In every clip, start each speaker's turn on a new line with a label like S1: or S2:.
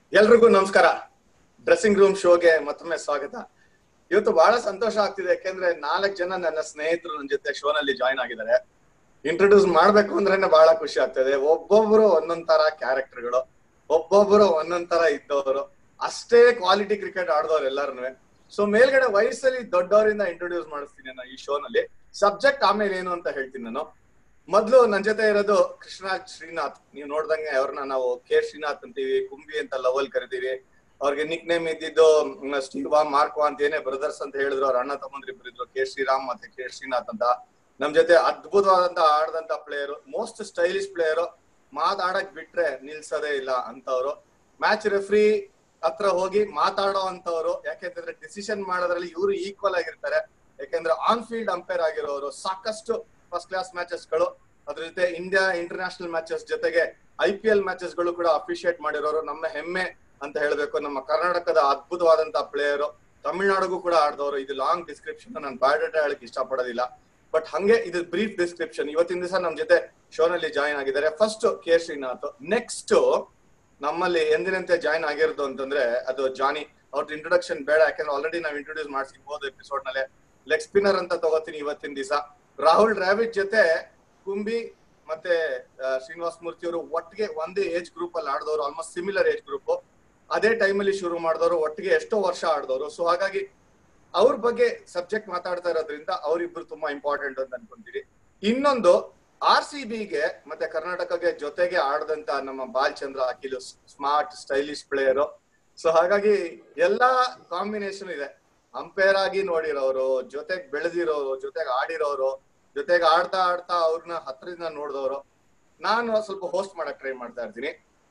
S1: ಎಲ್ರಿಗೂ ನಮಸ್ಕಾರ dressing room ಶೋಗೆ ಮತ್ತೊಮ್ಮೆ ಸ್ವಾಗತ ಇವತ್ತು ಬಹಳ ಸಂತೋಷ ಆಗ್ತಿದೆ ಯಾಕೆಂದ್ರೆ ನಾಲ್ಕು ಜನ ನನ್ನ ಸ್ನೇಹಿತರು ನನ್ನ ಜೊತೆ ಶೋನಲ್ಲಿ ಜಾಯ್ನ್ ಆಗಿದ್ದಾರೆ ಇಂಟ್ರೊಡ್ಯೂಸ್ ಮಾಡ್ಬೇಕು ಅಂದ್ರೇನೆ ಬಹಳ ಖುಷಿ ಆಗ್ತದೆ ಒಬ್ಬೊಬ್ರು ಒಂದೊಂದ್ ತರ ಕ್ಯಾರೆಕ್ಟರ್ಗಳು ಒಬ್ಬೊಬ್ರು ಒಂದೊಂದ್ ತರ ಇದ್ದವರು ಅಷ್ಟೇ ಕ್ವಾಲಿಟಿ ಕ್ರಿಕೆಟ್ ಆಡ್ದವ್ರು ಎಲ್ಲಾರು ಸೊ ಮೇಲ್ಗಡೆ ವಯಸ್ಸಲ್ಲಿ ದೊಡ್ಡವರಿಂದ ಇಂಟ್ರೊಡ್ಯೂಸ್ ಮಾಡಿಸ್ತೀನಿ ನಾನು ಈ ಶೋನಲ್ಲಿ ಸಬ್ಜೆಕ್ಟ್ ಆಮೇಲೆ ಏನು ಅಂತ ಹೇಳ್ತೀನಿ ನಾನು ಮೊದ್ಲು ನನ್ ಜೊತೆ ಇರೋದು ಕೃಷ್ಣರಾಜ್ ಶ್ರೀನಾಥ್ ನೀವು ನೋಡ್ದಂಗೆ ಅವ್ರನ್ನ ನಾವು ಕೆ ಶ್ರೀನಾಥ್ ಅಂತೀವಿ ಕುಂಬಿ ಅಂತ ಲವಲ್ ಕರಿತೀವಿ ಅವ್ರಿಗೆ ನಿಕ್ ನೇಮ್ ಇದ್ದಿದ್ದು ಮ್, ಸ್ಟೀವಾ ಮಾರ್ಕ್ವಾ ಅಂತ ಏನೇ ಬ್ರದರ್ಸ್ ಅಂತ ಹೇಳಿದ್ರು ಅವ್ರ ಅಣ್ಣ ತಮ್ಮಂದ್ರು ಇಬ್ರು ಇದ್ರು ಕೆ ಶ್ರೀರಾಮ್ ಮತ್ತೆ ಕೆ ಶ್ರೀನಾಥ್ ಅಂತ ನಮ್ ಜೊತೆ ಅದ್ಭುತವಾದಂತ ಆಡದಂತ ಪ್ಲೇಯರ್ ಮೋಸ್ಟ್ ಸ್ಟೈಲಿಶ್ ಪ್ಲೇಯರ್ ಮಾತಾಡಕ್ ಬಿಟ್ರೆ ನಿಲ್ಸೋದೇ ಇಲ್ಲ ಅಂತವ್ರು ಮ್ಯಾಚ್ ರೆಫ್ರಿ ಹತ್ರ ಹೋಗಿ ಮಾತಾಡೋ ಅಂತವ್ರು ಯಾಕೆಂತಂದ್ರೆ ಡಿಸಿಷನ್ ಮಾಡೋದ್ರಲ್ಲಿ ಇವರು ಈಕ್ವಲ್ ಆಗಿರ್ತಾರೆ ಯಾಕೆಂದ್ರೆ ಆನ್ ಫೀಲ್ಡ್ ಅಂಪೈರ್ ಆಗಿರೋರು ಸಾಕಷ್ಟು ಫಸ್ಟ್ ಕ್ಲಾಸ್ ಮ್ಯಾಚಸ್ ಗಳು ಅದ್ರ ಜೊತೆ ಇಂಡಿಯಾ ಇಂಟರ್ನ್ಯಾಷನಲ್ ಮ್ಯಾಚಸ್ ಜೊತೆಗೆ ಐ ಪಿ ಎಲ್ ಮ್ಯಾಚಸ್ ಗಳು ಕೂಡ ಅಪ್ರಿಶಿಯೇಟ್ ಮಾಡಿರೋರು ನಮ್ಮ ಹೆಮ್ಮೆ ಅಂತ ಹೇಳ್ಬೇಕು ನಮ್ಮ ಕರ್ನಾಟಕದ ಅದ್ಭುತವಾದಂತ ಪ್ಲೇಯರ್ ತಮಿಳ್ನಾಡಿಗೂ ಕೂಡ ಆಡ್ದವರು ಇದು ಲಾಂಗ್ ಡಿಸ್ಕ್ರಿಪ್ಷನ್ ನಾನು ಬಯೋಡೇಟಾ ಹೇಳಕ್ ಇಷ್ಟಪಡೋದಿಲ್ಲ ಬಟ್ ಹಂಗೆ ಇದು ಬ್ರೀಫ್ ಡಿಸ್ಕ್ರಿಪ್ಷನ್ ಇವತ್ತಿನ ದಿವಸ ನಮ್ ಜೊತೆ ಶೋನಲ್ಲಿ ಜಾಯಿನ್ ಆಗಿದ್ದಾರೆ ಫಸ್ಟ್ ಕೆ ಶ್ರೀನಾಥ್ ನೆಕ್ಸ್ಟ್ ನಮ್ಮಲ್ಲಿ ಎಂದಿನಂತೆ ಜಾಯಿನ್ ಆಗಿರೋದು ಅಂತಂದ್ರೆ ಅದು ಜಾನಿ ಅವ್ರದ್ದು ಇಂಟ್ರೊಡಕ್ಷನ್ ಬೇಡ ಯಾಕಂದ್ರೆ ಆಲ್ರೆಡಿ ನಾವು ಇಂಟ್ರೊಡ್ಯೂಸ್ ಮಾಡ್ಸಿರ್ಬೋದು ಎಪಿಸೋಡ್ ನಲ್ಲಿ ಲೆಗ್ ಸ್ಪಿನ್ನರ್ ಅಂತ ತಗೋತೀನಿ ಇವತ್ತಿನ ದಿವಸ ರಾಹುಲ್ ಡ್ರಾವಿಡ್ ಜೊತೆ ಕುಂಬಿ ಮತ್ತೆ ಆ, ಶ್ರೀನಿವಾಸ್ ಮೂರ್ತಿ ಅವರು ಒಟ್ಟಿಗೆ ಒಂದೇ ಏಜ್ ಗ್ರೂಪ್ ಅಲ್ಲಿ ಆಡಿದವರು ಆಲ್ಮೋಸ್ಟ್ ಸಿಮಿಲರ್ ಏಜ್ ಗ್ರೂಪ್ ಅದೇ ಟೈಮ್ ಅಲ್ಲಿ ಶುರು ಮಾಡಿದವರು ಒಟ್ಟಿಗೆ ಎಷ್ಟೋ ವರ್ಷ ಆಡಿದವರು ಸೊ ಹಾಗಾಗಿ ಅವ್ರ ಬಗ್ಗೆ ಸಬ್ಜೆಕ್ಟ್ ಮಾತಾಡ್ತಾ ಇರೋದ್ರಿಂದ ಅವರಿಬ್ರು ತುಂಬಾ ಇಂಪಾರ್ಟೆಂಟ್ ಅಂತ ಅನ್ಕೊಂತೀವಿ ಇನ್ನೊಂದು ಆರ್ ಸಿ ಬಿಗೆ ಮತ್ತೆ ಕರ್ನಾಟಕಗೆ ಜೊತೆಗೆ ಆಡದಂತ ನಮ್ಮ Balachandra Akhil smart stylish player so ಹಾಗಾಗಿ ಎಲ್ಲಾ ಕಾಂಬಿನೇಷನ್ ಇದೆ ಅಂಪೈರ್ ಆಗಿ ನೋಡಿರೋರು ಜೊತೆಗ್ ಬೆಳೆದಿರೋರು ಜೊತೆಗೆ ಆಡಿರೋರು ಜೊತೆಗೆ ಆಡ್ತಾ ಆಡ್ತಾ ಅವ್ರನ್ನ ಹತ್ರದಿಂದ ನೋಡಿದವರು ನಾನು ಸ್ವಲ್ಪ ಹೋಸ್ಟ್ ಮಾಡಕ್ ಟ್ರೈ ಮಾಡ್ತಾ ಇರ್ತೀನಿ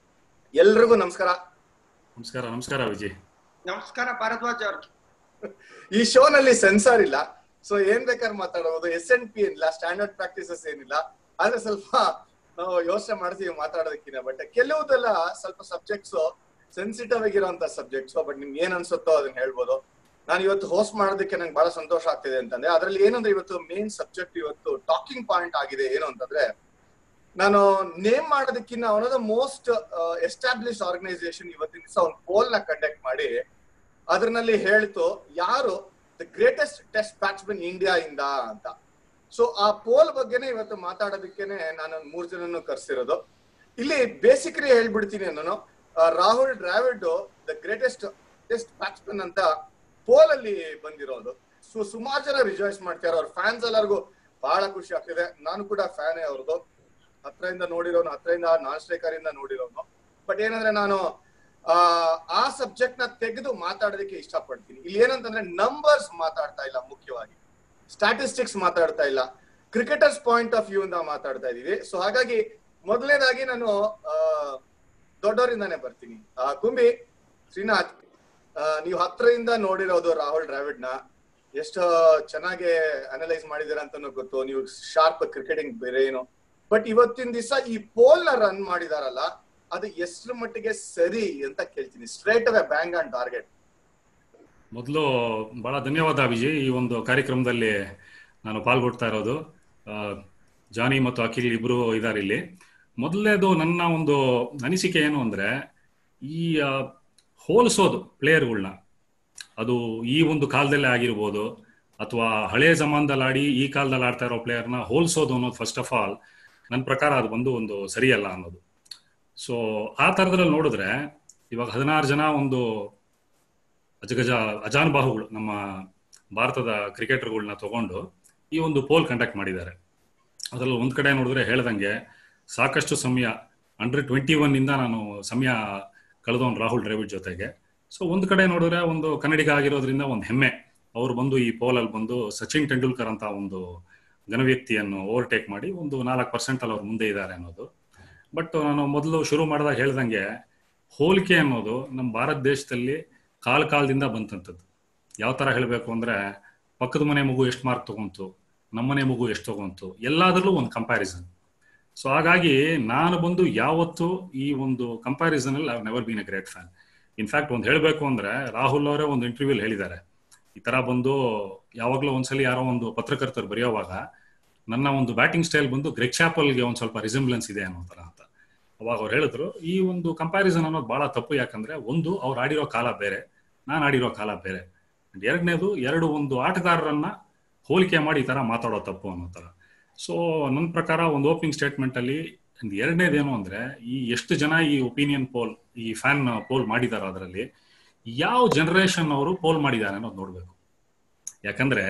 S1: ಎಲ್ರಿಗೂ ನಮಸ್ಕಾರ
S2: ನಮಸ್ಕಾರ ನಮಸ್ಕಾರ ವಿಜಯ್
S3: ನಮಸ್ಕಾರ ಭಾರದ್ವಾಜ್ ಅವ್ರ
S1: ಈ ಶೋನಲ್ಲಿ ಸೆನ್ಸಾರ್ ಇಲ್ಲ ಸೊ ಏನ್ ಬೇಕಾದ್ರೆ ಮಾತಾಡಬಹುದು ಎಸ್ ಎನ್ ಪಿ ಏನಿಲ್ಲ ಸ್ಟ್ಯಾಂಡರ್ಡ್ ಪ್ರಾಕ್ಟೀಸಸ್ ಏನಿಲ್ಲ ಆದ್ರೆ ಸ್ವಲ್ಪ ನಾವು ಯೋಚನೆ ಮಾಡ್ತೀವಿ ಮಾತಾಡೋದಕ್ಕಿಂತ ಬಟ್ ಕೆಲವುದೆಲ್ಲ ಸ್ವಲ್ಪ ಸಬ್ಜೆಕ್ಟ್ಸ್ ಸೆನ್ಸಿಟಿವ್ ಆಗಿರುವಂತ ಸಬ್ಜೆಕ್ಟ್ಸ್ ಬಟ್ ನಿಮ್ಗೆ ಏನ್ ಅನ್ಸುತ್ತೋ ಅದನ್ನ ಹೇಳ್ಬೋದು ನಾನು ಇವತ್ತು ಹೋಸ್ಟ್ ಮಾಡೋದಕ್ಕೆ ನಂಗೆ ಬಹಳ ಸಂತೋಷ ಆಗ್ತಿದೆ ಅಂತಂದ್ರೆ ಅದ್ರಲ್ಲಿ ಏನಂದ್ರೆ ಇವತ್ತು ಮೇನ್ ಸಬ್ಜೆಕ್ಟ್ ಇವತ್ತು ಟಾಕಿಂಗ್ ಪಾಯಿಂಟ್ ಆಗಿದೆ ಏನು ಅಂತಂದ್ರೆ ನಾನು ನೇಮ್ ಮಾಡೋದಕ್ಕಿಂತ one of the most establish organisation ಇವತ್ತಿನ ದಿವಸ ಒಂದು ಪೋಲ್ ನ ಕಂಡಕ್ಟ್ ಮಾಡಿ ಅದ್ರಲ್ಲಿ ಹೇಳ್ತು ಯಾರು the greatest test batsman India ಇಂದ ಅಂತ ಸೊ ಆ ಪೋಲ್ ಬಗ್ಗೆನೇ ಇವತ್ತು ಮಾತಾಡೋದಕ್ಕೇನೆ ನಾನು ಮೂರ್ ಜನನು ಕರ್ಸಿರೋದು ಇಲ್ಲಿ ಬೇಸಿಕಲಿ ಹೇಳ್ಬಿಡ್ತೀನಿ ನಾನು ಆ, Rahul Dravid the greatest test batsman ಅಂತ ಪೋಲ್ ಅಲ್ಲಿ ಬಂದಿರೋದು ಸೊ ಸುಮಾರು ಜನ ರಿಜಾಯ್ಸ್ ಮಾಡ್ತಾರೆ ಅವ್ರ ಫ್ಯಾನ್ಸ್ ಎಲ್ಲರಿಗೂ ಬಹಳ ಖುಷಿ ಆಗ್ತಿದೆ ನಾನು ಕೂಡ ಫ್ಯಾನೇ ಅವ್ರದ್ದು ಹತ್ರದಿಂದ ನೋಡಿರೋನು ಹತ್ರದಿಂದ ನಾನ್ ಸ್ಟ್ರೈಕರ್ ಇಂದ ನೋಡಿರೋನು ಬಟ್ ಏನಂದ್ರೆ ನಾನು ಆ, ಆ ಸಬ್ಜೆಕ್ಟ್ ನ ತೆಗೆದು ಮಾತಾಡೋದಕ್ಕೆ ಇಷ್ಟಪಡ್ತೀನಿ ಇಲ್ಲಿ ಏನಂತಂದ್ರೆ ನಂಬರ್ಸ್ ಮಾತಾಡ್ತಾ ಇಲ್ಲ ಮುಖ್ಯವಾಗಿ ಸ್ಟಾಟಿಸ್ಟಿಕ್ಸ್ ಮಾತಾಡ್ತಾ ಇಲ್ಲ ಕ್ರಿಕೆಟರ್ಸ್ ಪಾಯಿಂಟ್ ಆಫ್ ವ್ಯೂ ಇಂದ ಮಾತಾಡ್ತಾ ಇದೀವಿ ಸೊ ಹಾಗಾಗಿ ಮೊದಲನೇದಾಗಿ ನಾನು ಆ, ದೊಡ್ಡವರಿಂದಾನೇ ಬರ್ತೀನಿ ಆ, ಕುಂಬಿ ಶ್ರೀನಾಥ್ ಆ, ನೀವು ಹತ್ರದಿಂದ ನೋಡಿರೋದು ರಾಹುಲ್ ಡ್ರಾವಿಡ್ ನ ಎಷ್ಟು ಚೆನ್ನಾಗಿ ಅನಲೈಸ್ ಮಾಡಿದಿರ ಅಂತಾನು ಗೊತ್ತು ನೀವು ಶಾರ್ಪ್ ಕ್ರಿಕೆಟಿಂಗ್ ಬೇರೆ ಏನು ಬಟ್ ಇವತ್ತಿನ ದಿವಸ ಈ ಪೋಲ್ ನ ರನ್ ಮಾಡಿದಾರಲ್ಲ ಅದು ಎಷ್ಟರ ಮಟ್ಟಿಗೆ ಸರಿ ಅಂತ ಕೇಳ್ತೀನಿ straight away bang on target
S2: ಮೊದಲು ಬಹಳ ಧನ್ಯವಾದ ವಿಜಯ್ ಈ ಒಂದು ಕಾರ್ಯಕ್ರಮದಲ್ಲಿ ನಾನು ಪಾಲ್ಗೊಳ್ತಾ ಇರೋದು ಆ, ಜಾನಿ ಮತ್ತು ಅಖಿಲ್ ಇಬ್ರು ಇದ್ದಾರೆ ಇಲ್ಲಿ ಮೊದಲನೇದು ನನ್ನ ಒಂದು ಅನಿಸಿಕೆ ಏನು ಅಂದ್ರೆ ಈ ಆ, ಹೋಲಿಸೋದು ಪ್ಲೇಯರ್ಗಳನ್ನ ಅದು ಈ ಒಂದು ಕಾಲದಲ್ಲೇ ಆಗಿರ್ಬೋದು ಅಥವಾ ಹಳೆಯ ಜಮಾನದಲ್ಲಿ ಆಡಿ ಈ ಕಾಲದಲ್ಲಿ ಆಡ್ತಾ ಇರೋ ಪ್ಲೇಯರ್ನ ಹೋಲಿಸೋದು ಅನ್ನೋದು ಫಸ್ಟ್ ಆಫ್ ಆಲ್ ನನ್ನ ಪ್ರಕಾರ ಅದು ಬಂದು ಒಂದು ಸರಿಯಲ್ಲ ಅನ್ನೋದು ಸೊ ಆ ಥರದ್ರಲ್ಲಿ ನೋಡಿದ್ರೆ ಇವಾಗ ಹದಿನಾರು ಜನ ಒಂದು ಅಜಗಜ ಅಜಾನುಬಾಹುಗಳು ನಮ್ಮ ಭಾರತದ ಕ್ರಿಕೆಟರ್ಗಳನ್ನ ತಗೊಂಡು ಈ ಒಂದು ಪೋಲ್ ಕಂಡಕ್ಟ್ ಮಾಡಿದ್ದಾರೆ ಅದರಲ್ಲಿ ಒಂದ್ ಕಡೆ ನೋಡಿದ್ರೆ ಹೇಳ್ದಂಗೆ ಸಾಕಷ್ಟು ಸಮಯ ಅಂಡರ್ ಟ್ವೆಂಟಿ ಒನ್ ಇಂದ ನಾನು ಸಮಯ ಕಳೆದವನು ರಾಹುಲ್ ದ್ರಾವಿಡ್ ಜೊತೆಗೆ ಸೊ ಒಂದ್ ಕಡೆ ನೋಡಿದ್ರೆ ಒಂದು ಕನ್ನಡಿಗ ಆಗಿರೋದ್ರಿಂದ ಒಂದು ಹೆಮ್ಮೆ ಅವ್ರು ಬಂದು ಈ ಪೋಲಲ್ಲಿ ಬಂದು ಸಚಿನ್ ತೆಂಡೂಲ್ಕರ್ ಅಂತ ಒಂದು ಘನವ್ಯಕ್ತಿಯನ್ನು ಓವರ್ಟೇಕ್ ಮಾಡಿ ಒಂದು ನಾಲ್ಕು ಪರ್ಸೆಂಟ್ ಅಲ್ಲಿ ಅವ್ರು ಮುಂದೆ ಇದ್ದಾರೆ ಅನ್ನೋದು ಬಟ್ ನಾನು ಮೊದಲು ಶುರು ಮಾಡಿದಾಗ ಹೇಳ್ದಂಗೆ ಹೋಲಿಕೆ ಅನ್ನೋದು ನಮ್ಮ ಭಾರತ ದೇಶದಲ್ಲಿ ಕಾಲ ಕಾಲದಿಂದ ಬಂತಂಥದ್ದು ಯಾವ ತರ ಹೇಳಬೇಕು ಅಂದ್ರೆ ಪಕ್ಕದ ಮನೆ ಮಗು ಎಷ್ಟು ಮಾರ್ಕ್ ತಗೊಂತು ನಮ್ಮನೆ ಮಗು ಎಷ್ಟು ತಗೊಂತು ಎಲ್ಲಾದ್ರಲ್ಲೂ ಒಂದು ಕಂಪ್ಯಾರಿಸನ್ ಸೊ ಹಾಗಾಗಿ ನಾನು ಬಂದು ಯಾವತ್ತು ಈ ಒಂದು ಕಂಪ್ಯಾರಿಸನ್ ಅಲ್ಲಿ never been a great fan in fact ಒಂದು ಹೇಳಬೇಕು ಅಂದ್ರೆ ರಾಹುಲ್ ಅವರೇ ಒಂದು ಇಂಟರ್ವ್ಯೂಲ್ ಹೇಳಿದ್ದಾರೆ ಈ ತರ ಬಂದು ಯಾವಾಗಲೂ ಒಂದ್ಸಲಿ ಯಾರೋ ಒಂದು ಪತ್ರಕರ್ತರು ಬರೆಯೋವಾಗ ನನ್ನ ಒಂದು ಬ್ಯಾಟಿಂಗ್ ಸ್ಟೈಲ್ ಬಂದು ಗ್ರೆಗ್ ಚಾಪಲ್ಗೆ ಒಂದು ಸ್ವಲ್ಪ ರಿಸೆಂಬ್ಲೆನ್ಸ್ ಇದೆ ಅನ್ನೋ ತರ ಅಂತ ಅವಾಗ ಅವ್ರು ಹೇಳಿದ್ರು ಈ ಒಂದು ಕಂಪ್ಯಾರಿಸನ್ ಅನ್ನೋದು ಬಹಳ ತಪ್ಪು ಯಾಕಂದ್ರೆ ಒಂದು ಅವ್ರು ಆಡಿರೋ ಕಾಲ ಬೇರೆ ನಾನು ಆಡಿರೋ ಕಾಲ ಬೇರೆ ಎರಡನೇದು ಎರಡು ಒಂದು ಆಟಗಾರರನ್ನ ಹೋಲಿಕೆ ಮಾಡಿ ಈ ತರ ಮಾತಾಡೋ ತಪ್ಪು ಅನ್ನೋ ತರ ಸೊ ನನ್ನ ಪ್ರಕಾರ ಒಂದು ಓಪನಿಂಗ್ ಸ್ಟೇಟ್ಮೆಂಟ್ ಅಲ್ಲಿ ಎರಡನೇದೇನು ಅಂದ್ರೆ ಈ ಎಷ್ಟು ಜನ ಈ ಒಪಿನಿಯನ್ ಪೋಲ್ ಈ ಫ್ಯಾನ್ ಪೋಲ್ ಮಾಡಿದಾರ ಅದರಲ್ಲಿ ಯಾವ ಜನರೇಷನ್ ಅವರು ಪೋಲ್ ಮಾಡಿದ್ದಾರೆ ಅನ್ನೋದು ನೋಡ್ಬೇಕು ಯಾಕಂದ್ರೆ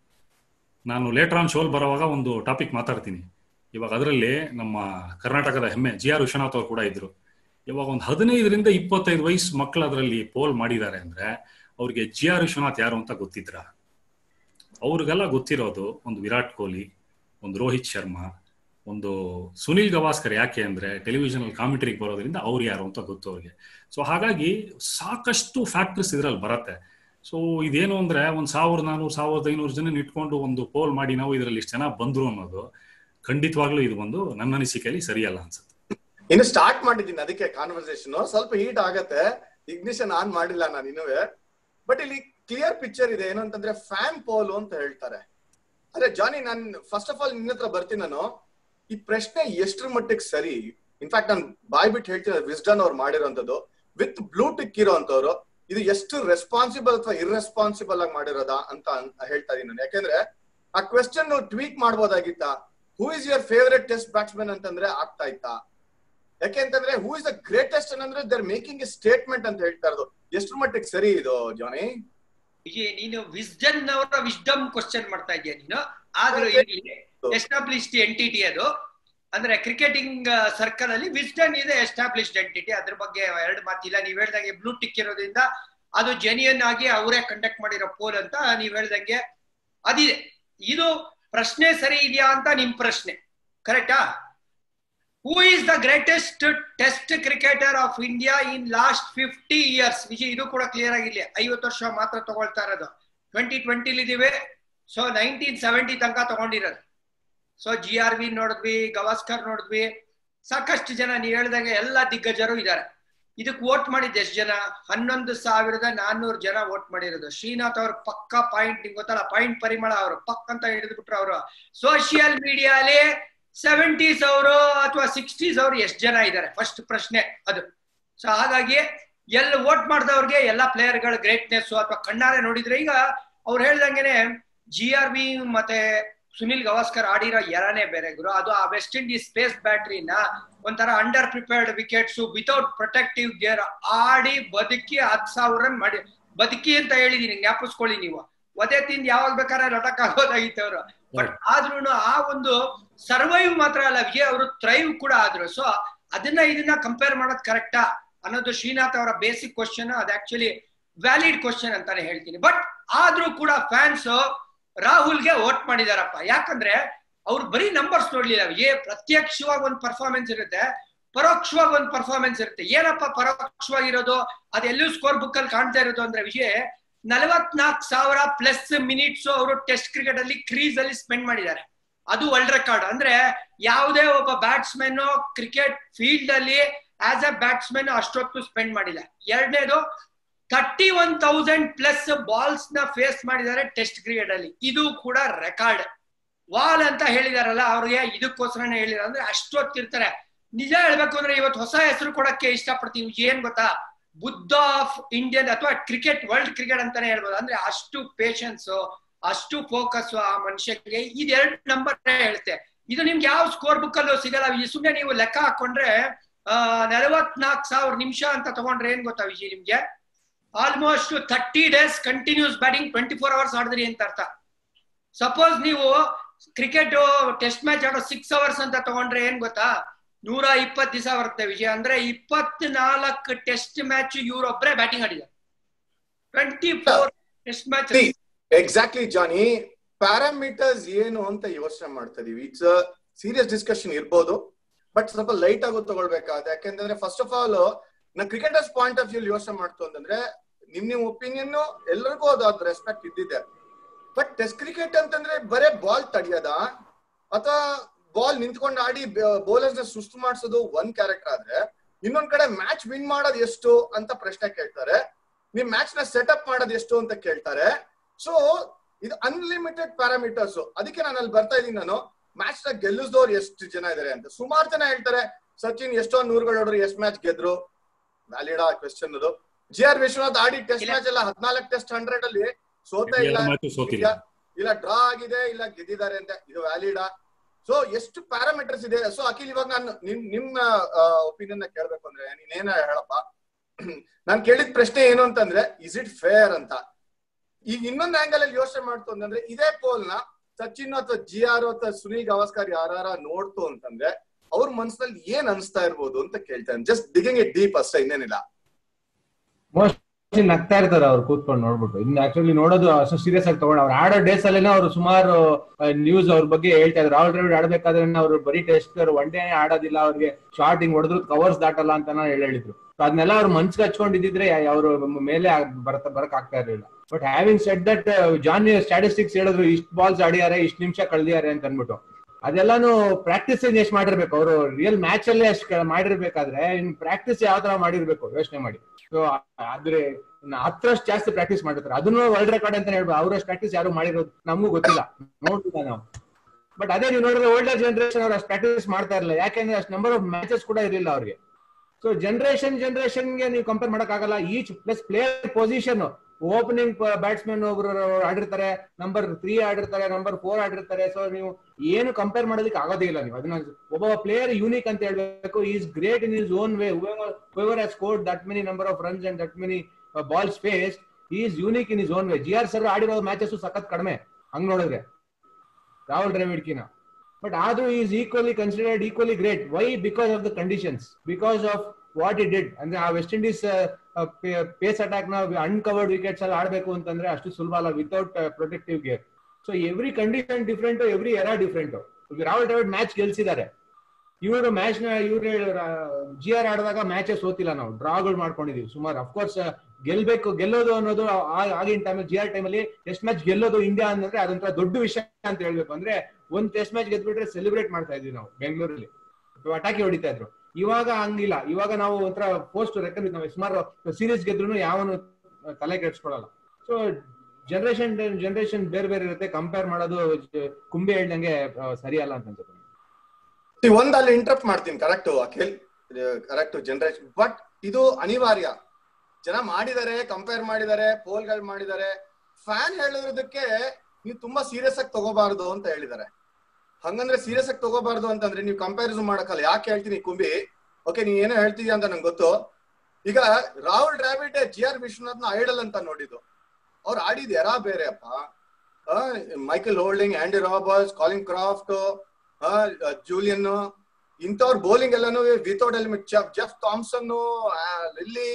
S2: ನಾನು ಲೇಟರ್ ಆನ್ ಶೋಲ್ ಬರುವಾಗ ಒಂದು ಟಾಪಿಕ್ ಮಾತಾಡ್ತೀನಿ ಇವಾಗ ಅದರಲ್ಲಿ ನಮ್ಮ ಕರ್ನಾಟಕದ ಹೆಮ್ಮೆ ಜಿ ಆರ್ ವಿಶ್ವನಾಥ್ ಅವರು ಕೂಡ ಇದ್ರು ಇವಾಗ ಒಂದು ಹದಿನೈದರಿಂದ ಇಪ್ಪತ್ತೈದು ವಯಸ್ಸು ಮಕ್ಕಳು ಅದರಲ್ಲಿ ಪೋಲ್ ಮಾಡಿದ್ದಾರೆ ಅಂದ್ರೆ ಅವ್ರಿಗೆ ಜಿ ಆರ್ ವಿಶ್ವನಾಥ್ ಯಾರು ಅಂತ ಗೊತ್ತಿದ್ರ ಅವ್ರಿಗೆಲ್ಲ ಗೊತ್ತಿರೋದು ಒಂದು ವಿರಾಟ್ ಕೊಹ್ಲಿ ಒಂದು ರೋಹಿತ್ ಶರ್ಮಾ ಒಂದು ಸುನಿಲ್ ಗವಾಸ್ಕರ್ ಯಾಕೆ ಅಂದ್ರೆ ಟೆಲಿವಿಷನ್ ಕಾಮೆಂಟ್ರಿಗೆ ಬರೋದ್ರಿಂದ ಅವ್ರು ಯಾರು ಅಂತ ಗೊತ್ತು ಅವ್ರಿಗೆ ಸೊ ಹಾಗಾಗಿ ಸಾಕಷ್ಟು ಫ್ಯಾಕ್ಟರ್ಸ್ ಇದ್ರಲ್ಲಿ ಬರತ್ತೆ ಸೊ ಇದೇನು ಅಂದ್ರೆ ಒಂದ್ ಸಾವಿರದ ನಾನೂರು ಸಾವಿರದ ಐನೂರು ಜನ ಇಟ್ಕೊಂಡು ಒಂದು ಪೋಲ್ ಮಾಡಿ ನಾವು ಇದರಲ್ಲಿ ಇಷ್ಟು ಜನ ಬಂದ್ರು ಅನ್ನೋದು ಖಂಡಿತವಾಗ್ಲೂ ಇದು ಒಂದು ನನ್ನ ಅನಿಸಿಕೆಯಲ್ಲಿ ಸರಿಯಲ್ಲ ಅನ್ಸುತ್ತೆ
S1: ಇನ್ನು ಸ್ಟಾರ್ಟ್ ಮಾಡಿದ್ದೀನಿ ಅದಕ್ಕೆ ಕಾನ್ವರ್ಸೇಷನ್ ಸ್ವಲ್ಪ ಹೀಟ್ ಆಗತ್ತೆ ಇಗ್ನಿಷನ್ ಆನ್ ಮಾಡಿಲ್ಲ ನಾನು ಇನ್ನುವೆ ಬಟ್ ಇಲ್ಲಿ ಕ್ಲಿಯರ್ ಪಿಕ್ಚರ್ ಇದೆ ಏನು ಅಂತಂದ್ರೆ ಫ್ಯಾನ್ ಪೋಲ್ ಅಂತ ಹೇಳ್ತಾರೆ ಅದೇ ಜಾನಿ ನಾನ್ ಫಸ್ಟ್ ಆಫ್ ಆಲ್ ನಿನ್ನ ಹತ್ರ ಬರ್ತೀನಿ ನಾನು ಈ ಪ್ರಶ್ನೆ ಎಷ್ಟ್ರ ಮಟ್ಟಿಗೆ ಸರಿ ಇನ್ಫ್ಯಾಕ್ಟ್ ನಾನು ಬಾಯ್ ಬಿಟ್ಟು ಹೇಳ್ತೀನಿ ವಿಸ್ಡನ್ ಅವ್ರು ಮಾಡಿರೋಂಥದ್ದು ವಿತ್ ಬ್ಲೂ ಟಿಕ್ ಇರೋಂಥವ್ರು ಇದು ಎಷ್ಟು ರೆಸ್ಪಾನ್ಸಿಬಲ್ ಅಥವಾ ಇರ್ರೆಸ್ಪಾನ್ಸಿಬಲ್ ಆಗಿ ಮಾಡಿರೋದಾ ಅಂತ ಹೇಳ್ತಾ ಇದೀನಿ ನಾನು ಯಾಕಂದ್ರೆ ಆ ಕ್ವೆಶ್ಚನ್ ಟ್ವೀಟ್ ಮಾಡ್ಬೋದಾಗಿತ್ತ who is your favourite test batsman ಅಂತಂದ್ರೆ ಆಗ್ತಾ ಇತ್ತಾ ಯಾಕೆ ಅಂತಂದ್ರೆ ಹೂ ಇಸ್ ದ ಗ್ರೇಟೆಸ್ಟ್ ಅಂದ್ರೆ ದರ್ ಮೇಕಿಂಗ್ ಎ ಸ್ಟೇಟ್ಮೆಂಟ್ ಅಂತ ಹೇಳ್ತಾ ಇರೋದು ಎಷ್ಟು ಮಟ್ಟಿಗೆ ಸರಿ ಇದು ಜಾನಿ
S3: ವಿಜಯ್ ನೀನು ವಿಸ್ಡನ್ ಅವರ ವಿಸ್ಡಮ್ ಕ್ವಶನ್ ಮಾಡ್ತಾ ಇದೀಯ ನೀನು ಆದ್ರೂ ಇಲ್ಲಿ ಎಸ್ಟಾಬ್ಲಿಷ್ಡ್ ಎಂಟಿಟಿ ಅದು ಅಂದ್ರೆ ಕ್ರಿಕೆಟಿಂಗ್ ಸರ್ಕಲ್ ಅಲ್ಲಿ ವಿಸ್ಡನ್ ಇದೆ ಎಸ್ಟಾಬ್ಲಿಷ್ಡ್ ಎಂಟಿಟಿ ಅದ್ರ ಬಗ್ಗೆ ಎರಡು ಮಾತಿಲ್ಲ ನೀವ್ ಹೇಳ್ದಂಗೆ ಬ್ಲೂ ಟಿಕ್ ಇರೋದ್ರಿಂದ ಅದು ಜೆನ್ಯನ್ ಆಗಿ ಅವರೇ ಕಂಡಕ್ಟ್ ಮಾಡಿರೋ ಪೋಲ್ ಅಂತ ನೀವ್ ಹೇಳ್ದಂಗೆ ಅದಿದೆ ಇದು ಪ್ರಶ್ನೆ ಸರಿ ಇದೆಯಾ ಅಂತ ನಿಮ್ ಪ್ರಶ್ನೆ ಕರೆಕ್ಟಾ who is the greatest test cricketer of India in last fifty years Vijay ಇದು ಕೂಡ ಕ್ಲಿಯರ್ ಆಗಿಲ್ಲ ಐವತ್ತು ವರ್ಷ ಮಾತ್ರ ತಗೊಳ್ತಾ ಇರೋದು ಟ್ವೆಂಟಿ ಟ್ವೆಂಟಿಲಿ ಇದೀವಿ ಸೊ ನೈನ್ಟೀನ್ ಸೆವೆಂಟಿ ತನಕ ತಗೊಂಡಿರೋದು ಸೊ ಜಿ ಆರ್ ವಿ ನೋಡಿದ್ವಿ ಗವಾಸ್ಕರ್ ನೋಡಿದ್ವಿ ಸಾಕಷ್ಟು ಜನ ನೀವು ಹೇಳ್ದಂಗೆ ಎಲ್ಲ ದಿಗ್ಗಜರು ಇದ್ದಾರೆ ಇದಕ್ಕೆ ವೋಟ್ ಮಾಡಿದ್ದು ಎಷ್ಟು ಜನ ಹನ್ನೊಂದು ಸಾವಿರದ ನಾನ್ನೂರು ಜನ ವೋಟ್ ಮಾಡಿರೋದು ಶ್ರೀನಾಥ್ ಅವ್ರ ಪಕ್ಕ ಪಾಯಿಂಟ್ ನಿಂಗೆ ಗೊತ್ತಲ್ಲ ಪಾಯಿಂಟ್ ಪರಿಮಳ ಅವರು ಪಕ್ ಅಂತ ಹಿಡಿದು ಬಿಟ್ರು ಅವರು ಸೋಷಿಯಲ್ ಮೀಡಿಯಾಲಿ ಸೆವೆಂಟೀಸ್ ಅವರು ಅಥವಾ ಸಿಕ್ಸ್ಟೀಸ್ ಅವರು ಎಷ್ಟು ಜನ ಇದ್ದಾರೆ ಫಸ್ಟ್ ಪ್ರಶ್ನೆ ಅದು ಸೊ ಹಾಗಾಗಿ ಎಲ್ಲ ವೋಟ್ ಮಾಡಿದವ್ರಿಗೆ ಎಲ್ಲ ಪ್ಲೇಯರ್ಗಳ ಗ್ರೇಟ್ನೆಸ್ ಅಥವಾ ಕಣ್ಣಾರೆ ನೋಡಿದ್ರೆ ಈಗ ಅವ್ರು ಹೇಳ್ದಂಗೆನೆ ಜಿ ಆರ್ ಬಿ ಮತ್ತೆ ಸುನಿಲ್ ಗವಾಸ್ಕರ್ ಆಡಿರೋ ಎರನೇ ಬೇರೆ ಗುರು ಅದು ಆ ವೆಸ್ಟ್ ಇಂಡೀಸ್ ಸ್ಪೇಸ್ ಬ್ಯಾಟ್ರಿನ ಒಂಥರ under prepared wickets without protective gear ಆಡಿ ಬದುಕಿ ಹತ್ ಸಾವಿರ ರನ್ ಮಾಡಿ ಬದುಕಿ ಅಂತ ಹೇಳಿದೀನಿ ಜ್ಞಾಪಿಸ್ಕೊಳ್ಳಿ ನೀವು ಒದೆ ತಿಂದು ಯಾವಾಗ ಬೇಕಾದ್ರೆ ಲೊಟಕ್ ಆಗೋದಾಗಿತ್ತು ಅವರು ಬಟ್ ಆದ್ರೂ ಆ ಒಂದು ಸರ್ವೈವ್ ಮಾತ್ರ ಅಲ್ಲ ವಿಜಯ್ ಅವರು ಥ್ರೈವ್ ಕೂಡ ಆದ್ರು ಸೊ ಅದನ್ನ ಇದನ್ನ ಕಂಪೇರ್ ಮಾಡೋದು ಕರೆಕ್ಟಾ ಅನ್ನೋದು ಶ್ರೀನಾಥ್ ಅವರ ಬೇಸಿಕ್ ಕ್ವಶನ್ ಅದು ಆಕ್ಚುಲಿ ವ್ಯಾಲಿಡ್ ಕ್ವಶನ್ ಅಂತಾನೆ ಹೇಳ್ತೀನಿ ಬಟ್ ಆದ್ರೂ ಕೂಡ ಫ್ಯಾನ್ಸ್ ರಾಹುಲ್ಗೆ ವೋಟ್ ಮಾಡಿದಾರಪ್ಪ ಯಾಕಂದ್ರೆ ಅವ್ರು ಬರೀ ನಂಬರ್ಸ್ ನೋಡ್ಲಿಲ್ಲ ವಿಜಯ್ ಪ್ರತ್ಯಕ್ಷವಾಗಿ ಒಂದು ಪರ್ಫಾರ್ಮೆನ್ಸ್ ಇರುತ್ತೆ ಪರೋಕ್ಷವಾಗಿ ಒಂದು ಪರ್ಫಾರ್ಮೆನ್ಸ್ ಇರುತ್ತೆ ಏನಪ್ಪ ಪರೋಕ್ಷವಾಗಿರೋದು ಅದೆಲ್ಲೂ ಸ್ಕೋರ್ ಬುಕ್ ಅಲ್ಲಿ ಕಾಣ್ತಾ ಇರೋದು ಅಂದ್ರೆ ವಿಜಯ್ ನಲವತ್ನಾಲ್ಕು ಸಾವಿರ ಪ್ಲಸ್ ಮಿನಿಟ್ಸ್ ಅವರು ಟೆಸ್ಟ್ ಕ್ರಿಕೆಟ್ ಅಲ್ಲಿ ಕ್ರೀಸ್ ಅಲ್ಲಿ ಸ್ಪೆಂಡ್ ಮಾಡಿದ್ದಾರೆ ಅದು ವರ್ಲ್ಡ್ ರೆಕಾರ್ಡ್ ಅಂದ್ರೆ ಯಾವುದೇ ಒಬ್ಬ ಬ್ಯಾಟ್ಸ್ಮನ್ ಕ್ರಿಕೆಟ್ ಫೀಲ್ಡ್ ಅಲ್ಲಿ ಆಸ್ ಅ ಬ್ಯಾಟ್ಸ್ಮನ್ ಅಷ್ಟೊತ್ತು ಸ್ಪೆಂಡ್ ಮಾಡಿಲ್ಲ ಎರಡನೇದು thirty one thousand plus balls ನ ಫೇಸ್ ಮಾಡಿದ್ದಾರೆ ಟೆಸ್ಟ್ ಕ್ರಿಕೆಟ್ ಅಲ್ಲಿ ಇದು ಕೂಡ ರೆಕಾರ್ಡ್ ವಾಲ್ ಅಂತ ಹೇಳಿದಾರಲ್ಲ ಅವ್ರಿಗೆ ಇದಕ್ಕೋಸ್ಕರನೇ ಹೇಳಿದಾರೆ ಅಂದ್ರೆ ಅಷ್ಟೊತ್ತಿರ್ತಾರೆ ನಿಜ ಹೇಳ್ಬೇಕು ಅಂದ್ರೆ ಇವತ್ತು ಹೊಸ ಹೆಸರು ಕೊಡಕ್ಕೆ ಇಷ್ಟಪಡ್ತೀವಿ ಏನ್ ಗೊತ್ತಾ ಬುದ್ಧ ಆಫ್ ಇಂಡಿಯನ್ ಅಥವಾ ಕ್ರಿಕೆಟ್ ವರ್ಲ್ಡ್ ಕ್ರಿಕೆಟ್ ಅಂತಾನೆ ಹೇಳ್ಬೋದು ಅಂದ್ರೆ ಅಷ್ಟು ಪೇಶನ್ಸ್ ಅಷ್ಟು ಫೋಕಸ್ ಆ ಮನುಷ್ಯನಿಗೆ ಇದೆರಡು ನಂಬರ್ ಹೇಳುತ್ತೆ ಇದು ನಿಮ್ಗೆ ಯಾವ ಸ್ಕೋರ್ ಬುಕ್ ಅಲ್ಲೂ ಸಿಗಲ್ಲ ಈ ಸುಮ್ಮನೆ ನೀವು ಲೆಕ್ಕ ಹಾಕೊಂಡ್ರೆ ಆ ನಲವತ್ನಾಲ್ಕು ಸಾವಿರ ನಿಮಿಷ ಅಂತ ತಗೊಂಡ್ರೆ ಏನ್ ಗೊತ್ತಾ ವಿಜಯ್ ನಿಮ್ಗೆ almost thirty days continuous batting twenty four hours ಆಡಿದ್ರಿ ಅಂತ ಅರ್ಥ ಸಪೋಸ್ ನೀವು ಕ್ರಿಕೆಟ್ ಟೆಸ್ಟ್ ಮ್ಯಾಚ್ ಆಡೋ ಸಿಕ್ಸ್ ಅವರ್ಸ್ ಅಂತ ತಗೊಂಡ್ರೆ ಏನ್ ಗೊತ್ತಾ ನೂರ ಇಪ್ಪತ್ತು ದಿವಸ ಬರುತ್ತೆ ವಿಜಯ ಅಂದ್ರೆ ಇಪ್ಪತ್ನಾಲ್ಕು ಟೆಸ್ಟ್ ಮ್ಯಾಚ್ ಇವ್ರೊಬ್ರೆ ಬ್ಯಾಟಿಂಗ್ ಆಡಿದ್ದಾರೆ twenty four test match
S1: exactly Johnny parameters ಏನು ಅಂತ ಯೋಚನೆ ಮಾಡ್ತಾ ಇದೀವಿ ಇಟ್ಸ್ ಸೀರಿಯಸ್ ಡಿಸ್ಕಷನ್ ಇರ್ಬೋದು ಬಟ್ ಸ್ವಲ್ಪ ಲೈಟ್ ಆಗಿ ತಗೊಳ್ಬೇಕಾದ ಯಾಕೆಂತಂದ್ರೆ ಫಸ್ಟ್ ಆಫ್ ಆಲ್ ನಾ ಕ್ರಿಕೆಟರ್ಸ್ ಪಾಯಿಂಟ್ ಆಫ್ ವ್ಯೂ ಯೋಚನೆ ಮಾಡ್ತು ಅಂತಂದ್ರೆ ನಿಮ್ ನಿಮ್ ಒಪಿನಿಯನ್ ಎಲ್ಲರಿಗೂ ಅದು ಅದ್ ರೆಸ್ಪೆಕ್ಟ್ ಇದ್ದಿದೆ ಬಟ್ ಟೆಸ್ಟ್ ಕ್ರಿಕೆಟ್ ಅಂತಂದ್ರೆ ಬರೇ ಬಾಲ್ ತಡಿಯೋದ ಅಥವಾ ಬಾಲ್ ನಿಂತ್ಕೊಂಡು ಆಡಿ ಬೌಲರ್ಸ್ ನ ಸುಸ್ತು ಮಾಡಿಸೋದು ಒಂದ್ ಕ್ಯಾರೆಕ್ಟರ್ ಆದ್ರೆ ಇನ್ನೊಂದ್ ಕಡೆ ಮ್ಯಾಚ್ ವಿನ್ ಮಾಡೋದು ಎಷ್ಟು ಅಂತ ಪ್ರಶ್ನೆ ಕೇಳ್ತಾರೆ ನಿಮ್ ಮ್ಯಾಚ್ ನ ಸೆಟಪ್ ಮಾಡೋದು ಎಷ್ಟು ಅಂತ ಕೇಳ್ತಾರೆ ಸೊ ಇದು ಅನ್ಲಿಮಿಟೆಡ್ ಪ್ಯಾರಾಮೀಟರ್ಸ್ ಅದಕ್ಕೆ ನಾನು ಅಲ್ಲಿ ಬರ್ತಾ ಇದೀನಿ ನಾನು ಮ್ಯಾಚ್ ನ ಗೆಲ್ಲಿಸಿದವ್ರು ಎಷ್ಟು ಜನ ಇದಾರೆ ಅಂತ ಸುಮಾರು ಜನ ಹೇಳ್ತಾರೆ ಸಚಿನ್ ಎಷ್ಟೋ ನೂರುಗಳು ಹೊಡ್ರು ಎಷ್ಟ್ ಮ್ಯಾಚ್ ಗೆದ್ರು ವ್ಯಾಲಿಡ್ ಆ ಕ್ವೆಶನ್ ಅದು ಜಿ ಆರ್ ವಿಶ್ವನಾಥ್ ಆಡಿ ಟೆಸ್ಟ್
S3: ಇಲ್ಲ.
S1: ಮ್ಯಾಚ್ ಎಲ್ಲ ಹದಿನಾಲ್ಕು ಟೆಸ್ಟ್ ಹಂಡ್ರೆಡ್ ಅಲ್ಲಿ ಸೋತೆ ಇಲ್ಲ
S2: ಎರಡು match ಸೋತಿಲ್ಲ
S1: ಇಲ್ಲ ಡ್ರಾ ಆಗಿದೆ ಇಲ್ಲ ಗೆದ್ದಿದ್ದಾರೆ ಅಂತ ಇದು ವ್ಯಾಲಿಡಾ ಸೊ ಎಷ್ಟು ಪ್ಯಾರಾಮೀಟರ್ಸ್ ಇದೆ ಸೊ ಅಖಿಲ್ ಇವಾಗ ನಾನು ನಿಮ್ ನಿಮ್ಮ ಒಪಿನಿಯನ್ ಕೇಳ್ಬೇಕು ಅಂದ್ರೆ ನೀನೇನ ಹೇಳಪ್ಪ ನಾನ್ ಕೇಳಿದ ಪ್ರಶ್ನೆ ಏನು ಅಂತಂದ್ರೆ ಇಸ್ ಇಟ್ ಫೇರ್ ಅಂತ ಈಗ ಇನ್ನೊಂದು ಆಂಗಲ್ ಅಲ್ಲಿ ಯೋಚನೆ ಮಾಡ್ತು ಅಂತಂದ್ರೆ ಇದೇ ಪೋಲ್ ನ ಸಚಿನ್ ಅಥವಾ ಜಿ ಆರ್ ಅಥವಾ ಸುನೀಲ್ ಗವಾಸ್ಕರ್ ಯಾರ ನೋಡ್ತು ಅಂತಂದ್ರೆ ಅವ್ರ ಮನ್ಸಲ್ಲಿ ಏನ್ ಅನ್ಸ್ತಾ ಇರ್ಬೋದು ಅಂತ ಕೇಳ್ತೇನೆ ಜಸ್ಟ್ ಡಿಗಿಂಗ್ ಇಟ್ ಡೀಪ್ ಅಷ್ಟೇ ಇನ್ನೇನಿಲ್ಲ
S4: ಮೋಸ್ಟ್ಲಿ ನಗ್ತಾ ಇರ್ತಾರೆ ಅವ್ರು ಕೂತ್ಕೊಂಡು ನೋಡ್ಬಿಟ್ಟು ಇನ್ನು ಆಕ್ಚುಲಿ ನೋಡೋದು ಅಷ್ಟು ಸೀರಿಯಸ್ ಆಗಿ ತಗೊಂಡು ಅವ್ರು ಆಡೋ ಡೇಸ್ ಅಲ್ಲೇನೆ ಅವ್ರು ಸುಮಾರು ನ್ಯೂಸ್ ಅವ್ರ ಬಗ್ಗೆ ಹೇಳ್ತಾ ಇದ್ರು ರಾಹುಲ್ ದ್ರಾವಿಡ್ ಆಡ್ಬೇಕಾದ್ರೆ ಅವ್ರು ಬರೀ ಟೆಸ್ಟ್ ಒನ್ ಡೇ ಆಡೋದಿಲ್ಲ ಅವ್ರಿಗೆ ಶಾರ್ಟ್ ಹಿಂಗ್ ಹೊಡೆದ್ರು ಕವರ್ಸ್ ದಾಟಲ್ಲ ಅಂತ ಹೇಳಿ ಹೇಳಿದ್ರು So ಅದನ್ನೆಲ್ಲ ಅವ್ರು ಮನ್ಸ್ಗೆ ಹಚ್ಕೊಂಡಿದ್ರೆ ಅವ್ರ ಮೇಲೆ ಬರತ ಬರಕ್ ಆಗ್ತಾ ಇರ್ಲಿಲ್ಲ but having said that John statistics ಹೇಳಿದ್ರು ಇಷ್ಟು ಬಾಲ್ಸ್ ಆಡಿದ್ದಾರೆ ಇಷ್ಟು ನಿಮಿಷ ಕಳ್ದಿದ್ದಾರೆ ಅಂತ ಅನ್ಬಿಟ್ಟು ಅದೆಲ್ಲಾನು ಪ್ರಾಕ್ಟೀಸ್ ಎಷ್ಟು ಮಾಡಿರ್ಬೇಕು ಅವರು ರಿಯಲ್ ಮ್ಯಾಚ್ ಅಲ್ಲೇ ಅಷ್ಟು ಮಾಡಿರ್ಬೇಕಾದ್ರೆ ಇನ್ ಪ್ರಾಕ್ಟೀಸ್ ಯಾವ ತರ ಮಾಡಿರ್ಬೇಕು ಯೋಚನೆ ಮಾಡಿ ಸೊ ಆದ್ರೆ ಇನ್ನು ಹತ್ತರಷ್ಟು ಜಾಸ್ತಿ ಪ್ರಾಕ್ಟೀಸ್ ಮಾಡಿರ್ತಾರೆ ಅದನ್ನು ವರ್ಲ್ಡ್ ರೆಕಾರ್ಡ್ ಅಂತ ಹೇಳ್ಬೋದು ಅವರಷ್ಟು ಪ್ರಾಕ್ಟೀಸ್ ಯಾರು ಮಾಡಿರೋದು ನಮಗೂ ಗೊತ್ತಿಲ್ಲ ನೋಡ್ತಿಲ್ಲ ನಾವು ಬಟ್ ಅದೇ ನೀವು ನೋಡಿದ್ರೆ ಓಲ್ಡರ್ ಜನರೇಷನ್ ಅವ್ರು ಅಷ್ಟು ಪ್ರಾಕ್ಟೀಸ್ ಮಾಡ್ತಾ ಇರಲಿಲ್ಲ ಯಾಕೆಂದ್ರೆ ಅಷ್ಟು ನಂಬರ್ ಆಫ್ ಮ್ಯಾಚಸ್ ಕೂಡ ಇರಲಿಲ್ಲ ಅವ್ರಿಗೆ ಸೊ ಜನರೇಷನ್ ಜನರೇಷನ್ಗೆ ನೀವು ಕಂಪೇರ್ ಮಾಡಕ್ಕಾಗಲ್ಲ each plus player position opening batsman ಒಬ್ರು ಆಡಿರ್ತಾರೆ ನಂಬರ್ ತ್ರೀ ಆಡಿರ್ತಾರೆ ನಂಬರ್ ಫೋರ್ ಆಡಿರ್ತಾರೆ ಸೊ ನೀವು ಏನು ಕಂಪೇರ್ ಮಾಡೋದಕ್ಕೆ ಆಗೋದೇ ಇಲ್ಲ ನೀವು ಅದನ್ನ ಒಬ್ಬ ಪ್ಲೇಯರ್ ಯೂನಿಕ್ ಅಂತ ಹೇಳ್ಬೇಕು is great in his own way whoever has scored that many number of runs and that many uh, balls faced he is unique in his own way G R sir ಆಡಿರೋ matches ಸಖತ್ ಕಡಿಮೆ ಹಂಗ್ ನೋಡಿದ್ರೆ ರಾಹುಲ್ ದ್ರಾವಿಡ್ಕಿನ but ಆದ್ರೂ is equally considered equally great why because of the conditions because of what it did ಅಂದ್ರೆ ಆ West Indies pace attack ನ ಅನ್ಕವರ್ಡ್ ವಿಕೆಟ್ಸ್ ಅಲ್ಲಿ ಆಡ್ಬೇಕು ಅಂತಂದ್ರೆ ಅಷ್ಟು ಸುಲಭ ಅಲ್ಲ without protective gear so every condition different every era different Rahul Dravid match ಗೆಲ್ಸಿದ್ದಾರೆ ಇವರು ಮ್ಯಾಚ್ ನ ಇವ್ರು ಜಿ ಆರ್ ಆಡಿದಾಗ ಮ್ಯಾಚೇ ಸೋತಿಲ್ಲ ನಾವು ಡ್ರಾಗಳು ಮಾಡ್ಕೊಂಡಿದೀವಿ ಸುಮಾರು ಅಫ್ಕೋರ್ಸ್ ಗೆಲ್ಬೇಕು ಗೆಲ್ಲೋದು ಅನ್ನೋದು ಆ- ಆಗಿನ ಟೈಮ್ ಜಿ ಆರ್ ಟೈಮಲ್ಲಿ ಟೆಸ್ಟ್ ಮ್ಯಾಚ್ ಗೆಲ್ಲೋದು ಇಂಡಿಯಾ ಅಂದ್ರೆ ಅದೊಂಥರ ದೊಡ್ಡ ವಿಷಯ ಅಂತ ಹೇಳ್ಬೇಕು ಅಂದ್ರೆ ಒಂದ್ ಟೆಸ್ಟ್ ಮ್ಯಾಚ್ ಗೆದ್ಬಿಟ್ರೆ ಸೆಲೆಬ್ರೇಟ್ ಮಾಡ್ತಾ ಇದ್ವಿ ನಾವು ಬೆಂಗಳೂರಲ್ಲಿ ಅಟಾಕಿ ಹೊಡಿತಾ ಇದ್ರು ಇವಾಗ ಹಂಗಿಲ್ಲ ಇವಾಗ ನಾವು ಒಂಥರ ಪೋಸ್ಟ್ ರೆಕನ್ ನಾವು ಸುಮಾರು ಸೀರೀಸ್ ಗೆದ್ರು ಯಾವನು ತಲೆ ಕೆಡ್ಸ್ಕೊಳಲ್ಲ ಸೊ ಜನರೇಷನ್ ಜನರೇಷನ್ ಬೇರೆ ಬೇರೆ ಇರುತ್ತೆ ಕಂಪೇರ್ ಮಾಡೋದು ಜ- ಕುಂಬೆ ಹೇಳ್ದಂಗೆ ಆ, ಸರಿಯಲ್ಲ ಅಂತ ಅನ್ಸುತ್ತೆ
S1: See, ಒಂದ್ ಅಲ್ಲಿ ಇಂಟರಪ್ಟ್ ಮಾಡ್ತೀನಿ correct Akhil correct generation but ಇದು ಅನಿವಾರ್ಯ ಜನ ಮಾಡಿದ್ದಾರೆ ಕಂಪೇರ್ ಮಾಡಿದ್ದಾರೆ ಪೋಲ್ಗಳು ಮಾಡಿದ್ದಾರೆ ಫ್ಯಾನ್ ಹೇಳಿರೋದಕ್ಕೆ ನೀವು ತುಂಬಾ ಸೀರಿಯಸ್ ಆಗಿ ತಗೋಬಾರ್ದು ಅಂತ ಹೇಳಿದ್ದಾರೆ ಹಂಗಂದ್ರೆ ಸೀರಿಯಸ್ ಆಗಿ ತಗೋಬಾರ್ದು ಅಂತಂದ್ರೆ ನೀವು ಕಂಪ್ಯಾರಿಸನ್ ಮಾಡಕ್ಕಲ್ಲ ಯಾಕೆ ಹೇಳ್ತೀನಿ ಕುಂಬಿ ಓಕೆ ನೀ ಏನೋ ಹೇಳ್ತಿದ್ಯಾ ಅಂತ ನಂಗೆ ಗೊತ್ತು ಈಗ ರಾಹುಲ್ ಡ್ರಾವಿಡ್ ಜಿ ಆರ್ ವಿಶ್ವನಾಥ್ನ ಐಡಲ್ ಅಂತ ನೋಡಿದ್ದು ಅವ್ರು ಆಡಿದ ಎರಾ ಬೇರೆ ಅಪ್ಪ Michael Holding Andy Roberts Colin Croft Julian ಇಂಥವ್ರ ಬೌಲಿಂಗ್ ಎಲ್ಲಾನು without element Jeff Jeff Thomson Lillee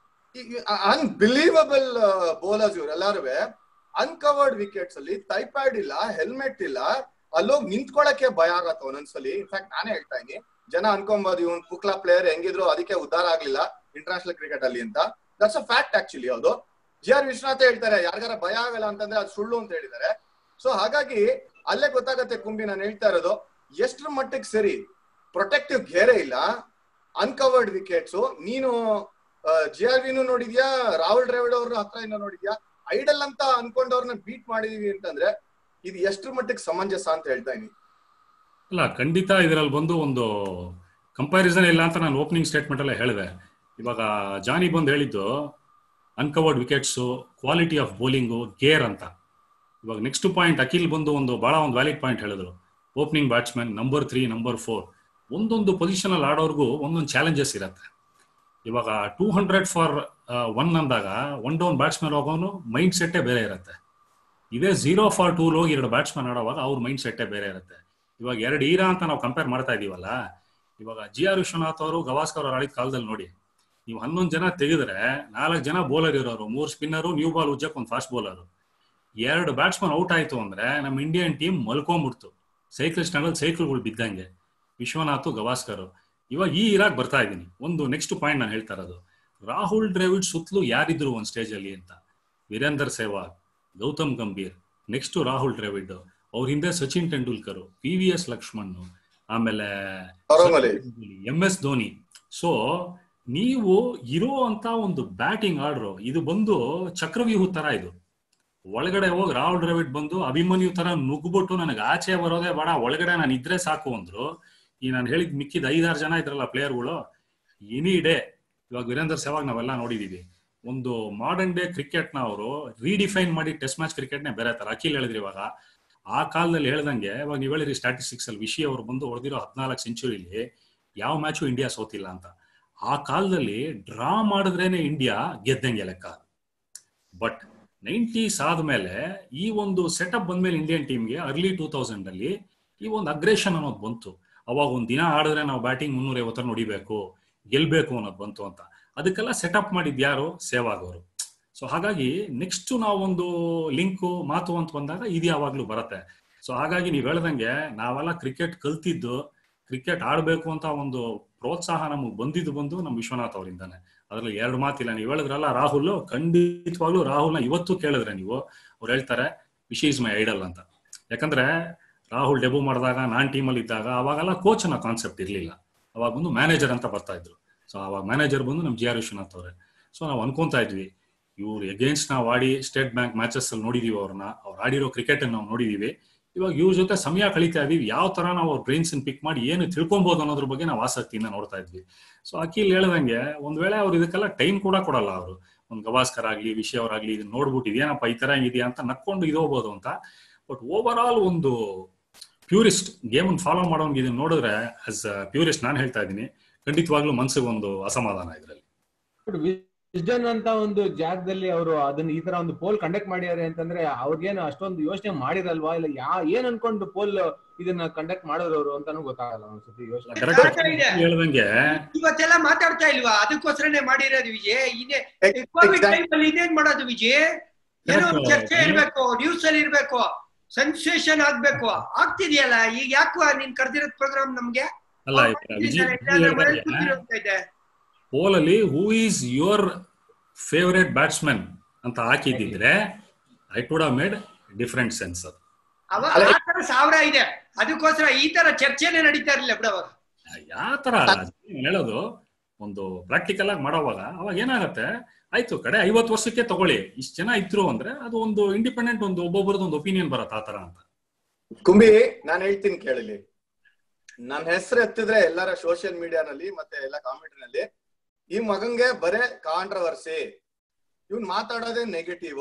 S1: unbelievable bowlers ಇವರೆಲ್ಲಾರು ಅನ್ಕವರ್ಡ್ ವಿಕೆಟ್ಸ್ ಅಲ್ಲಿ ಟೈಪ್ಯಾಡ್ ಇಲ್ಲ ಹೆಲ್ಮೆಟ್ ಇಲ್ಲ ಅಲ್ಲೋಗಿ ನಿಂತ್ಕೊಳಕ್ಕೆ ಭಯ ಆಗತ್ತ ಒಂದೊಂದ್ಸಲಿ ಇನ್ಫ್ಯಾಕ್ಟ್ ನಾನೇ ಹೇಳ್ತಾ ಇದೀನಿ ಜನ ಅನ್ಕೊಂಬೋದು ಇವನ್ ಪುಕ್ಲಾ ಪ್ಲೇಯರ್ ಹೆಂಗಿದ್ರು ಅದಕ್ಕೆ ಉದ್ಧಾರ ಆಗ್ಲಿಲ್ಲ ಇಂಟರ್ನ್ಯಾಷನಲ್ ಕ್ರಿಕೆಟ್ ಅಲ್ಲಿ ಅಂತ ದಟ್ಸ್ ಅ ಫ್ಯಾಕ್ಟ್ ಆಕ್ಚುಲಿ ಅದು ಜಿ ಆರ್ ವಿಶ್ವನಾಥ್ ಹೇಳ್ತಾರೆ ಯಾರಿಗಾರ ಭಯ ಆಗಲ್ಲ ಅಂತಂದ್ರೆ ಅದು ಸುಳ್ಳು ಅಂತ ಹೇಳಿದ್ದಾರೆ ಸೊ ಹಾಗಾಗಿ ಅಲ್ಲೇ ಗೊತ್ತಾಗತ್ತೆ ಕುಂಬಿ ನಾನು ಹೇಳ್ತಾ ಇರೋದು ಎಷ್ಟ್ರ ಮಟ್ಟಿಗೆ ಸರಿ ಪ್ರೊಟೆಕ್ಟಿವ್ ಘೇರೆ ಇಲ್ಲ ಅನ್ಕವರ್ಡ್ ವಿಕೆಟ್ಸ್ ನೀನು ಜಿ ಆರ್ ವಿನು ನೋಡಿದ್ಯಾ ರಾಹುಲ್ ದ್ರಾವಿಡ್ ಅವ್ರ ಹತ್ರ ಏನೋ ನೋಡಿದ್ಯಾ ಐಡಲ್ ಅಂತ ಅನ್ಕೊಂಡವ್ರನ್ನ ಬೀಟ್ ಮಾಡಿದೀವಿ ಅಂತಂದ್ರೆ ಇದು ಎಷ್ಟ್ರ ಮಟ್ಟಿಗೆ ಸಮಂಜಸ ಅಂತ ಹೇಳ್ತಾ ಇದೀನಿ
S2: ಅಲ್ಲ ಖಂಡಿತ ಇದರಲ್ಲಿ ಬಂದು ಒಂದು ಕಂಪ್ಯಾರಿಸನ್ ಇಲ್ಲ ಅಂತ ನಾನು ಓಪನಿಂಗ್ ಸ್ಟೇಟ್ಮೆಂಟ್ ಅಲ್ಲೇ ಹೇಳಿದೆ ಇವಾಗ ಜಾನಿ ಬಂದು ಹೇಳಿದ್ದು uncovered wickets quality of bowling gear ಅಂತ ಇವಾಗ ನೆಕ್ಸ್ಟ್ ಪಾಯಿಂಟ್ ಅಖಿಲ್ ಬಂದು ಒಂದು ಬಹಳ ಒಂದು ವ್ಯಾಲಿಡ್ ಪಾಯಿಂಟ್ ಹೇಳಿದ್ರು opening batsman number three number four ಒಂದೊಂದು ಪೊಸಿಷನ್ ಅಲ್ಲಿ ಆಡೋರ್ಗೂ ಒಂದೊಂದು ಚಾಲೆಂಜಸ್ ಇರತ್ತೆ ಇವಾಗ ಟೂ ಹಂಡ್ರೆಡ್ ಫಾರ್ ಒನ್ ಅಂದಾಗ ಒನ್ ಡೌನ್ ಬ್ಯಾಟ್ಸ್ಮನ್ ಹೋಗೋನು ಮೈಂಡ್ ಸೆಟ್ಟೇ ಬೇರೆ ಇರುತ್ತೆ ಇದೇ ಝೀರೋ ಫಾರ್ ಟೂ ಹೋಗಿ ಎರಡು ಬ್ಯಾಟ್ಸ್ಮನ್ ಆಡೋವಾಗ ಅವ್ರ ಮೈಂಡ್ ಸೆಟ್ಟೇ ಬೇರೆ ಇರುತ್ತೆ ಇವಾಗ ಎರಡು ಈರಾ ಅಂತ ನಾವು ಕಂಪೇರ್ ಮಾಡ್ತಾ ಇದೀವಲ್ಲ ಇವಾಗ ಜಿ ಆರ್ ವಿಶ್ವನಾಥ್ ಅವರು ಗವಾಸ್ಕರ್ ಅವರು ಆಡಿದ ಕಾಲದಲ್ಲಿ ನೋಡಿ ನೀವು ಹನ್ನೊಂದು ಜನ ತೆಗೆದ್ರೆ ನಾಲ್ಕು ಜನ ಬೌಲರ್ ಇರೋರು ಮೂರು ಸ್ಪಿನ್ನರು ನ್ಯೂ ಬಾಲ್ ಉಜ್ಜಕ್ ಒಂದು ಫಾಸ್ಟ್ ಬೌಲರ್ ಎರಡು ಬ್ಯಾಟ್ಸ್ಮನ್ ಔಟ್ ಆಯ್ತು ಅಂದ್ರೆ ನಮ್ಮ ಇಂಡಿಯನ್ ಟೀಮ್ ಮಲ್ಕೊಂಡ್ಬಿಡ್ತು ಸೈಕಲ್ ಸ್ಟ್ಯಾಂಡಲ್ಲಿ ಸೈಕಲ್ಗಳು ಬಿದ್ದಂಗೆ ವಿಶ್ವನಾಥ್ ಗವಾಸ್ಕರ್ ಇವಾಗ ಈ ಇರಾಕ್ ಬರ್ತಾ ಇದ್ದೀನಿ ಒಂದು ನೆಕ್ಸ್ಟ್ ಪಾಯಿಂಟ್ ನಾನು ಹೇಳ್ತಾ ಇರೋದು ರಾಹುಲ್ ದ್ರಾವಿಡ್ ಸುತ್ತಲೂ ಯಾರಿದ್ರು ಒಂದು ಸ್ಟೇಜ್ ಅಲ್ಲಿ ಅಂತ ವೀರೇಂದರ್ ಸೆಹ್ವಾಗ್ ಗೌತಮ್ ಗಂಭೀರ್ ನೆಕ್ಸ್ಟ್ ರಾಹುಲ್ ದ್ರಾವಿಡ್ ಅವ್ರ ಹಿಂದೆ Sachin Tendulkar P V S Laxman ಆಮೇಲೆ ಎಂ ಎಸ್ ಧೋನಿ ಸೊ ನೀವು ಇರೋ ಅಂತ ಒಂದು ಬ್ಯಾಟಿಂಗ್ ಆರ್ಡ್ರು ಇದು ಬಂದು ಚಕ್ರವ್ಯೂಹ ತರ ಇದು ಒಳಗಡೆ ಹೋಗಿ ರಾಹುಲ್ ದ್ರಾವಿಡ್ ಬಂದು ಅಭಿಮನ್ಯು ತರ ನುಗ್ಬಿಟ್ಟು ನನಗೆ ಆಚೆ ಬರೋದೇ ಬೇಡ ಒಳಗಡೆ ನಾನು ಇದ್ರೆ ಸಾಕು ಅಂದ್ರು ಈ ನಾನು ಹೇಳಿದ್ ಮಿಕ್ಕಿದ ಐದಾರು ಜನ ಇದ್ರಲ್ಲ ಪ್ಲೇಯರ್ಗಳು ಎನಿ ಡೇ ಇವಾಗ ವೀರೇಂದ್ರ ಸೆಹ್ವಾಗ್ ನಾವೆಲ್ಲ ನೋಡಿದೀವಿ ಒಂದು ಮಾಡರ್ನ್ ಡೇ ಕ್ರಿಕೆಟ್ ನ ಅವರು ರೀಡಿಫೈನ್ ಮಾಡಿ ಟೆಸ್ಟ್ ಮ್ಯಾಚ್ ಕ್ರಿಕೆಟ್ ನೇ ಬೇರೆ ತರ ಅಖಿಲ್ ಹೇಳಿದ್ರಿ ಇವಾಗ ಆ ಕಾಲದಲ್ಲಿ ಹೇಳ್ದಂಗೆ ಇವಾಗ ನೀವು ಹೇಳಿರಿ ಸ್ಟಾಟಿಸ್ಟಿಕ್ಸ್ ಅಲ್ಲಿ ವಿಷಯ ಅವರು ಬಂದು ಹೊಡೆದಿರೋ ಹದಿನಾಲ್ಕು ಸೆಂಚುರಿಲಿ ಯಾವ ಮ್ಯಾಚು ಇಂಡಿಯಾ ಸೋತಿಲ್ಲ ಅಂತ ಆ ಕಾಲದಲ್ಲಿ ಡ್ರಾ ಮಾಡಿದ್ರೇನೆ ಇಂಡಿಯಾ ಗೆದ್ದಂಗೆ ಲೆಕ್ಕ ಬಟ್ ನೈಂಟೀಸ್ ಆದ್ಮೇಲೆ ಈ ಒಂದು ಸೆಟಪ್ ಬಂದ್ಮೇಲೆ ಇಂಡಿಯನ್ ಟೀಮ್ಗೆ ಅರ್ಲಿ ಟೂ ತೌಸಂಡ್ ಅಲ್ಲಿ ಈ ಒಂದು ಅಗ್ರೆಷನ್ ಅನ್ನೋದು ಬಂತು ಅವಾಗ ಒಂದ್ ದಿನ ಆಡಿದ್ರೆ ನಾವು ಬ್ಯಾಟಿಂಗ್ ಮುನ್ನೂರ ಐವತ್ತರ ನೋಡಿಬೇಕು ಗೆಲ್ಬೇಕು ಅನ್ನೋದು ಬಂತು ಅಂತ ಅದಕ್ಕೆಲ್ಲ ಸೆಟಪ್ ಮಾಡಿದ್ ಯಾರು ಸೇವಾಗ್ ಅವರು ಸೊ ಹಾಗಾಗಿ ನೆಕ್ಸ್ಟ್ ನಾವೊಂದು ಲಿಂಕು ಮಾತು ಅಂತ ಬಂದಾಗ ಇದು ಯಾವಾಗ್ಲೂ ಬರುತ್ತೆ ಸೊ ಹಾಗಾಗಿ ನೀವ್ ಹೇಳ್ದಂಗೆ ನಾವೆಲ್ಲ ಕ್ರಿಕೆಟ್ ಕಲ್ತಿದ್ದು ಕ್ರಿಕೆಟ್ ಆಡ್ಬೇಕು ಅಂತ ಒಂದು ಪ್ರೋತ್ಸಾಹ ನಮಗ್ ಬಂದಿದ್ದು ಬಂದು ನಮ್ ವಿಶ್ವನಾಥ್ ಅವರಿಂದಾನೆ ಅದ್ರಲ್ಲಿ ಎರಡು ಮಾತಿಲ್ಲ ನೀವು ಹೇಳಿದ್ರಲ್ಲ ರಾಹುಲ್ ಖಂಡಿತವಾಗ್ಲೂ ರಾಹುಲ್ನ ಇವತ್ತು ಕೇಳಿದ್ರೆ ನೀವು ಅವ್ರು ಹೇಳ್ತಾರೆ ವಿಶ್ ಈಸ್ ಮೈ ಐಡಲ್ ಅಂತ ಯಾಕಂದ್ರೆ ರಾಹುಲ್ ಡೆಬ್ಯೂ ಮಾಡಿದಾಗ ನಾನ್ ಟೀಮಲ್ಲಿ ಇದ್ದಾಗ ಅವಾಗೆಲ್ಲ ಕೋಚ್ ಅನ್ನೋ ಕಾನ್ಸೆಪ್ಟ್ ಇರ್ಲಿಲ್ಲ ಅವಾಗ ಬಂದು ಮ್ಯಾನೇಜರ್ ಅಂತ ಬರ್ತಾ ಇದ್ರು ಸೊ ಅವಾಗ ಮ್ಯಾನೇಜರ್ ಬಂದು ನಮ್ ಜಿ ಆರ್ ವಿಶ್ವನಾಥ್ ಅವರೇ ಸೊ ನಾವು ಅನ್ಕೊಂತಾ ಇದ್ವಿ ಇವ್ರು ಎಗೇನ್ಸ್ಟ್ ನಾವು ಆಡಿ ಸ್ಟೇಟ್ ಬ್ಯಾಂಕ್ ಮ್ಯಾಚಸ್ ಅಲ್ಲಿ ನೋಡಿದೀವಿ ಅವ್ರನ್ನ ಅವ್ರು ಆಡಿರೋ ಕ್ರಿಕೆಟ್ ನಾವು ನೋಡಿದೀವಿ ಇವಾಗ ಇವ್ರ ಜೊತೆ ಸಮಯ ಕಳೀತಾ ಇದೀವಿ ಯಾವ ತರ ನಾವು ಅವ್ರ ಬ್ರೈನ್ಸ್ ಪಿಕ್ ಮಾಡಿ ಏನು ತಿಳ್ಕೊಬಹುದು ಅನ್ನೋದ್ರ ಬಗ್ಗೆ ನಾವು ಆಸಕ್ತಿಯಿಂದ ನೋಡ್ತಾ ಇದ್ವಿ ಸೊ ಅಖಿಲ್ ಹೇಳ್ದಂಗೆ ಒಂದ್ ವೇಳೆ ಅವ್ರು ಇದಕ್ಕೆಲ್ಲ ಟೈಮ್ ಕೂಡ ಕೊಡಲ್ಲ ಅವರು ಒಂದ್ ಗವಾಸ್ಕರ್ ಆಗ್ಲಿ ವಿಷಯ ಅವರಾಗ್ಲಿ ಇದನ್ನ ನೋಡ್ಬಿಟ್ಟು ಇದೇನಪ್ಪ ಈ ತರ ಇದೆಯಾ ಅಂತ ನಕ್ಕೊಂಡು ಇದು ಹೋಗ್ಬೋದು ಅಂತ ಬಟ್ ಓವರ್ ಆಲ್ ಒಂದು ಪ್ಯೂರಿಸ್ಟ್ ಗೇಮ್ ಫಾಲೋ ಮಾಡೋನ್ಗೆ ಇದನ್ನ ನೋಡಿದ್ರೆ ಆಸ್ ಪ್ಯೂರಿಸ್ಟ್ ನಾನು ಹೇಳ್ತಾ ಇದ್ದೀನಿ ಖಂಡಿತವಾಗ್ಲೂ ಮನ್ಸಿಗೆ ಒಂದು ಅಸಮಾಧಾನ ಇದ್ರಲ್ಲಿ
S4: ವಿಸ್ಡನ್ ಅಂತ ಒಂದು ಜಾಗದಲ್ಲಿ ಅವರು ಅದನ್ನ ಈ ತರ ಒಂದು ಪೋಲ್ ಕಂಡಕ್ಟ್ ಮಾಡಿದ್ದಾರೆ ಅಂತಂದ್ರೆ ಅವ್ರಿಗೇನು ಅಷ್ಟೊಂದು ಯೋಚನೆ ಮಾಡಿರಲ್ವಾ ಇಲ್ಲ ಯಾ ಏನ್ ಅನ್ಕೊಂಡು ಪೋಲ್ ಇದನ್ನ ಕಂಡಕ್ಟ್ ಮಾಡಿದ್ರು ಅವರು ಅಂತಾನು ಗೊತ್ತಾಗಲ್ಲ ಒಂದ್ಸತಿ ಯೋಚನೆ
S2: ಕರೆಕ್ಟ್ ಹೇಳ್ದಂಗೆ
S3: ಇವತ್ತೆಲ್ಲ ಮಾತಾಡ್ತಾ ಇಲ್ವಾ ಅದಕ್ಕೋಸ್ಕರನೇ ಮಾಡಿರೋದು ವಿಜಯ್ ಇದೇ ಕೋವಿಡ್
S1: Exactly.
S3: ಟೈಮ್ ಅಲ್ಲಿ ಇದೇನ್ ಮಾಡೋದು ವಿಜಯ್ ಏನೋ ಒಂದ್
S2: Correct.
S3: ಚರ್ಚೆ ಇರ್ಬೇಕು ನ್ಯೂಸ್ ಅಲ್ಲಿ ಇರ್ಬೇಕು ಸೆನ್ಸೇಷನ್ ಆಗ್ಬೇಕು ಆಗ್ತಿದೆಯಲ್ಲ ಈಗ ಯಾಕೋ ನೀನ್ ಕರ್ದಿರೋದ್ ಪ್ರೋಗ್ರಾಮ್ ನಮ್ಗೆ
S2: ಅಲ್ಲ ವಿಜಯ್
S3: ಇದೆ
S2: ಪೋಲಲ್ಲಿ who is your favourite batsman ಅಂತ ಹಾಕಿದ್ದಿದ್ರೆ I could have made different sense ಅದು
S3: ಅವ ಆ ತರ ಸಾವಿರ ಇದೆ ಅದಕ್ಕೋಸ್ಕರ ಈ ತರ ಚರ್ಚೆನೆ ನಡೀತಾ ಇರ್ಲಿಲ್ಲ ಬಿಡ ಅವಾಗ
S2: ಯಾವ ತರ ನಾನ್ ಹೇಳೋದು ಒಂದು ಪ್ರಾಕ್ಟಿಕಲ್ ಆಗಿ ಮಾಡೋವಾಗ ಅವಾಗ ಏನಾಗತ್ತೆ ಆಯ್ತು ಕಡೆ ಐವತ್ತು ವರ್ಷಕ್ಕೆ ತಗೊಳ್ಳಿ ಇಷ್ಟು ಜನ ಇದ್ರು ಅಂದ್ರೆ ಅದು ಒಂದು ಇಂಡಿಪೆಂಡೆಂಟ್ ಒಂದು ಒಬ್ಬೊಬ್ಬರದ್ದು ಒಂದು ಒಪಿನಿಯನ್ ಬರತ್ತೆ ಆ ತರ ಅಂತ
S1: ಕುಂಬಿ ನಾನ್ ಹೇಳ್ತೀನಿ ಕೇಳಲಿ ನನ್ನ ಹೆಸರು ಎತ್ತಿದ್ರೆ ಎಲ್ಲರ ಸೋಷಿಯಲ್ ಮೀಡಿಯಾನಲ್ಲಿ ಮತ್ತೆ ಎಲ್ಲ ಕಾಮೆಂಟ್ನಲ್ಲಿ ಈ ಮಗಂಗೆ ಬರೇ ಕಾಂಟ್ರವರ್ಸಿ ಇವ್ನ್ ಮಾತಾಡೋದೇ ನೆಗೆಟಿವ್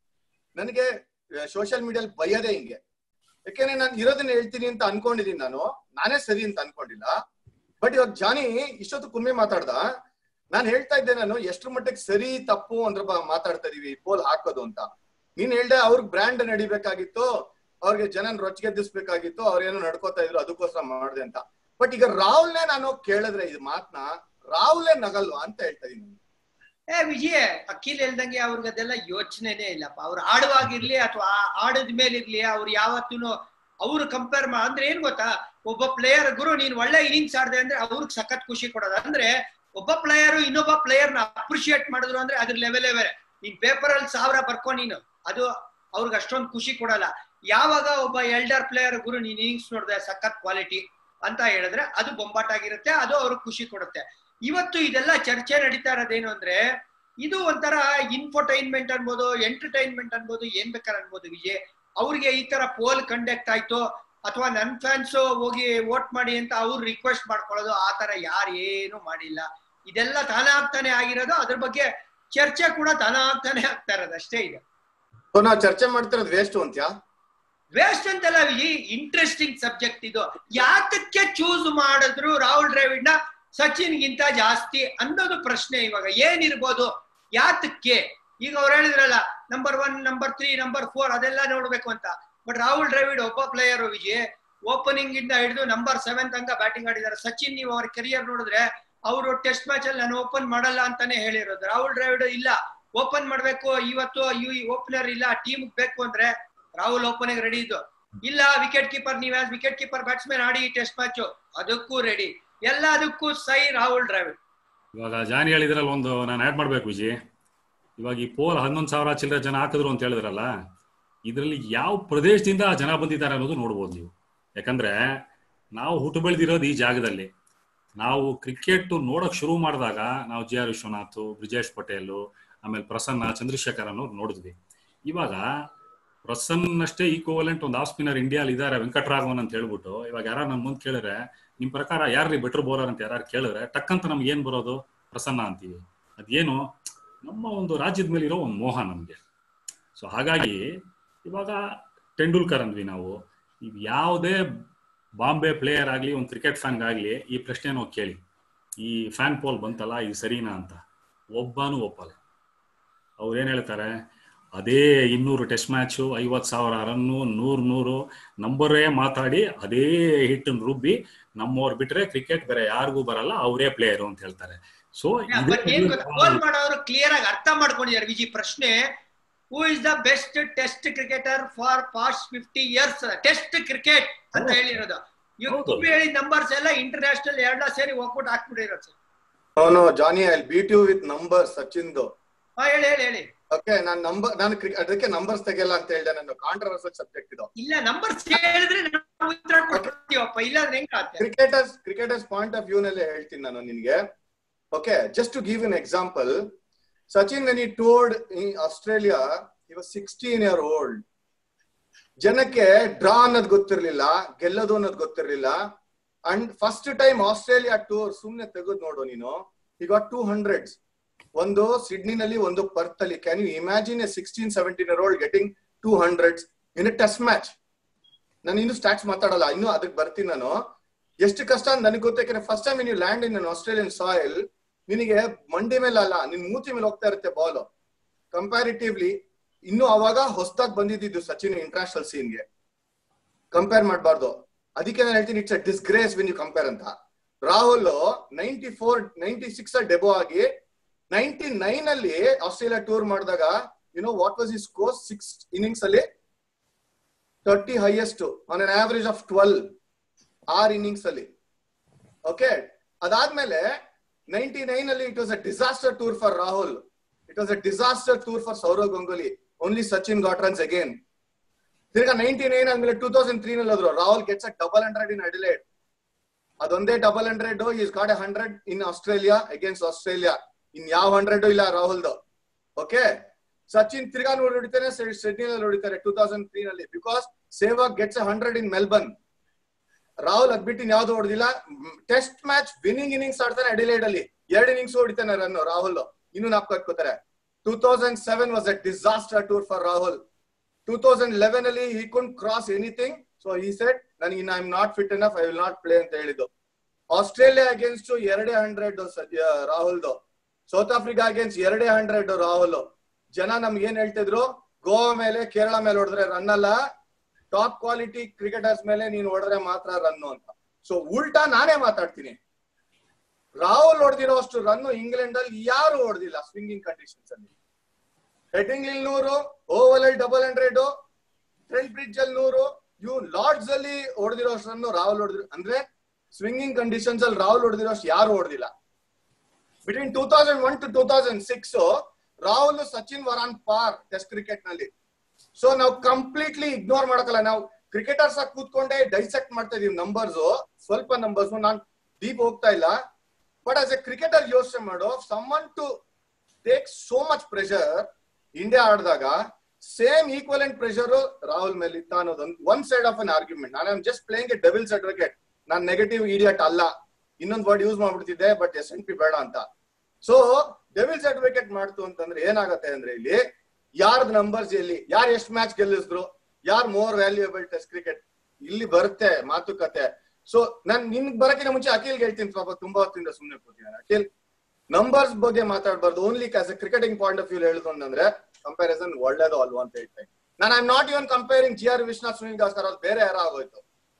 S1: ನನಗೆ ಸೋಷಿಯಲ್ ಮೀಡಿಯಲ್ಲಿ ಬೈಯೋದೇ ಹಿಂಗೆ ಯಾಕೆಂದ್ರೆ ನಾನು ಇರೋದನ್ನ ಹೇಳ್ತೀನಿ ಅಂತ ಅನ್ಕೊಂಡಿದೀನಿ ನಾನು ನಾನೇ ಸರಿ ಅಂತ ಅನ್ಕೊಂಡಿಲ್ಲ ಬಟ್ ಇವಾಗ ಜಾನಿ ಇಷ್ಟೊತ್ತು ಕುಮ್ಮಿ ಮಾತಾಡ್ದ ನಾನು ಹೇಳ್ತಾ ಇದ್ದೆ ನಾನು ಎಷ್ಟ್ರ ಮಟ್ಟಿಗೆ ಸರಿ ತಪ್ಪು ಅಂದ್ರೆ ಬ- ಮಾತಾಡ್ತಾ ಇದೀವಿ ಪೋಲ್ ಹಾಕೋದು ಅಂತ ನೀನ್ ಹೇಳ್ದೆ ಅವ್ರಿಗೆ ಬ್ರ್ಯಾಂಡ್ ನಡಿಬೇಕಾಗಿತ್ತು ಅವ್ರಿಗೆ ಜನನ್ ರೊಚ್ಗೆದ್ದಿಸ್ಬೇಕಾಗಿತ್ತು ಅವ್ರೇನೋ ನಡ್ಕೋತಾ ಇದ್ರು ಅದಕ್ಕೋಸ್ಕರ ಮಾಡಿದೆ ಅಂತ ಬಟ್ ಈಗ ರಾಹುಲ್ನೇ ನಾನು ಕೇಳಿದ್ರೆ ಇದು ಮಾತ್ನ ರಾಹುಲೇ ನಗಲ್ವಾ ಅಂತ ಹೇಳ್ತಾ ಇದೀನಿ
S3: ಏ ವಿಜಯ್ ಅಖಿಲ್ ಹೇಳ್ದಂಗೆ ಅವ್ರಿಗೆ ಅದೆಲ್ಲ ಯೋಚನೆನೇ ಇಲ್ಲಪ್ಪ ಅವ್ರು ಆಡುವಾಗಿರ್ಲಿ ಅಥವಾ ಆಡದ ಮೇಲೆ ಇರ್ಲಿ ಅವ್ರು ಯಾವತ್ತೂ ಅವ್ರು ಕಂಪೇರ್ ಮಾ ಅಂದ್ರೆ ಏನ್ ಗೊತ್ತಾ ಒಬ್ಬ ಪ್ಲೇಯರ್ ಗುರು ನೀನ್ ಒಳ್ಳೆ ಇನ್ನಿಂಗ್ಸ್ ಆಡ್ದೆ ಅಂದ್ರೆ ಅವ್ರಿಗೆ ಸಖತ್ ಖುಷಿ ಕೊಡೋದು ಅಂದ್ರೆ ಒಬ್ಬ ಪ್ಲೇಯರ್ ಇನ್ನೊಬ್ಬ ಪ್ಲೇಯರ್ ನ ಅಪ್ರಿಶಿಯೇಟ್ ಮಾಡಿದ್ರು ಅಂದ್ರೆ ಅದ್ರ ಲೆವೆಲೇ ಬೇರೆ ನೀನ್ ಪೇಪರ್ ಅಲ್ಲಿ ಸಾವಿರ ಬರ್ಕೊ ನೀನು ಅದು ಅವ್ರಿಗೆ ಅಷ್ಟೊಂದು ಖುಷಿ ಕೊಡಲ್ಲ ಯಾವಾಗ ಒಬ್ಬ ಎಲ್ಡರ್ ಪ್ಲೇಯರ್ ಗುರು ನೀನ್ ಇನ್ನಿಂಗ್ಸ್ ನೋಡಿದೆ ಸಖತ್ ಕ್ವಾಲಿಟಿ ಅಂತ ಹೇಳಿದ್ರೆ ಅದು ಬೊಂಬಾಟ್ ಆಗಿರುತ್ತೆ ಅದು ಅವ್ರಿಗೆ ಖುಷಿ ಕೊಡುತ್ತೆ ಇವತ್ತು ಇದೆಲ್ಲ ಚರ್ಚೆ ನಡೀತಾ ಇರೋದೇನು ಅಂದ್ರೆ ಇದು ಒಂಥರ ಇನ್ಫೋಟೈನ್ಮೆಂಟ್ ಅನ್ಬೋದು ಎಂಟರ್ಟೈನ್ಮೆಂಟ್ ಅನ್ಬೋದು ಏನ್ ಬೇಕಾದ್ರೆ ಅನ್ಬೋದು ವಿಜಯ್ ಅವ್ರಿಗೆ ಈ ತರ ಪೋಲ್ ಕಂಡಕ್ಟ್ ಆಯ್ತು ಅಥವಾ ನನ್ ಫ್ಯಾನ್ಸ್ ಹೋಗಿ ವೋಟ್ ಮಾಡಿ ಅಂತ ಅವ್ರು ರಿಕ್ವೆಸ್ಟ್ ಮಾಡ್ಕೊಳ್ಳೋದು ಆ ತರ ಯಾರು ಏನು ಮಾಡಿಲ್ಲ ಇದೆಲ್ಲ ತಾನಾಗ್ತಾನೆ ಆಗಿರೋದು ಅದ್ರ ಬಗ್ಗೆ ಚರ್ಚೆ ಕೂಡ ತಾನಾಗ್ತಾನೆ ಆಗ್ತಾ ಇರೋದು ಅಷ್ಟೇ ಇದೆ
S1: ಸೊ ನಾವ್ ಚರ್ಚೆ ಮಾಡ್ತಿರೋದು ವೇಸ್ಟ್ ಅಂತ್ಯಾ
S3: ವೇಸ್ಟ್ ಅಂತಲ್ಲ ವಿಜಿ ಇಂಟ್ರೆಸ್ಟಿಂಗ್ ಸಬ್ಜೆಕ್ಟ್ ಇದು ಯಾತಕ್ಕೆ ಚೂಸ್ ಮಾಡಿದ್ರು ರಾಹುಲ್ ದ್ರಾವಿಡ್ ನ ಸಚಿನ್ ಗಿಂತ ಜಾಸ್ತಿ ಅನ್ನೋದು ಪ್ರಶ್ನೆ ಇವಾಗ ಏನಿರ್ಬೋದು ಯಾತಕ್ಕೆ ಈಗ ಅವ್ರು ಹೇಳಿದ್ರಲ್ಲ number one number three number four ಅದೆಲ್ಲ ನೋಡ್ಬೇಕು ಅಂತ ಬಟ್ ರಾಹುಲ್ ದ್ರಾವಿಡ್ ಒಬ್ಬ ಪ್ಲೇಯರ್ ವಿಜಯ್ ಓಪನಿಂಗ್ ಇಂದ ಹಿಡಿದು ನಂಬರ್ ಸೆವೆನ್ ತನಕ ಬ್ಯಾಟಿಂಗ್ ಆಡಿದ್ದಾರೆ ಸಚಿನ್ ನೀವು ಅವ್ರ ಕೆರಿಯರ್ ನೋಡಿದ್ರೆ ಅವರು ಟೆಸ್ಟ್ ಮ್ಯಾಚ್ ಅಲ್ಲಿ ನಾನು ಓಪನ್ ಮಾಡಲ್ಲ ಅಂತಾನೆ ಹೇಳಿರೋದು ರಾಹುಲ್ ದ್ರಾವಿಡ್ ಇಲ್ಲ ಓಪನ್ ಮಾಡ್ಬೇಕು ಇವತ್ತು ಈ ಓಪನರ್ ಇಲ್ಲ ಟೀಮ್ ಬೇಕು ಅಂದ್ರೆ ರಾಹುಲ್ ಓಪನಿಂಗ್ ರೆಡಿ ಇದ್ದು ಇಲ್ಲ ವಿಕೆಟ್ ಕೀಪರ್ ನೀವ್ ವಿಕೆಟ್ ಕೀಪರ್ ಬ್ಯಾಟ್ಸ್ಮನ್ ಆಡಿ ಟೆಸ್ಟ್ ಮ್ಯಾಚ್ ಅದಕ್ಕೂ ರೆಡಿ ಎಲ್ಲದಕ್ಕೂ ಸೈ ರಾಹುಲ್ ದ್ರಾವಿಡ್
S2: ಇವಾಗ ಜಾನಿ ಹೇಳಿದ್ರಲ್ಲಿ ಒಂದು ನಾನು ಆಡ್ ಮಾಡ್ಬೇಕು ವಿಜಿ ಇವಾಗ ಈ ಪೋಲ್ ಹನ್ನೊಂದು ಸಾವಿರ ಚಿಲ್ಲರೆ ಜನ ಹಾಕಿದ್ರು ಅಂತ ಹೇಳಿದ್ರಲ್ಲ ಇದರಲ್ಲಿ ಯಾವ ಪ್ರದೇಶದಿಂದ ಆ ಜನ ಬಂದಿದ್ದಾರೆ ಅನ್ನೋದು ನೋಡ್ಬೋದು ನೀವು ಯಾಕಂದ್ರೆ ನಾವು ಹುಟ್ಟು ಬೆಳೆದಿರೋದು ಈ ಜಾಗದಲ್ಲಿ ನಾವು ಕ್ರಿಕೆಟ್ ನೋಡಕ್ ಶುರು ಮಾಡಿದಾಗ ನಾವು ಜಿ ಆರ್ ವಿಶ್ವನಾಥ್ ಬ್ರಿಜೇಶ್ ಪಟೇಲ್ ಆಮೇಲೆ ಪ್ರಸನ್ನ ಚಂದ್ರಶೇಖರ್ ಅನ್ನೋರು ನೋಡಿದ್ವಿ ಇವಾಗ ಪ್ರಸನ್ ಅಷ್ಟೇ ಈಕ್ವಲೆಂಟ್ ಒಂದು ಆಫ್ ಸ್ಪಿನ್ನರ್ ಇಂಡಿಯಾಲ್ ಇದಾರೆ ವೆಂಕಟರಾಘವನ್ ಅಂತ ಹೇಳ್ಬಿಟ್ಟು ಇವಾಗ ಯಾರು ನನ್ನ ಮುಂದೆ ಕೇಳಿದ್ರೆ ನಿಮ್ ಪ್ರಕಾರ ಯಾರ್ರಿ ಬೆಟರ್ ಬೌಲರ್ ಅಂತ ಯಾರು ಕೇಳಿದ್ರೆ ಟಕ್ ಅಂತ ನಮ್ಗೆ ಏನ್ ಬರೋದು ಪ್ರಸನ್ನ ಅಂತೀವಿ ಅದೇನು ನಮ್ಮ ಒಂದು ರಾಜ್ಯದ ಮೇಲೆ ಇರೋ ಒಂದು ಮೋಹ ನಮ್ಗೆ ಸೊ ಹಾಗಾಗಿ ಇವಾಗ ತೆಂಡೂಲ್ಕರ್ ಅಂದ್ವಿ ನಾವು ಈಗ ಯಾವುದೇ ಬಾಂಬೆ ಪ್ಲೇಯರ್ ಆಗ್ಲಿ ಒಂದು ಕ್ರಿಕೆಟ್ ಫ್ಯಾನ್ ಆಗ್ಲಿ ಈ ಪ್ರಶ್ನೆನೋ ಕೇಳಿ ಈ ಫ್ಯಾನ್ ಪೋಲ್ ಬಂತಲ್ಲ ಇದು ಸರಿನಾ ಅಂತ ಒಬ್ಬನೂ ಒಪ್ಪಲ್ಲ ಅವ್ರು ಏನ್ ಹೇಳ್ತಾರೆ ಅದೇ ಇನ್ನೂರು ಟೆಸ್ಟ್ ಮ್ಯಾಚು ಐವತ್ ಸಾವಿರ ರನ್ನು ನೂರ್ ನೂರು ನಂಬರೇ ಮಾತಾಡಿ ಅದೇ ಹಿಟ್ಟನ್ನು ರುಬ್ಬಿ ನಮ್ಮವ್ರು ಬಿಟ್ರೆ ಕ್ರಿಕೆಟ್ ಬೇರೆ ಯಾರಿಗೂ ಬರಲ್ಲ ಅವರೇ ಪ್ಲೇಯರು ಅಂತ ಹೇಳ್ತಾರೆ ಸೊ
S3: ಬಟ್ ಏನ್ ಗೊತ್ತಾ ಫೋನ್ ಮಾಡೋರು ಕ್ಲಿಯರ್ ಆಗಿ ಅರ್ಥ ಮಾಡ್ಕೊಂಡಿದ್ದಾರೆ ವಿಜಿ ಪ್ರಶ್ನೆ who is the best test cricketer for past fifty years test cricket ಅಂತ
S2: ಹೌದು.
S3: ಹೇಳಿರೋದು ಇವ್ರು
S2: ಹೌದು.
S3: ತುಂಬಿ ಹೇಳಿದ ನಂಬರ್ಸ್ ಎಲ್ಲ ಇಂಟರ್ನ್ಯಾಷನಲ್ ಎರಡ್ಲ ಸೇರಿ ಒಕ್ಕೂಟ ಹಾಕ್ಬಿಟ್ಟಿರೋದು ಸರ್
S1: ಅವನು Johnny I beat you with number ಸಚಿನ್ದು
S3: ಹಾ ಹೇಳಿ ಹೇಳಿ ಹೇಳಿ
S1: ಓಕೆ ನಾನ್ ನಂಬರ್ ನಾನು ಕ್ರಿ- ಅದಕ್ಕೆ ನಂಬರ್ಸ್ ತೆಗೆಯಲ್ಲ ಅಂತ ಹೇಳ್ದೆ ನಾನು ಕಾಂಟ್ರವರ್ಸಲ್ ಸಬ್ಜೆಕ್ಟ್ ಇದು
S3: ಇಲ್ಲ ನಂಬರ್ಸ್ ಹೇಳಿದ್ರೆ ನಾವು ಉತ್ತರ ಕೊಡ್ತೀವಪ್ಪ ಇಲ್ಲಾಂದ್ರೆ ಹೆಂಗ್ ಆಗುತ್ತೆ
S1: cricketers cricketers point of view ನಲ್ಲಿ ಹೇಳ್ತೀನಿ ನಾನು ನಿನ್ಗೆ okay just to give an example Sachin when he toured in Australia ಇವಾಗ ಸಿಕ್ಸ್ಟೀನ್ ಇಯರ್ ಓಲ್ಡ್ ಜನಕ್ಕೆ ಡ್ರಾ ಅನ್ನೋದು ಗೊತ್ತಿರ್ಲಿಲ್ಲ ಗೆಲ್ಲೋದು ಅನ್ನೋದು ಗೊತ್ತಿರ್ಲಿಲ್ಲ and first time Australia tour ಸುಮ್ನೆ ತೆಗೆದು ನೋಡು ನೀನು ಈಗ ಟೂ ಹಂಡ್ರೆಡ್ಸ್ ಒಂದು ಸಿಡ್ನಿನಲ್ಲಿ ಒಂದು ಪರ್ತ್ ಅಲ್ಲಿ can you imagine a sixteen seventeen year old getting two hundreds in a test match ನಾನು ಇನ್ನು ಸ್ಟಾರ್ಟ್ಸ್ ಮಾತಾಡಲ್ಲ ಇನ್ನು ಅದಕ್ಕೆ ಬರ್ತೀನಿ ನಾನು ಎಷ್ಟು ಕಷ್ಟ ಅಂತ ನನಗೆ ಗೊತ್ತೇಕೆ ಫಸ್ಟ್ ಟೈಮ್ ನೀವು ಲ್ಯಾಂಡ್ ಇನ್ ಆಸ್ಟ್ರೇಲಿಯನ್ ಸಾಯಿಲ್ ನಿನಗೆ ಮಂಡಿ ಮೇಲೆ ಅಲ್ಲ ನಿನ್ ಮೂತಿ ಮೇಲೆ ಹೋಗ್ತಾ ಇರುತ್ತೆ ಬಾಲ್ ಕಂಪ್ಯಾರಿಟಿವ್ಲಿ ಇನ್ನು ಅವಾಗ ಹೊಸದಾಗಿ ಬಂದಿದ್ದು ಸಚಿನ್ ಇಂಟರ್ನ್ಯಾಷನಲ್ ಸೀನ್ಗೆ ಕಂಪೇರ್ ಮಾಡಬಾರ್ದು ಅದಕ್ಕೆ ನಾನು ಹೇಳ್ತೀನಿ it's a disgrace when you compare ಅಂತ Rahul ninety four ninety six debut ಆಗಿ ನೈಂಟಿ ನೈನ್ ಅಲ್ಲಿ ಆಸ್ಟ್ರೇಲಿಯಾ ಟೂರ್ ಮಾಡಿದಾಗ you know what was his score six innings ಅಲ್ಲಿ thirty highest and an average of twelve or innings ಅಲ್ಲಿ okay ಅದಾದ್ಮೇಲೆ ninety nine ಅಲ್ಲಿ it was a disaster tour for Rahul it was a disaster tour for Sourav Ganguly only Sachin got runs again ತಿರ್ಗಾ ninety nine ಆದ್ಮೇಲೆ two thousand three ನಲ್ಲಿ ಹೋದ್ರು Rahul gets a double hundred in Adelaide ಅದೊಂದೇ double hundred is got a hundred in Australia against Australia in ಯಾವ hundred ಇಲ್ಲ ರಾಹುಲ್ದು okay Sachin ತಿರ್ಗಾ ನೋಡಿ ಹೊಡಿತಾನೆ ಸಿಡ್ನಿನಲ್ಲಿ ಹೊಡಿತಾರೆ ಟೂ ತೌಸಂಡ್ ತ್ರೀ ನಲ್ಲಿ because Sehwag gets a hundred in Melbourne Rahul ಅದ್ಬಿಟ್ಟು ಯಾವ್ದು ಹೊಡೆದಿಲ್ಲ ಟೆಸ್ಟ್ ಮ್ಯಾಚ್ ವಿನ್ನಿಂಗ್ ಇನ್ನಿಂಗ್ಸ್ ಆಡ್ತಾನೆ ಅಡಿಲೇಡ್ ಅಲ್ಲಿ ಎರಡು ಇನ್ನಿಂಗ್ಸ್ ಹೊಡಿತಾನೆ ರನ್ ರಾಹುಲ್ ಇನ್ನು ನಾಪ್ ಕಟ್ಕೋತಾರೆ two thousand seven was a disaster tour for Rahul two thousand eleven ಅಲ್ಲಿ he couldn't cross anything so he said ನನಗೆ ಇನ್ನು I am not fit enough I will not play ಅಂತ ಹೇಳಿದ್ದು ಆಸ್ಟ್ರೇಲಿಯಾ ಅಗೇನ್ಸ್ಟ್ ಎರಡೇ ಹಂಡ್ರೆಡ್ ರಾಹುಲ್ದು ಸೌತ್ ಆಫ್ರಿಕಾ ಅಗೇನ್ಸ್ಟ್ ಎರಡೇ hundred Rahul ಜನ ನಮ್ಗೆ ಏನ್ ಹೇಳ್ತಿದ್ರು ಗೋವಾ ಮೇಲೆ ಕೇರಳ ಮೇಲೆ ಹೊಡೆದ್ರೆ ರನ್ ಅಲ್ಲ ಟಾಪ್ ಕ್ವಾಲಿಟಿ ಕ್ರಿಕೆಟರ್ಸ್ ಮೇಲೆ ನೀನ್ ಹೊಡೆದ್ರೆ ಮಾತ್ರ ರನ್ನು ಅಂತ ಸೊ ಉಲ್ಟಾ ನಾನೇ ಮಾತಾಡ್ತೀನಿ ರಾಹುಲ್ ಹೊಡೆದಿರೋ ಅಷ್ಟು ರನ್ನು ಇಂಗ್ಲೆಂಡ್ ಅಲ್ಲಿ ಯಾರು ಹೊಡೆದಿಲ್ಲ ಸ್ವಿಂಗಿಂಗ್ ಕಂಡೀಷನ್ಸ್ ಅಲ್ಲಿ ಹೆಟ್ಟಿಂಗ್ ಇಲ್ಲಿ ನೂರು ಓವಲ್ ಅಲ್ಲಿ ಡಬಲ್ ಹಂಡ್ರೆಡ್ ಟ್ರೆಂಟ್ ಬ್ರಿಡ್ಜ್ ಅಲ್ಲಿ ನೂರು ಇವು ಲಾರ್ಡ್ಸ್ ಅಲ್ಲಿ ಹೊಡೆದಿರೋ ಅಷ್ಟು ರನ್ನು ರಾಹುಲ್ ಹೊಡೆದಿರೋ ಅಂದ್ರೆ ಸ್ವಿಂಗಿಂಗ್ ಕಂಡೀಷನ್ಸ್ ಅಲ್ಲಿ ರಾಹುಲ್ ಹೊಡೆದಿರೋ ಅಷ್ಟು ಯಾರು ಹೊಡೆದಿಲ್ಲ between two thousand one to two thousand six Rahul Sachin were on par test cricket ನಲ್ಲಿ ಸೊ ನಾವು ಕಂಪ್ಲೀಟ್ಲಿ ಇಗ್ನೋರ್ ಮಾಡಕಲ್ಲ ನಾವು ಕ್ರಿಕೆಟರ್ಸ್ ಆಗಿ ಕೂತ್ಕೊಂಡೆ ಡೈಸೆಕ್ಟ್ ಮಾಡ್ತಾ ಇದೀವಿ ನಂಬರ್ಸ್ ಸ್ವಲ್ಪ ನಂಬರ್ಸ್ ನಾನ್ ಡೀಪ್ ಹೋಗ್ತಾ ಇಲ್ಲ ಬಟ್ ಆಸ್ ಎ ಕ್ರಿಕೆಟರ್ ಯೋಚನೆ ಮಾಡೋ someone to take so much pressure India ಆಡಿದಾಗ ಸೇಮ್ ಈಕ್ವಲೆಂಟ್ ಪ್ರೆಷರ್ ರಾಹುಲ್ ಮೇಲೆ ಇತ್ತ ಅನ್ನೋದೊಂದು one side of an argument ನಾನು am just playing a devil's advocate ನಾನ್ ನೆಗೆಟಿವ್ ಇಡಿಯಟ್ ಅಲ್ಲ ಇನ್ನೊಂದು ವರ್ಡ್ ಯೂಸ್ ಮಾಡ್ಬಿಡ್ತಿದ್ದೆ ಬಟ್ ಎಸ್ ಎನ್ ಪಿ ಬೇಡ ಅಂತ ಸೊ ಡೆವಿಲ್ಸ್ ಅಡ್ವೊಕೇಟ್ ಮಾಡ್ತು ಅಂತಂದ್ರೆ ಏನಾಗತ್ತೆ ಅಂದ್ರೆ ಇಲ್ಲಿ ಯಾರ್ದ್ ನಂಬರ್ಸ್ ಎಲ್ಲಿ ಯಾರು ಎಷ್ಟು ಮ್ಯಾಚ್ ಗೆಲ್ಲಿಸಿದ್ರು ಯಾರು ಮೋರ್ ವ್ಯಾಲ್ಯೂಯಬಲ್ ಟೆಸ್ಟ್ ಕ್ರಿಕೆಟ್ ಇಲ್ಲಿ ಬರುತ್ತೆ ಮಾತುಕತೆ ಸೊ ನಾನ್ ನಿನ್ ಬರಕಿನ ಮುಂಚೆ ಅಖಿಲ್ ಹೇಳ್ತೀನಿ ಪಾಪ ತುಂಬಾ ಹೊತ್ತಿಂದ ಸುಮ್ನೆ ಕೂತೀನಿ ಅಖಿಲ್ ನಂಬರ್ಸ್ ಬಗ್ಗೆ ಮಾತಾಡಬಾರ್ದು only as a cricketing point of view ಹೇಳುದು ಅಂತಂದ್ರೆ ಕಂಪ್ಯಾರಿಸನ್ ಒಳ್ಳೇದು ಅಲ್ವಾ ಅಂತ ಹೇಳ್ತೇನೆ ನಾನು I not even comparing G R Vishwanath Sunil Gavaskar ಅವ್ರು ಬೇರೆ ಯಾರೋ ಆಗೋಯ್ತು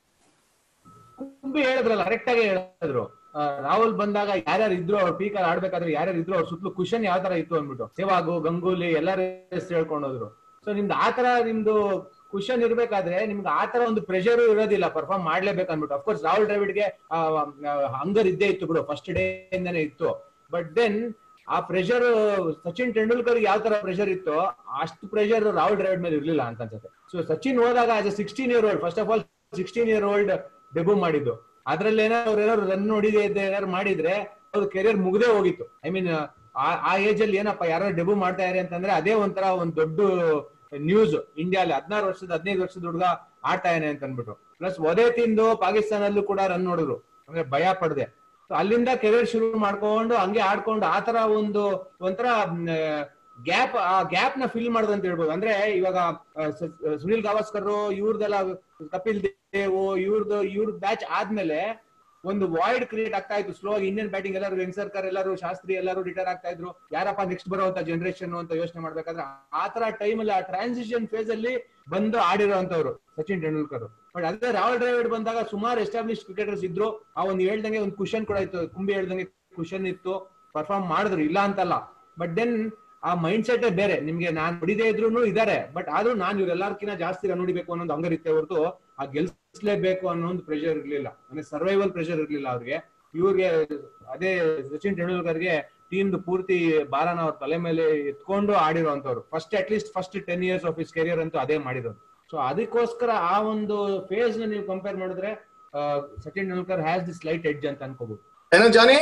S4: ಕುಂಬಿ ಹೇಳಿದ್ರಲ್ಲ ಕರೆಕ್ಟ್ ಆಗಿ ಹೇಳಿದ್ರು ಆ, ರಾಹುಲ್ ಬಂದಾಗ ಯಾರ್ಯಾರು ಇದ್ರು ಅವ್ರ ಪೀಕರ್ ಆಡ್ಬೇಕಾದ್ರೆ ಯಾರ್ಯಾರು ಇದ್ರು ಅವ್ರ ಸುತ್ತಲೂ ಕುಶನ್ ಯಾವ ತರ ಇತ್ತು ಅಂದ್ಬಿಟ್ಟು ಸೇವಾಗು ಗಂಗೂಲಿ ಎಲ್ಲಾರು ಹೆಸರು ಹೇಳ್ಕೊಂಡು ಹೋದ್ರು ಸೊ ನಿಮ್ದು ಆತರ ನಿಮ್ದು ಕುಶನ್ ಇರ್ಬೇಕಾದ್ರೆ ನಿಮ್ಗೆ ಆತರ ಒಂದು ಪ್ರೆಷರ್ ಇರೋದಿಲ್ಲ ಪರ್ಫಾರ್ಮ್ ಮಾಡ್ಲೇಬೇಕು ಅಂದ್ಬಿಟ್ಟು ಅಫ್ಕೋರ್ಸ್ ರಾಹುಲ್ ದ್ರಾವಿಡ್ಗೆ ಹಂಗರ್ ಇದ್ದೇ ಇತ್ತು ಬಿಡು ಫಸ್ಟ್ ಡೇ ಇಂದಾನೆ ಇತ್ತು ಬಟ್ ದೆನ್ ಆ ಪ್ರೆಷರ್ ಸಚಿನ್ ತೆಂಡೂಲ್ಕರ್ ಯಾವ ತರ ಪ್ರೆಷರ್ ಇತ್ತು ಅಷ್ಟು ಪ್ರೆಷರ್ ರಾಹುಲ್ ದ್ರಾವಿಡ್ ಮೇಲೆ ಇರ್ಲಿಲ್ಲ ಅಂತ ಅನ್ಸುತ್ತೆ ಸೊ ಸಚಿನ್ ಹೋದಾಗ as a sixteen year old first of all sixteen year old debut ಮಾಡಿದ್ದು ಅದ್ರಲ್ಲಿ ಏನಾದ್ರು ಅವ್ರು ಏನಾದ್ರು ರನ್ ನೋಡಿದೆ ಏನಾದ್ರು ಮಾಡಿದ್ರೆ ಅವ್ರ ಕೆರಿಯರ್ ಮುಗ್ದೇ ಹೋಗಿತ್ತು ಐ ಮೀನ್ ಆ ಏಜ್ ಅಲ್ಲಿ ಏನಪ್ಪ ಯಾರು ಡೆಬ್ಯೂ ಮಾಡ್ತಾ ಇದಾರೆ ಅಂತಂದ್ರೆ ಅದೇ ಒಂಥರ ಒಂದ್ ದೊಡ್ಡ ನ್ಯೂಸ್ ಇಂಡಿಯಾಲಿ ಹದಿನಾರು ವರ್ಷದ ಹದಿನೈದು ವರ್ಷದ ಹುಡುಗ ಆಡ್ತಾ ಇದ್ದಾನೆ ಅಂತ ಅನ್ಬಿಟ್ಟು ಪ್ಲಸ್ ಒದೆ ತಿಂದು ಪಾಕಿಸ್ತಾನಲ್ಲೂ ಕೂಡ ರನ್ ನೋಡಿದ್ರು ಅಂದ್ರೆ ಭಯ ಪಡದೆ ಸೊ ಅಲ್ಲಿಂದ ಕೆರಿಯರ್ ಶುರು ಮಾಡ್ಕೊಂಡು ಹಂಗೆ ಆಡ್ಕೊಂಡು ಆತರ ಒಂದು ಒಂಥರ ಗ್ಯಾಪ್ ಆ ಗ್ಯಾಪ್ ನ ಫಿಲ್ ಮಾಡೋದು ಅಂತ ಹೇಳ್ಬೋದು ಅಂದ್ರೆ ಇವಾಗ ಆ, ಸ- ಸುನಿಲ್ ಗವಾಸ್ಕರ್ ಇವ್ರದೆಲ್ಲ ಕಪಿಲ್ ದೇವ್ ಇವ್ರದ್ದು ಇವ್ರ ಬ್ಯಾಚ್ ಆದ್ಮೇಲೆ ಒಂದು ವಾಯ್ಡ್ ಕ್ರಿಯೇಟ್ ಆಗ್ತಾ ಇತ್ತು ಸ್ಲೋ ಆಗಿ ಇಂಡಿಯನ್ ಬ್ಯಾಟಿಂಗ್ ಎಲ್ಲರೂ ವೆಂಗ್ಸರ್ಕರ್ ಎಲ್ಲರೂ ಶಾಸ್ತ್ರಿ ಎಲ್ಲರೂ ರಿಟೈರ್ ಆಗ್ತಾ ಇದ್ರು ಯಾರಪ್ಪ ನೆಕ್ಸ್ಟ್ ಬರುವಂತ ಜನರೇಷನ್ ಅಂತ ಯೋಚನೆ ಮಾಡ್ಬೇಕಾದ್ರೆ ಆ ತರ ಟೈಮ್ ಅಲ್ಲಿ ಆ ಟ್ರಾನ್ಸಿಷನ್ ಫೇಸ್ ಅಲ್ಲಿ ಬಂದು ಆಡಿರೋಂತವ್ರು ಸಚಿನ್ ತೆಂಡೂಲ್ಕರ್ ಬಟ್ ಅದೇ ರಾಹುಲ್ ದ್ರಾವಿಡ್ ಬಂದಾಗ ಸುಮಾರು ಎಸ್ಟಾಬ್ಲಿಷ್ ಕ್ರಿಕೆಟರ್ಸ್ ಇದ್ರು ಆ ಒಂದು ಹೇಳ್ದಂಗೆ ಒಂದು ಕುಶನ್ ಕೂಡ ಇತ್ತು ಕುಂಬಿ ಹೇಳ್ದಂಗೆ ಕುಶನ್ ಇತ್ತು ಪರ್ಫಾರ್ಮ್ ಮಾಡಿದ್ರು ಇಲ್ಲ ಅಂತಲ್ಲ ಬಟ್ ದೆನ್ ಆ ಮೈಂಡ್ ಸೆಟ್ ಬೇರೆ ನಿಮ್ಗೆ ನಾನ್ ಹೊಡಿದೇ ಇದ್ರು ಇದಾರೆ ಬಟ್ ಆದ್ರೂ ನಾನು ಇವ್ರೆಲ್ಲರ್ಕಿನ್ನ ಜಾಸ್ತಿ ರನ್ ಹೊಡಿಬೇಕು ಅನ್ನೋದು ಹಂಗರಿತ್ತೆ ಹೊರತು ಆ ಗೆಲ್ಸ್ಲೇಬೇಕು ಅನ್ನೋ ಒಂದು ಪ್ರೆಷರ್ ಇರ್ಲಿಲ್ಲ ಅಂದ್ರೆ ಸರ್ವೈವಲ್ ಪ್ರೆಷರ್ ಇರ್ಲಿಲ್ಲ ಅವ್ರಿಗೆ ಇವ್ರಿಗೆ ಅದೇ ಸಚಿನ್ ತೆಂಡೂಲ್ಕರ್ಗೆ ಟೀಮ್ ಪೂರ್ತಿ ಭಾರನ ಅವ್ರ ತಲೆ ಮೇಲೆ ಎತ್ಕೊಂಡು ಆಡಿರೋಂಥವ್ರು first at least first ten years of his career ಅಂತೂ ಅದೇ ಮಾಡಿರೋದು ಸೊ ಅದಕ್ಕೋಸ್ಕರ ಆ ಒಂದು ಫೇಸ್ ನ ನೀವು ಕಂಪೇರ್ ಮಾಡಿದ್ರೆ ಆ, Sachin Tendulkar has the slight edge ಅಂತ ಅನ್ಕೋಬಹುದು
S1: ಏನೋ ಜಾನಿ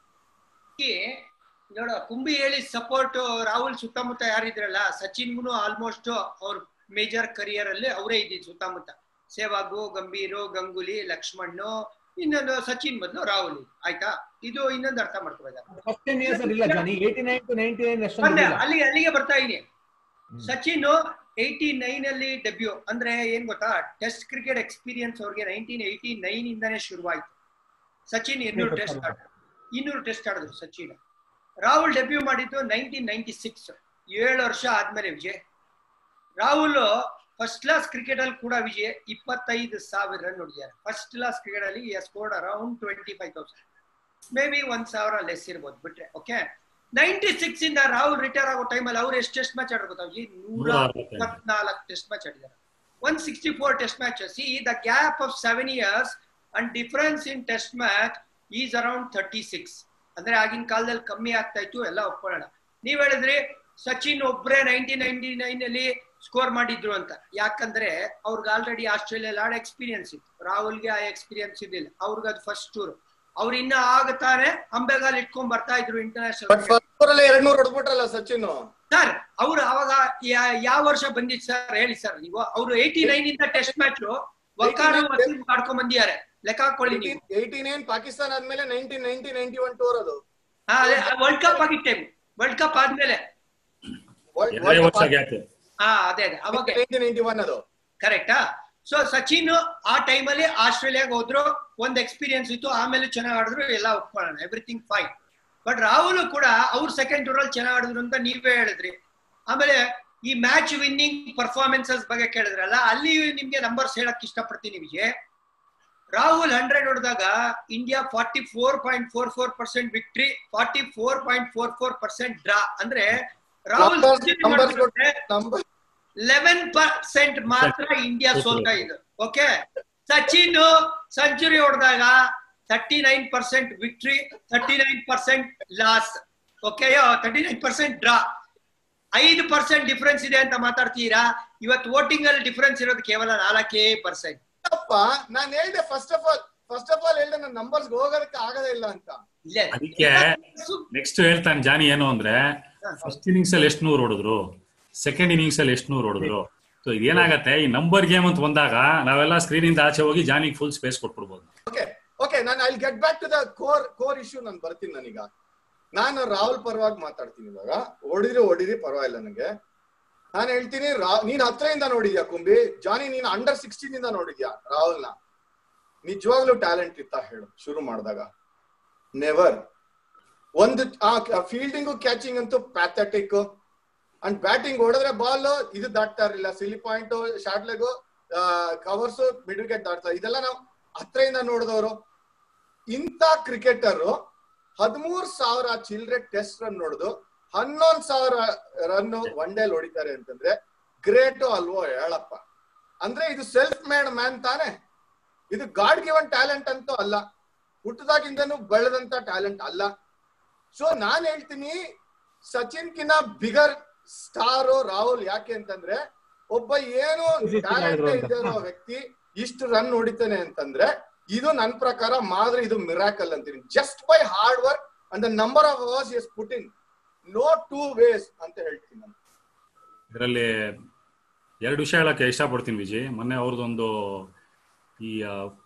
S3: ನೋಡ ಕುಂಬಿ ಹೇಳಿ ಸಪೋರ್ಟ್ ರಾಹುಲ್ ಸುತ್ತಮುತ್ತ ಯಾರಿದ್ರಲ್ಲ ಸಚಿನ್ಗೂ ಆಲ್ಮೋಸ್ಟ್ ಅವ್ರ ಮೇಜರ್ ಕರಿಯರ್ ಅಲ್ಲಿ ಅವರೇ ಇದ್ದಿದ್ದು ಸುತ್ತಮುತ್ತ ಸೇವಾಗು ಗಂಭೀರು ಗಂಗೂಲಿ ಲಕ್ಷ್ಮಣ್ಣು ಇನ್ನೊಂದು ಸಚಿನ್ ಬದಲು ರಾಹುಲ್ ಆಯ್ತಾ ಇದು ಇನ್ನೊಂದು ಅರ್ಥ ಮಾಡ್ಕೋಬೇಕು
S4: ಫಸ್ಟ್ ಟೆನ್ ಇಯರ್ಸ್ ಅಲ್ಲಿ ಇಲ್ಲ Johnny eighty nine to ninety nine
S3: ಮೊನ್ನೆ
S4: ಅಷ್ಟೊಂದು
S3: ಅಲ್ಲಿಗೆ ಅಲ್ಲಿಗೆ ಬರ್ತಾ ಇದೀನಿ ಸಚಿನ್ ಏಯ್ಟಿ ನೈನ್ ಅಲ್ಲಿ ಡೆಬ್ಯೂ ಅಂದ್ರೆ ಏನ್ ಗೊತ್ತಾ ಟೆಸ್ಟ್ ಕ್ರಿಕೆಟ್ ಎಕ್ಸ್ಪೀರಿಯನ್ಸ್ ಅವ್ರಿಗೆ ನೈನ್ಟೀನ್ ಏಯ್ಟಿ ನೈನ್ ಇಂದಾನೆ ಶುರುವಾಯ್ತು ಸಚಿನ್ ಇನ್ನೂರು ಟೆಸ್ಟ್ ಆಡಿದ್ರು ಇನ್ನೂರು ಟೆಸ್ಟ್ ಆಡಿದ್ರು ಸಚಿನ್ ರಾಹುಲ್ ಡೆಬ್ಯೂ ಮಾಡಿದ್ದು ನೈನ್ಟೀನ್ ನೈನ್ಟಿ ಸಿಕ್ಸ್ ಏಳು ವರ್ಷ ಆದ್ಮೇಲೆ Vijay Rahul first class cricket ಅಲ್ಲಿ ಕೂಡ ವಿಜಯ್ ಇಪ್ಪತ್ತೈದು ಸಾವಿರ ರನ್ ಹೊಡಿದ್ದಾರೆ ಫಸ್ಟ್ ಕ್ಲಾಸ್ ಕ್ರಿಕೆಟ್ ಅಲ್ಲಿ scored around twenty five thousand maybe ಒಂದ್ ಸಾವಿರ ಲೆಸ್ ಇರ್ಬೋದು ಬಿಟ್ರೆ ಓಕೆ ನೈನ್ಟಿ ಸಿಕ್ಸ್ ಇಂದ ರಾಹುಲ್ ರಿಟೈರ್ ಆಗೋ ಟೈಮಲ್ಲಿ ಅವ್ರು ಎಷ್ಟು ಟೆಸ್ಟ್ ಮ್ಯಾಚ್ ಆಡ್ರು ಗೊತ್ತಾ ವಿಜಯ್ ನೂರ
S2: ನೂರ ಅರವತ್ತೈದು.
S3: ಇಪ್ಪತ್ನಾಲ್ಕು ಟೆಸ್ಟ್ ಮ್ಯಾಚ್ ಆಡಿದ್ದಾರೆ one sixty four test match see the gap of seven years and difference in test match is around thirty six ಅಂದ್ರೆ ಆಗಿನ ಕಾಲದಲ್ಲಿ ಕಮ್ಮಿ ಆಗ್ತಾ ಇತ್ತು ಎಲ್ಲ ಒಪ್ಕೊಳ್ಳೋಣ ನೀವ್ ಹೇಳಿದ್ರಿ ಸಚಿನ್ ಒಬ್ರೇ ನೈನ್ಟೀನ್ ನೈನ್ಟಿ ನೈನ್ ಅಲ್ಲಿ ಸ್ಕೋರ್ ಮಾಡಿದ್ರು ಅಂತ ಯಾಕಂದ್ರೆ ಅವ್ರಿಗೆ ಆಲ್ರೆಡಿ ಆಸ್ಟ್ರೇಲಿಯಾ ಆಡ ಎಕ್ಸ್ಪೀರಿಯನ್ಸ್ ಇತ್ತು ರಾಹುಲ್ಗೆ ಆ ಎಕ್ಸ್ಪೀರಿಯನ್ಸ್ ಇರ್ಲಿಲ್ಲ ಅವ್ರಿಗೆ ಅದು ಫಸ್ಟ್ ಟೂರ್ ಅವ್ರು ಇನ್ನ ಆಗತಾನೆ ಅಂಬೆಗಾಲ್ ಇಟ್ಕೊಂಡ್ ಬರ್ತಾ ಇದ್ರು
S1: ಬಟ್
S3: ಇಂಟರ್ನ್ಯಾಷನಲ್
S1: ಫಸ್ಟ್ ಅಲ್ಲಿ ಎರಡ್ ನೂರ್ ಹೊಡ್ಬಿಟ್ರಲ್ಲ ಸಚಿನ್
S3: ಸರ್ ಅವ್ರು ಅವಾಗ ಯಾ- ಯಾವ ವರ್ಷ ಬಂದಿದ್ ಸರ್ ಹೇಳಿ ಸರ್ ನೀವು ಅವ್ರು ಏಯ್ಟಿ ನೈನ್ ಇಂದ ಟೆಸ್ಟ್ ಮ್ಯಾಚ್ ವಕಾರ ಮಾಡ್ಕೊಂಡ್ ಬಂದಿದ್ದಾರೆ ಲೆಕ್ಕ ಹಾಕೊಳ್ಳಿ ನೀವು
S1: ಏಯ್ಟಿ ನೈನ್ ಪಾಕಿಸ್ತಾನ ಆದ್ಮೇಲೆ nineteen ninety ninety one tour ಅದು
S3: ವರ್ಲ್ಡ್ ಕಪ್ ಆಗಿತ್ತು ಟೈಮ್ ವರ್ಲ್ಡ್ ಕಪ್ ಆದ್ಮೇಲೆ
S2: ಎರಡೇ ವರ್ಷ ಗ್ಯಾಪ್
S3: ಹಾ ಅದೇ ಅದೇ ಅವಾಗ
S1: ನೈನ್ಟೀನ್ ನೈನ್ಟಿ ಒನ್ ಅದು
S3: ಕರೆಕ್ಟಾ ಸೊ ಸಚಿನ್ ಆ ಟೈಮಲ್ಲಿ ಆಸ್ಟ್ರೇಲಿಯಾಗ ಹೋದ್ರು ಒಂದ್ ಎಕ್ಸ್ಪೀರಿಯನ್ಸ್ ಇತ್ತು ಆಮೇಲೆ ಚೆನ್ನಾಗಿ ಆಡಿದ್ರು ಎಲ್ಲ ಒಪ್ಕೊಳ್ಳೋಣ ಎವ್ರಿಥಿಂಗ್ ಫೈನ್ ಬಟ್ ರಾಹುಲ್ ಕೂಡ ಅವ್ರು ಸೆಕೆಂಡ್ ಟೂರ್ ಅಲ್ಲಿ ಚೆನ್ನಾಗಿ ಆಡಿದ್ರು ಅಂತ ನೀವೇ ಹೇಳಿದ್ರಿ ಆಮೇಲೆ ಈ ಮ್ಯಾಚ್ ವಿನ್ನಿಂಗ್ ಪರ್ಫಾರ್ಮೆನ್ಸಸ್ ಬಗ್ಗೆ ಕೇಳಿದ್ರಲ್ಲ ಅಲ್ಲಿ ನಿಮ್ಗೆ ನಂಬರ್ಸ್ ಹೇಳಕ್ ಇಷ್ಟಪಡ್ತೀನಿ ವಿಜಯ್ ರಾಹುಲ್ ಹಂಡ್ರೆಡ್ ಹೊಡೆದಾಗ India forty four point four four percent victory forty four point four four percent draw ಅಂದ್ರೆ ರಾಹುಲ್
S1: Numbers- numbers
S3: ಮಾಡಿದ್ರೆ
S1: ನಂಬರ್
S3: ಲೆವೆನ್ ಪರ್ಸೆಂಟ್ ಮಾತ್ರ ಇಂಡಿಯಾ ಸೋಲ್ತಾ ಇದೆ ಓಕೆ ಸಚಿನ್ ಸೆಂಚುರಿ ಹೊಡೆದಾಗ thirty nine percent victory thirty nine percent loss okay thirty nine percent draw ಐದು percent difference ಇದೆ ಅಂತ ಮಾತಾಡ್ತೀರಾ ಇವತ್ತು ವೋಟಿಂಗ್ ಅಲ್ಲಿ ಡಿಫರೆನ್ಸ್ ಇರೋದು ಕೇವಲ ನಾಲ್ಕೇ ಪರ್ಸೆಂಟ್
S1: ಅಪ್ಪ ನಾನ್ ಹೇಳ್ದೆ first of all first of all ಹೇಳ್ದೆ ನನ್ನ ನಂಬರ್ಸ್ ಹೋಗೋದಕ್ಕೆ ಆಗದೇ ಇಲ್ಲ ಅಂತ
S3: ಇಲ್ಲೇ
S2: ಅದಕ್ಕೆ ನೆಕ್ಸ್ಟ್ ಹೇಳ್ತಾನೆ ಜಾನಿ ಏನು ಅಂದ್ರೆ ಫಸ್ಟ್ ಇನ್ನಿಂಗ್ಸ್ ಅಲ್ಲಿ ಎಷ್ಟು ನೂರು ಹೊಡೆದ್ರು ಸೆಕೆಂಡ್ ಇನ್ನಿಂಗ್ಸ್ ಅಲ್ಲಿ ಎಷ್ಟು ನೂರು ಹೊಡೆದ್ರು ಸೊ ಇದೇನಾಗತ್ತೆ ಈ ನಂಬರ್ ಗೇಮ್ ಅಂತ ಬಂದಾಗ ನಾವೆಲ್ಲ ಸ್ಕ್ರೀನ್ ಇಂದ ಆಚೆ ಹೋಗಿ ಜಾನಿಗೆ ಫುಲ್ ಸ್ಪೇಸ್ ಕೊಟ್ಬಿಡ್ಬೋದು
S1: ಓಕೆ ಓಕೆ ನಾನು I get back to the core core issue ನಾನು ಬರ್ತೀನಿ ನಾನೀಗ ನಾನು ರಾಹುಲ್ ಪರವಾಗಿ ಮಾತಾಡ್ತೀನಿ ಇವಾಗ ಹೊಡಿದ್ರಿ ಹೊಡಿದ್ರಿ ಪರವಾಗಿಲ್ಲ ನನಗೆ ನಾನು ಹೇಳ್ತೀನಿ ರಾ ನೀನ್ ಹತ್ರದಿಂದ ನೋಡಿದ್ಯಾ ಕುಂಬಿ ಜಾನಿ ನೀನ್ ಅಂಡರ್ ಸಿಕ್ಸ್ಟೀನ್ ಇಂದ ನೋಡಿದ್ಯಾ ರಾಹುಲ್ನ ನಿಜವಾಗ್ಲೂ ಟ್ಯಾಲೆಂಟ್ ಇತ್ತ ಹೇಳು ಶುರು ಮಾಡಿದಾಗ ನೆವರ್ ಒಂದು ಆ ಫೀಲ್ಡಿಂಗು ಕ್ಯಾಚಿಂಗ್ ಅಂತೂ ಪ್ಯಾಥೆಟಿಕ್ ಅಂಡ್ ಬ್ಯಾಟಿಂಗ್ ಹೊಡೆದ್ರೆ ಬಾಲ್ ಇದು ದಾಟ್ತಾ ಇರಲಿಲ್ಲ silly point short leg covers mid wicket ದಾಟ್ತಾ ಇದೆಲ್ಲ ನಾವು ಹತ್ರದಿಂದ ನೋಡಿದವರು ಇಂಥ ಕ್ರಿಕೆಟರ್ ಹದಿಮೂರ್ ಸಾವಿರ ಚಿಲ್ಡ್ರೆ ಟೆಸ್ಟ್ ರನ್ ನೋಡುದು ಹನ್ನೊಂದ್ ಸಾವಿರ ರನ್ ಒನ್ ಡೇಲ್ ಹೊಡಿತಾರೆ ಅಂತಂದ್ರೆ ಗ್ರೇಟು ಅಲ್ವೋ ಹೇಳಪ್ಪ ಅಂದ್ರೆ ಇದು ಸೆಲ್ಫ್ ಮೇಡ್ ಮ್ಯಾನ್ ತಾನೆ ಇದು ಗಾಡ್ ಗಿವನ್ ಟ್ಯಾಲೆಂಟ್ ಅಂತೂ ಅಲ್ಲ ಹುಟ್ಟದಾಗಿಂದನೂ ಬೆಳೆದಂತ ಟ್ಯಾಲೆಂಟ್ ಅಲ್ಲ ಸೊ ನಾನ್ ಹೇಳ್ತೀನಿ ಸಚಿನ್ ಕಿನ್ನ ಬಿಗರ್ ಸ್ಟಾರು ರಾಹುಲ್ ಯಾಕೆ ಅಂತಂದ್ರೆ ಒಬ್ಬ ಏನು ಟ್ಯಾಲೆಂಟ್ ಇದ್ದಿರೋ ವ್ಯಕ್ತಿ ಇಷ್ಟು ರನ್ ಹೊಡಿತಾನೆ ಅಂತಂದ್ರೆ ಇದು ನನ್ ಪ್ರಕಾರ ಮಾತ್ರ ಇದು ಮಿರಾಕಲ್ ಅಂತೀನಿ just by hard work and the number of hours is put in no two ways ಅಂತ ಹೇಳ್ತೀನಿ ನಾನು
S2: ಇದರಲ್ಲಿ ಎರಡು ವಿಷಯ ಹೇಳಕ್ಕೆ ಇಷ್ಟಪಡ್ತೀನಿ ವಿಜಯ್ ಮೊನ್ನೆ ಅವ್ರದ್ದೊಂದು ಈ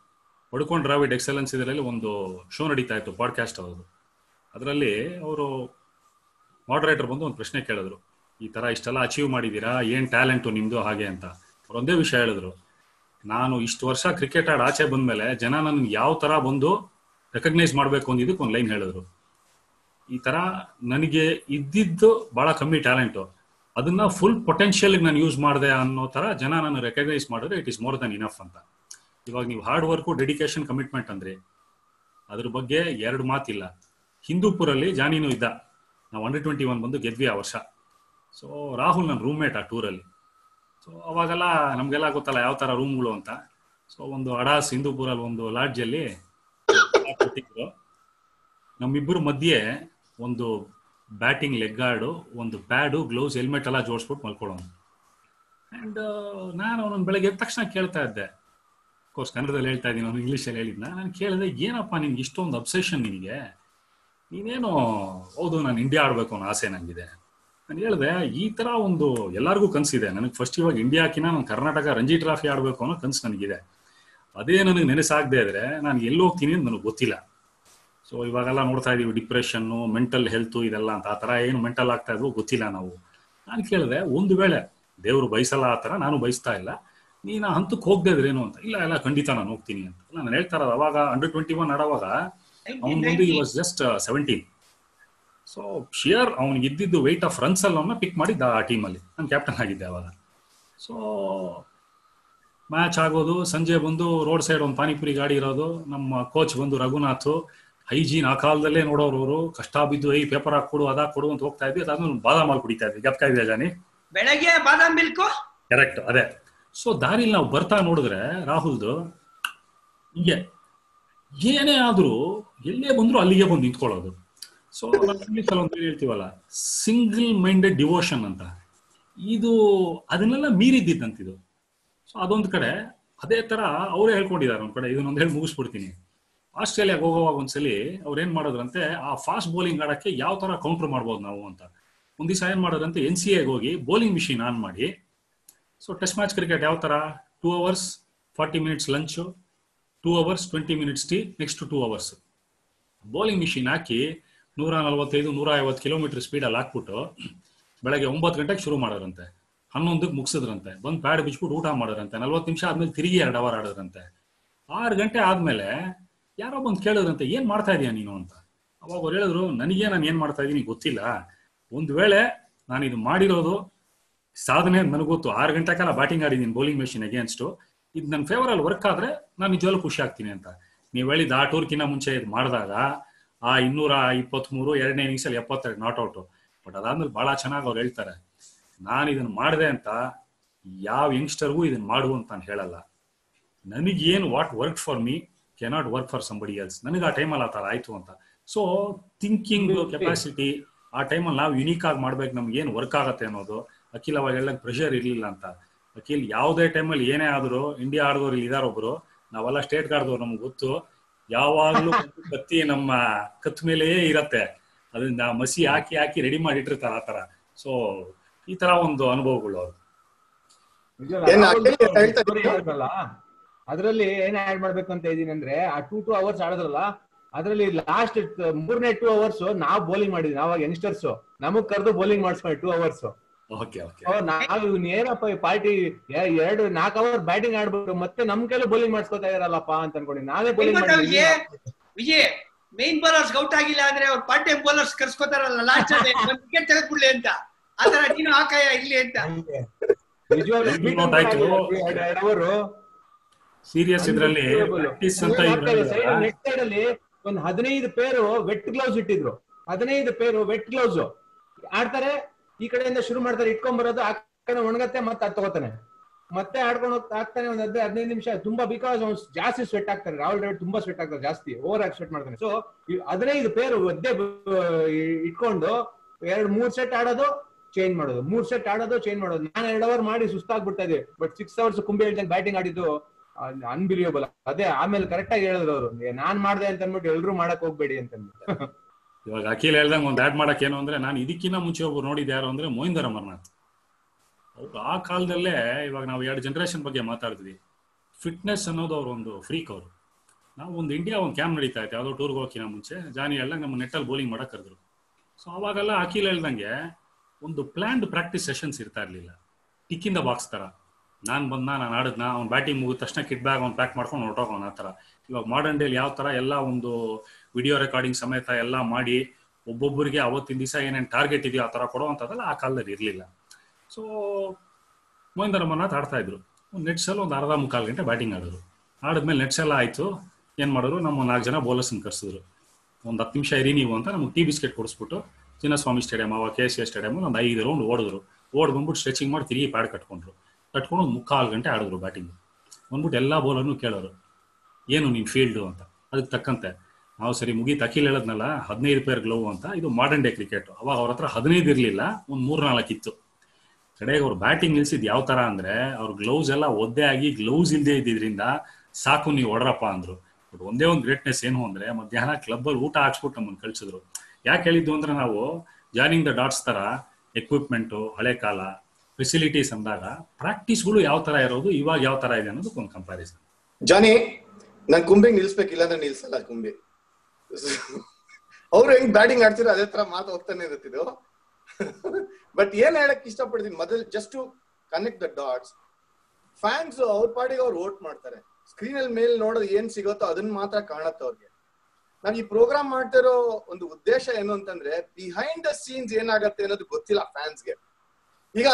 S2: ಹೊಡ್ಕೊಂಡ್ ಡ್ರಾವಿಡ್ ಎಕ್ಸಲೆನ್ಸ್ ಇದರಲ್ಲಿ ಒಂದು ಶೋ ನಡೀತಾ ಇತ್ತು ಪಾಡ್ಕಾಸ್ಟ್ ಅವ್ರದ್ದು ಅದರಲ್ಲಿ ಅವರು ಮಾಡರೇಟರ್ ಬಂದು ಒಂದು ಪ್ರಶ್ನೆ ಕೇಳಿದ್ರು ಈ ತರ ಇಷ್ಟೆಲ್ಲ ಅಚೀವ್ ಮಾಡಿದೀರಾ ಏನ್ ಟ್ಯಾಲೆಂಟು ನಿಮ್ದು ಹಾಗೆ ಅಂತ ಅವ್ರು ಒಂದೇ ವಿಷಯ ಹೇಳಿದ್ರು ನಾನು ಇಷ್ಟು ವರ್ಷ ಕ್ರಿಕೆಟ್ ಆಡ್ ಆಚೆ ಬಂದ್ಮೇಲೆ ಜನ ನನ್ ಯಾವ ತರ ಬಂದು ರೆಕಗ್ನೈಸ್ ಮಾಡ್ಬೇಕು ಅಂದಿದ್ದಕ್ಕೆ ಒಂದು ಲೈನ್ ಹೇಳಿದ್ರು ಈ ತರ ನನಗೆ ಇದ್ದಿದ್ದು ಬಹಳ ಕಮ್ಮಿ ಟ್ಯಾಲೆಂಟು ಅದನ್ನ ಫುಲ್ ಪೊಟೆನ್ಷಿಯಲ್ ನಾನು ಯೂಸ್ ಮಾಡಿದೆ ಅನ್ನೋ ತರ ಜನ ನಾನು ರೆಕಗ್ನೈಸ್ ಮಾಡಿದ್ರೆ it is more than enough ಅಂತ ಇವಾಗ ನೀವು ಹಾರ್ಡ್ ವರ್ಕು ಡೆಡಿಕೇಶನ್ ಕಮಿಟ್ಮೆಂಟ್ ಅಂದ್ರೆ ಅದ್ರ ಬಗ್ಗೆ ಎರಡು ಮಾತಿಲ್ಲ ಹಿಂದೂಪುರಲ್ಲಿ ಜಾನೀನು ಇದ್ದ ನಾವು ಅಂಡರ್ ಟ್ವೆಂಟಿ ಒನ್ ಬಂದು ಗೆದ್ವಿ ಆ ವರ್ಷ ಸೊ ರಾಹುಲ್ ನನ್ನ ರೂಮ್ಮೇಟ್ ಆ ಟೂರಲ್ಲಿ ಸೊ ಅವಾಗೆಲ್ಲ ನಮಗೆಲ್ಲ ಗೊತ್ತಲ್ಲ ಯಾವ ಥರ ರೂಮ್ಗಳು ಅಂತ ಸೊ ಒಂದು ಅಡಾಸ್ ಹಿಂದೂಪುರಲ್ಲಿ ಒಂದು ಲಾಡ್ಜಲ್ಲಿ ಕೊಟ್ಟಿದ್ರು ನಮ್ಮಿಬ್ಬರ ಮಧ್ಯೆ ಒಂದು ಬ್ಯಾಟಿಂಗ್ ಲೆಗ್ ಗಾರ್ಡು ಒಂದು ಪ್ಯಾಡು ಗ್ಲೌಸ್ ಹೆಲ್ಮೆಟ್ ಎಲ್ಲ ಜೋಡಿಸ್ಬಿಟ್ಟು ಮಲ್ಕೊಳ್ಳೋನು ಆ್ಯಂಡ್ ನಾನು ಅವನನ್ನು ಬೆಳಗ್ಗೆ ಎದ್ದ ತಕ್ಷಣ ಕೇಳ್ತಾ ಇದ್ದೆ ಕೋರ್ಸ್ ಕನ್ನಡದಲ್ಲಿ ಹೇಳ್ತಾ ಇದ್ದೀನಿ ಅವನು ಇಂಗ್ಲೀಷಲ್ಲಿ ಹೇಳಿದ್ನ ನಾನು ಕೇಳಿದೆ ಏನಪ್ಪ ನಿನ್ಗೆ ಇಷ್ಟೊಂದು ಅಬ್ಸೆಷನ್ ನಿನಗೆ ನೀನೇನು ಹೌದು ನಾನು ಇಂಡಿಯಾ ಆಡಬೇಕು ಅನ್ನೋ ಆಸೆ ನನಗಿದೆ ನಾನು ಹೇಳಿದೆ ಈ ತರ ಒಂದು ಎಲ್ಲರಿಗೂ ಕನಸಿದೆ ನನಗೆ ಫಸ್ಟ್ ಇವಾಗ ಇಂಡಿಯಾಕಿನ ನಾನು ಕರ್ನಾಟಕ ರಂಜಿ ಟ್ರಾಫಿ ಆಡಬೇಕು ಅನ್ನೋ ಕನಸು ನನಗಿದೆ ಅದೇ ನನಗೆ ನೆನೆಸಾಗದೆ ಇದ್ರೆ ನಾನು ಎಲ್ಲಿ ಹೋಗ್ತೀನಿ ಅಂತ ನನಗೆ ಗೊತ್ತಿಲ್ಲ ಸೊ ಇವಾಗೆಲ್ಲ ನೋಡ್ತಾ ಇದೀವಿ ಡಿಪ್ರೆಷನ್ನು ಮೆಂಟಲ್ ಹೆಲ್ತ್ ಇದೆಲ್ಲ ಅಂತ ಆ ಥರ ಏನು ಮೆಂಟಲ್ ಆಗ್ತಾ ಇದ್ವು ಗೊತ್ತಿಲ್ಲ ನಾವು ನಾನು ಕೇಳಿದೆ ಒಂದು ವೇಳೆ ದೇವರು ಬಯಸಲ್ಲ ಆ ಥರ ನಾನು ಬಯಸ್ತಾ ಇಲ್ಲ ನೀನು ಆ ಹಂತಕ್ಕೆ ಹೋಗದೆ ಇದ್ರೇನು ಅಂತ ಇಲ್ಲ ಇಲ್ಲ ಖಂಡಿತ ನಾನು ಹೋಗ್ತೀನಿ ಅಂತ ನಾನು ಹೇಳ್ತಾ ಇರೋದು ಅವಾಗ ಅಂಡರ್ ಟ್ವೆಂಟಿ ಒನ್ ಆಡುವಾಗ ಅವನು ಬಂದು ಈ was just seventeen so sheer ಅವ್ನಿಗೆ ಇದ್ದಿದ್ದು ವೆಯ್ಟ್ ಆಫ್ ರನ್ಸ್ ಅಲ್ಲಿ ಅವನ್ನ ಪಿಕ್ ಮಾಡಿದ್ದ ಆ ಟೀಮಲ್ಲಿ ನಾನು ಕ್ಯಾಪ್ಟನ್ ಆಗಿದ್ದೆ ಅವಾಗ ಸೊ ಮ್ಯಾಚ್ ಆಗೋದು ಸಂಜೆ ಬಂದು ರೋಡ್ ಸೈಡ್ ಒಂದು ಪಾನಿಪುರಿ ಗಾಡಿ ಇರೋದು ನಮ್ಮ ಕೋಚ್ ಬಂದು ರಘುನಾಥ್ ಹೈಜೀನ್ ಆ ಕಾಲದಲ್ಲೇ ನೋಡೋರು ಅವರು ಕಷ್ಟ ಬಿದ್ದು ಐ ಪೇಪರ್ ಹಾಕೊಡು ಅದಾ ಕೊಡು ಅಂತ ಹೋಗ್ತಾ ಇದ್ವಿ ಅದಾದ್ಮೇಲೆ ಬಾದಾಮ್ ಹಾಲು ಕುಡಿತಾ ಇದ್ವಿ ಗಪ್ಕ ಇದೆಯಾ ಜಾನಿ
S3: ಬೆಳಗ್ಗೆ ಬಾದಾಮ್ ಮಿಲ್ಕು
S2: ಕರೆಕ್ಟ್ ಅದೇ ಸೊ ದಾರಿಲಿ ನಾವು ಬರ್ತಾ ನೋಡಿದ್ರೆ ರಾಹುಲ್ದು ಹಿಂಗೆ ಏನೇ ಆದ್ರೂ ಎಲ್ಲೇ ಬಂದ್ರು ಅಲ್ಲಿಗೆ ಬಂದು ನಿಂತ್ಕೊಳ್ಳೋದು ಸೊ ಇಂಗ್ಲೀಷಲ್ಲಿ ಒಂದು ಹೇಳ್ತೀವಲ್ಲ ಸಿಂಗಲ್ ಮೈಂಡೆಡ್ ಡಿವೋಷನ್ ಅಂತ ಇದು ಅದನ್ನೆಲ್ಲ ಮೀರಿದ್ದಿದ್ದಂತಿದು ಸೊ ಅದೊಂದು ಕಡೆ ಅದೇ ತರ ಅವರೇ ಹೇಳ್ಕೊಂಡಿದ್ದಾರೆ ಒಂದ್ ಕಡೆ ಇದನ್ನೊಂದು ಹೇಳಿ ಮುಗಿಸ್ಬಿಡ್ತೀನಿ ಆಸ್ಟ್ರೇಲಿಯಾಗ ಹೋಗುವಾಗ ಒಂದ್ಸಲಿ ಅವ್ರು ಏನ್ ಮಾಡೋದ್ರಂತೆ ಆ ಫಾಸ್ಟ್ ಬೌಲಿಂಗ್ ಆಡಕ್ಕೆ ಯಾವ ತರ ಕೌಂಟರ್ ಮಾಡ್ಬೋದು ನಾವು ಅಂತ ಒಂದ್ ದಿವಸ ಏನ್ ಮಾಡೋದಂತೆ ಎನ್ ಸಿ ಎಗೆ ಹೋಗಿ ಬೌಲಿಂಗ್ ಮಿಷಿನ್ ಆನ್ ಮಾಡಿ ಸೊ ಟೆಸ್ಟ್ ಮ್ಯಾಚ್ ಕ್ರಿಕೆಟ್ ಯಾವ ತರ two hours forty minutes lunch two hours twenty minutes tea next two hours bowling machine ಹಾಕಿ ನೂರ ನಲವತ್ತೈದು ನೂರ ಐವತ್ತು ಕಿಲೋಮೀಟರ್ ಸ್ಪೀಡಲ್ಲಿ ಹಾಕ್ಬಿಟ್ಟು ಬೆಳಗ್ಗೆ ಒಂಬತ್ತು ಗಂಟೆಗೆ ಶುರು ಮಾಡೋರಂತೆ ಹನ್ನೊಂದಕ್ಕೆ ಮುಗಿಸಿದ್ರಂತೆ ಬಂದು ಪ್ಯಾಡ್ ಬಿಚ್ಬಿಟ್ಟು ಊಟ ಮಾಡೋರಂತೆ ನಲ್ವತ್ತು ನಿಮಿಷ ಆದ್ಮೇಲೆ ತಿರುಗಿ ಎರಡು ಅವರ್ ಆಡೋದ್ರಂತೆ ಆರು ಗಂಟೆ ಆದ್ಮೇಲೆ ಯಾರೋ ಬಂದು ಕೇಳಿದ್ರಂತೆ ಏನ್ ಮಾಡ್ತಾ ಇದೀಯ ನೀನು ಅಂತ ಅವಾಗ ಅವ್ರು ಹೇಳಿದ್ರು ನನಗೆ ನಾನು ಏನ್ ಮಾಡ್ತಾ ಇದೀನಿ ಗೊತ್ತಿಲ್ಲ ಒಂದ್ ವೇಳೆ ನಾನು ಇದು ಮಾಡಿರೋದು ಸಾಧನೆ ಅಂತ ನನಗೆ ಗೊತ್ತು ಆರು ಗಂಟೆ ಕಾಲ ಬ್ಯಾಟಿಂಗ್ ಆಡಿದ್ದೀನಿ ಬೌಲಿಂಗ್ ಮೆಷಿನ್ ಅಗೇನ್ಸ್ಟ್ ಇದು ನನ್ನ ಫೇವರ್ ಅಲ್ಲಿ ವರ್ಕ್ ಆದ್ರೆ ನಾನು ನಿಜವಾಗ್ಲೂ ಖುಷಿ ಆಗ್ತೀನಿ ಅಂತ ನೀವು ಹೇಳಿದ ಆ ಟೂರ್ಕಿನ ಮುಂಚೆ ಇದು ಮಾಡಿದಾಗ ಆ ಇನ್ನೂರ ಇಪ್ಪತ್ಮೂರು ಎರಡನೇ ಇನ್ನಿಂಗ್ಸ್ ಅಲ್ಲಿ ಎಪ್ಪತ್ತೆರಡು ನಾಟ್ ಔಟ್ ಬಟ್ ಅದಾದ್ಮೇಲೆ ಬಹಳ ಚೆನ್ನಾಗಿ ಅವ್ರು ಹೇಳ್ತಾರೆ ನಾನು ಇದನ್ನ ಮಾಡಿದೆ ಅಂತ ಯಾವ ಯಂಗ್ಸ್ಟರ್ಗೂ ಇದನ್ನ ಮಾಡು ಅಂತ ನಾನು ಹೇಳಲ್ಲ ನನಗೇನು what work for me cannot work for somebody else ನನಗೆ ಆ ಟೈಮಲ್ಲಿ ಆ ಥರ ಆಯ್ತು ಅಂತ ಸೊ ಥಿಂಕಿಂಗ್ ಕೆಪಾಸಿಟಿ ಆ ಟೈಮಲ್ಲಿ ನಾವು ಯುನೀಕ್ ಆಗಿ ಮಾಡ್ಬೇಕು ನಮ್ಗೆ ಏನು ವರ್ಕ್ ಆಗತ್ತೆ ಅನ್ನೋದು ಅಖಿಲ್ ಅವಾಗ ಹೇಳಕ್ ಪ್ರೆಷರ್ ಇರ್ಲಿಲ್ಲ ಅಂತ ಅಖಿಲ್ ಯಾವುದೇ ಟೈಮಲ್ಲಿ ಏನೇ ಆದ್ರೂ ಇಂಡಿಯಾ ಆಡಿದವ್ರು ಇಲ್ಲಿ ಇದಾರ ಒಬ್ರು ನಾವೆಲ್ಲ ಸ್ಟೇಟ್ ಆಡಿದವ್ರು ನಮ್ಗೆ ಗೊತ್ತು ಯಾವಾಗ್ಲೂ ಒಂದು ಕತ್ತಿ ನಮ್ಮ ಕತ್ ಮೇಲೆಯೇ ಇರತ್ತೆ ಅದನ್ನ ಮಸಿ ಹಾಕಿ ಹಾಕಿ ರೆಡಿ ಮಾಡಿ ಇಟ್ಟಿರ್ತಾರ ಆ ತರ ಸೊ ಈ ತರ ಒಂದು ಅನುಭವಗಳು ಅವ್ರು
S1: ಏನ್ ಅಖಿಲ್ ಏನ್ ಹೇಳ್ತಾ ಇದ್ದೀರಿ?
S4: ಅದರಲ್ಲಿ ಏನ್ ಆಡ್ ಮಾಡ್ಬೇಕು ಅಂತ ಇದೀನಿ ಅಂದ್ರೆ ಆ ಟೂ ಟೂ ಅವರ್ಸ್ ಆಡೋದ್ರಲ್ಲ ಅದ್ರಲ್ಲಿ ಲಾಸ್ಟ್ ಮೂರನೇ ಟೂ ಅವರ್ಸ್ ನಾವ್ ಬೌಲಿಂಗ್ ಮಾಡಿದ್ವಿ ನಾವಾಗ ಯಂಗ್ಸ್ಟರ್ಸ್ ನಮಗ್ ಕರೆದು ಬೌಲಿಂಗ್ ಮಾಡಿಸ್ಕೊಂಡು ಟೂ ಅವರ್ಸ್
S2: ಓಕೆ ಓಕೆ
S4: ನಾವು ಇವ್ನ್ ಏನಪ್ಪ ಈ ಪಾರ್ಟಿ ಎರಡು ನಾಲ್ಕು ಅವರ್ ಬ್ಯಾಟಿಂಗ್ ಆಡ್ಬಿಟ್ಟು ಮತ್ತೆ ನಮ್ ಕೈಲಿ ಬೌಲಿಂಗ್ ಮಾಡಿಸ್ಕೊತಾ ಇದಾರಲ್ಲಪ್ಪ ಅಂತ ಅನ್ಕೊಂಡು ನಾವೇ ಬೌಲಿಂಗ್
S3: ಗೊತ್ತಾ
S4: ಮಾಡಿದ್ವಿ
S3: Vijay Vijay main bowlers out ಆಗಿಲ್ಲ ಅಂದ್ರೆ ಅವ್ರು ಪಾರ್ಟ್ ಟೈಮ್ ಬೌಲರ್ಸ್ ಕರ್ಸ್ಕೊತಾರಲ್ಲ ಲಾಸ್ಟ್ ಅಲ್ಲಿ ಒಂದ್ ವಿಕೆಟ್ ತೆಗೆದ್ಬಿಡ್ಲಿ ಅಂತ ಆತರ ನೀನು ಹಾಕಯ್ಯ ಇಲ್ಲಿ ಅಂತ
S4: ನಿಜವಾಗ್ಲೂ
S2: ಎಲ್ರೂ note ಆಯ್ತು.
S4: ಎರಡು ಎರಡು ಅವರು
S2: ಸೀರಿಯಸ್ ಇದ್ರಲ್ಲಿ ಪ್ರಾಕ್ಟೀಸ್ ಅಂತ ಇದ್ರಲ್ಲಿ
S4: ನೆಟ್ ಸೈಡ್ ಅಲ್ಲಿ ಒಂದ್ ಹದಿನೈದು ಪೇರು ವೆಟ್ ಗ್ಲೌಸ್ ಇಟ್ಟಿದ್ರು ಹದಿನೈದು ಪೇರು ವೆಟ್ ಗ್ಲೌಸ್ ಆಡ್ತಾರೆ ಈ ಕಡೆಯಿಂದ ಶುರು ಮಾಡ್ತಾರೆ ಇಟ್ಕೊಂಡ್ ಬರೋದು ಆ ಕಡೆ ಒಣಗತ್ತೆ ಮತ್ತೆ ಅದ್ ತಗೋತಾನೆ ಮತ್ತೆ ಆಡ್ಕೊಂಡು ಹೋಗ್ತಾ ಆಗ್ತಾನೆ ಒಂದ್ ಹದಿನೈದು ಹದಿನೈದು ನಿಮಿಷ ತುಂಬಾ ಬಿಕಾಸ್ ಅವ್ನು ಜಾಸ್ತಿ ಸ್ವೆಟ್ ಆಗ್ತಾನೆ ರಾಹುಲ್ ದ್ರಾವಿಡ್ ತುಂಬಾ ಸ್ವೆಟ್ ಆಗ್ತಾರೆ ಜಾಸ್ತಿ ಓವರ್ ಆಗಿ ಸ್ವೆಟ್ ಮಾಡ್ತಾನೆ ಸೊ ಹದಿನೈದು ಪೇರು ಒದ್ದೆ ಬ- ಇಟ್ಕೊಂಡು ಎರಡ್ ಮೂರ್ ಸೆಟ್ ಆಡೋದು ಚೇಂಜ್ ಮಾಡೋದು ಮೂರ್ ಸೆಟ್ ಆಡೋದು ಚೇಂಜ್ ಮಾಡೋದು ನಾನು ಎರಡ್ ಅವರ್ ಮಾಡಿ ಸುಸ್ತಾಗ್ಬಿಡ್ತಾ ಇದೆ ಬಟ್ ಸಿಕ್ಸ್ ಅವರ್ಸ್ ಕುಂಬೆ ಹೇಳ್ದಂಗೆ ಬ್ಯಾಟಿಂಗ್ ಆಡಿದ್ದು ಅನ್ಬಿಲಿಯಬಲ್ ಅದೇ ಆಮೇಲೆ ಕರೆಕ್ಟ್ ಆಗಿ ಹೇಳಿದ್ರು ಅವರು ನಾನ್ ಮಾಡ್ದೆ ಅಂತ ಅಂದ್ಬಿಟ್ಟು ಎಲ್ರು ಮಾಡಕ್ ಹೋಗ್ಬೇಡಿ ಅಂತಂದು
S2: ಇವಾಗ ಅಖಿಲ್ ಹೇಳ್ದಂಗೆ ಒಂದು ಆಡ್ ಮಾಡಕ್ ಏನು ಅಂದ್ರೆ ನಾನು ಇದಕ್ಕಿಂತ ಮುಂಚೆ ಒಬ್ರು ನೋಡಿದ್ದು ಯಾರು ಅಂದ್ರೆ ಮೋಹಿಂದರ್ ಅಮರ್ನಾಥ್ ಅವ್ರು ಆ ಕಾಲದಲ್ಲೇ ಇವಾಗ ನಾವು ಎರಡು ಜನರೇಷನ್ ಬಗ್ಗೆ ಮಾತಾಡಿದ್ವಿ ಫಿಟ್ನೆಸ್ ಅನ್ನೋದು ಅವ್ರ ಒಂದು ಫ್ರೀಕ್ ಅವರು ನಾವು ಒಂದು ಇಂಡಿಯಾ ಒಂದು ಕ್ಯಾಂಪ್ ನಡೀತಾ ಇತ್ತು ಯಾವುದೋ ಟೂರ್ಗೆ ಹೋಗಿನ ಮುಂಚೆ ಜಾನಿ ಎಲ್ಲ ನಮ್ಮ ನೆಟ್ಟಲ್ಲಿ ಬೌಲಿಂಗ್ ಮಾಡಕ್ ಕರೆದ್ರು ಸೊ ಅವಾಗೆಲ್ಲ ಅಖಿಲ್ ಹೇಳ್ದಂಗೆ ಒಂದು ಪ್ಲಾನ್ಡ್ ಪ್ರಾಕ್ಟೀಸ್ ಸೆಷನ್ಸ್ ಇರ್ತಾ ಇರಲಿಲ್ಲ ಟಿಕ್ಕಿಂದ ಬಾಕ್ಸ್ ತರ ನಾನು ಬಂದ ನಾನು ಆಡಿದ್ನ ಅವ್ನು ಬ್ಯಾಟಿಂಗ್ ಮುಗಿದ ತಕ್ಷಣ ಕಿಟ್ ಬ್ಯಾಗ್ ಅವ್ನು ಪ್ಯಾಕ್ ಮಾಡ್ಕೊಂಡು ಹೊರಟೋಗೋಣ ಆ ಥರ ಇವಾಗ ಮಾಡರ್ನ್ ಡೇಲಿ ಯಾವ ಥರ ಎಲ್ಲ ಒಂದು ವಿಡಿಯೋ ರೆಕಾರ್ಡಿಂಗ್ ಸಮೇತ ಎಲ್ಲ ಮಾಡಿ ಒಬ್ಬೊಬ್ಬರಿಗೆ ಅವತ್ತಿನ ದಿವಸ ಏನೇನು ಟಾರ್ಗೆಟ್ ಇದೆಯೋ ಆ ಥರ ಕೊಡುವಂಥದ್ದಲ್ಲ ಆ ಕಾಲದಲ್ಲಿ ಇರಲಿಲ್ಲ ಸೊ ಮಹೇಂದ್ರ ಅಮರ್ನಾಥ್ ಆಡ್ತಾ ಇದ್ರು ಒಂದು ನೆಟ್ಸಲ್ಲಿ ಒಂದು ಅರ್ಧ ಮುಕ್ಕಾಲು ಗಂಟೆ ಬ್ಯಾಟಿಂಗ್ ಆಡಿದ್ರು ಆಡಿದ್ಮೇಲೆ ನೆಟ್ಸ್ ಎಲ್ಲ ಆಯಿತು ಏನು ಮಾಡಿದ್ರು ನಮ್ಮ ನಾಲ್ಕು ಜನ ಬೌಲರ್ಸ್ನ ಕರೆಸಿದ್ರು ಒಂದು ಹತ್ತು ನಿಮಿಷ ಇರಿ ನೀವು ಅಂತ ನಮ್ಗೆ ಟೀ ಬಿಸ್ಕೆಟ್ ಕೊಡಿಸ್ಬಿಟ್ಟು ಚಿನ್ನಸ್ವಾಮಿ ಸ್ಟೇಡಿಯಂ ಅವ ಕೆ ಸಿ ಎಸ್ ಸ್ಟೇಡಿಯಂ ಒಂದು ಐದು ರೌಂಡ್ ಓಡಿದ್ರು ಓಡ್ ಬಂದ್ಬಿಟ್ಟು ಸ್ಟ್ರೆಚಿಂಗ್ ಮಾಡಿ ತಿರುಗಿ ಪ್ಯಾಡ್ ಕಟ್ಕೊಂಡ್ರು ಕಟ್ಕೊಂಡು ಒಂದು ಮುಕ್ಕಾಲು ಗಂಟೆ ಆಡಿದ್ರು ಬ್ಯಾಟಿಂಗ್ ಬಂದ್ಬಿಟ್ಟು ಎಲ್ಲ ಬೌಲರ್ನು ಕೇಳೋರು ಏನು ನಿಮ್ಮ ಫೀಲ್ಡು ಅಂತ ಅದಕ್ಕೆ ತಕ್ಕಂತೆ ನಾವು ಸರಿ ಮುಗೀತು ಅಖಿಲ್ ಹೇಳದ್ನಲ್ಲ ಹದಿನೈದು ಪೇರ್ ಗ್ಲೋವ್ ಅಂತ ಇದು ಮಾಡರ್ನ್ ಡೇ ಕ್ರಿಕೆಟ್ ಅವಾಗ ಅವ್ರ ಹತ್ರ ಹದಿನೈದು ಇರಲಿಲ್ಲ ಒಂದು ಮೂರ್ ನಾಲ್ಕು ಇತ್ತು ಕಡೆಗೆ ಅವ್ರು ಬ್ಯಾಟಿಂಗ್ ನಿಲ್ಸಿದ್ ಯಾವ ತರ ಅಂದ್ರೆ ಅವ್ರ ಗ್ಲೌಸ್ ಎಲ್ಲ ಒದ್ದೆ ಆಗಿ ಗ್ಲೌಸ್ ಇಲ್ಲದೆ ಇದ್ದಿದ್ರಿಂದ ಸಾಕು ನೀವು ಹೊಡ್ರಪ್ಪ ಅಂದ್ರು ಬಟ್ ಒಂದೇ ಒಂದು ಗ್ರೇಟ್ನೆಸ್ ಏನು ಅಂದ್ರೆ ಮಧ್ಯಾಹ್ನ ಕ್ಲಬ್ ಅಲ್ಲಿ ಊಟ ಹಾಕ್ಸ್ಬಿಟ್ಟು ನಮ್ಮನ್ನು ಕಳ್ಸಿದ್ರು ಯಾಕೆ ಹೇಳಿದ್ದು ಅಂದ್ರೆ ನಾವು ಜಾನಿಂಗ್ ದ ಡಾಟ್ಸ್ ತರ ಎಕ್ವಿಪ್ಮೆಂಟು ಹಳೆ ಕಾಲ ಫೆಸಿಲಿಟೀಸ್ ಅಂದಾಗ ಪ್ರಾಕ್ಟೀಸ್ಗಳು ಯಾವ ತರ ಇರೋದು ಇವಾಗ ಯಾವ ತರ ಇದೆ ಅನ್ನೋದಕ್ಕೆ ಒಂದು ಕಂಪ್ಯಾರಿಸನ್
S1: ಜಾನಿ ನಾನ್ ಕುಂಬಿಂಗ್ ನಿಲ್ಸ್ಬೇಕಿಲ್ಲ ಅಂದ್ರೆ ನಿಲ್ಸಲ್ಲ ಕುಂಬಿ ಅವ್ರು ಹೆಂಗ್ ಬ್ಯಾಟಿಂಗ್ ಆಡ್ತಿರೋ ಅದೇ ತರ ಮಾತು ಹೋಗ್ತಾನೆ ಇರುತ್ತಿದ್ದು ಬಟ್ ಏನ್ ಹೇಳಕ್ ಇಷ್ಟಪಡ್ತೀನಿ ಮೊದಲ್ just to connect the dots fans ಅವ್ರ ಪಾಡಿಗೆ ಅವ್ರು ವೋಟ್ ಮಾಡ್ತಾರೆ ಸ್ಕ್ರೀನ್ ಅಲ್ಲಿ ಮೇಲೆ ನೋಡೋದು ಏನ್ ಸಿಗುತ್ತೋ ಅದನ್ನ ಮಾತ್ರ ಕಾಣತ್ತೆ ಅವ್ರಿಗೆ ನಾನು ಈ ಪ್ರೋಗ್ರಾಮ್ ಮಾಡ್ತಿರೋ ಒಂದು ಉದ್ದೇಶ ಏನು ಅಂತಂದ್ರೆ ಬಿಹೈಂಡ್ ದ ಸೀನ್ಸ್ ಏನಾಗತ್ತೆ ಅನ್ನೋದು ಗೊತ್ತಿಲ್ಲ ಫ್ಯಾನ್ಸ್ಗೆ ಈಗ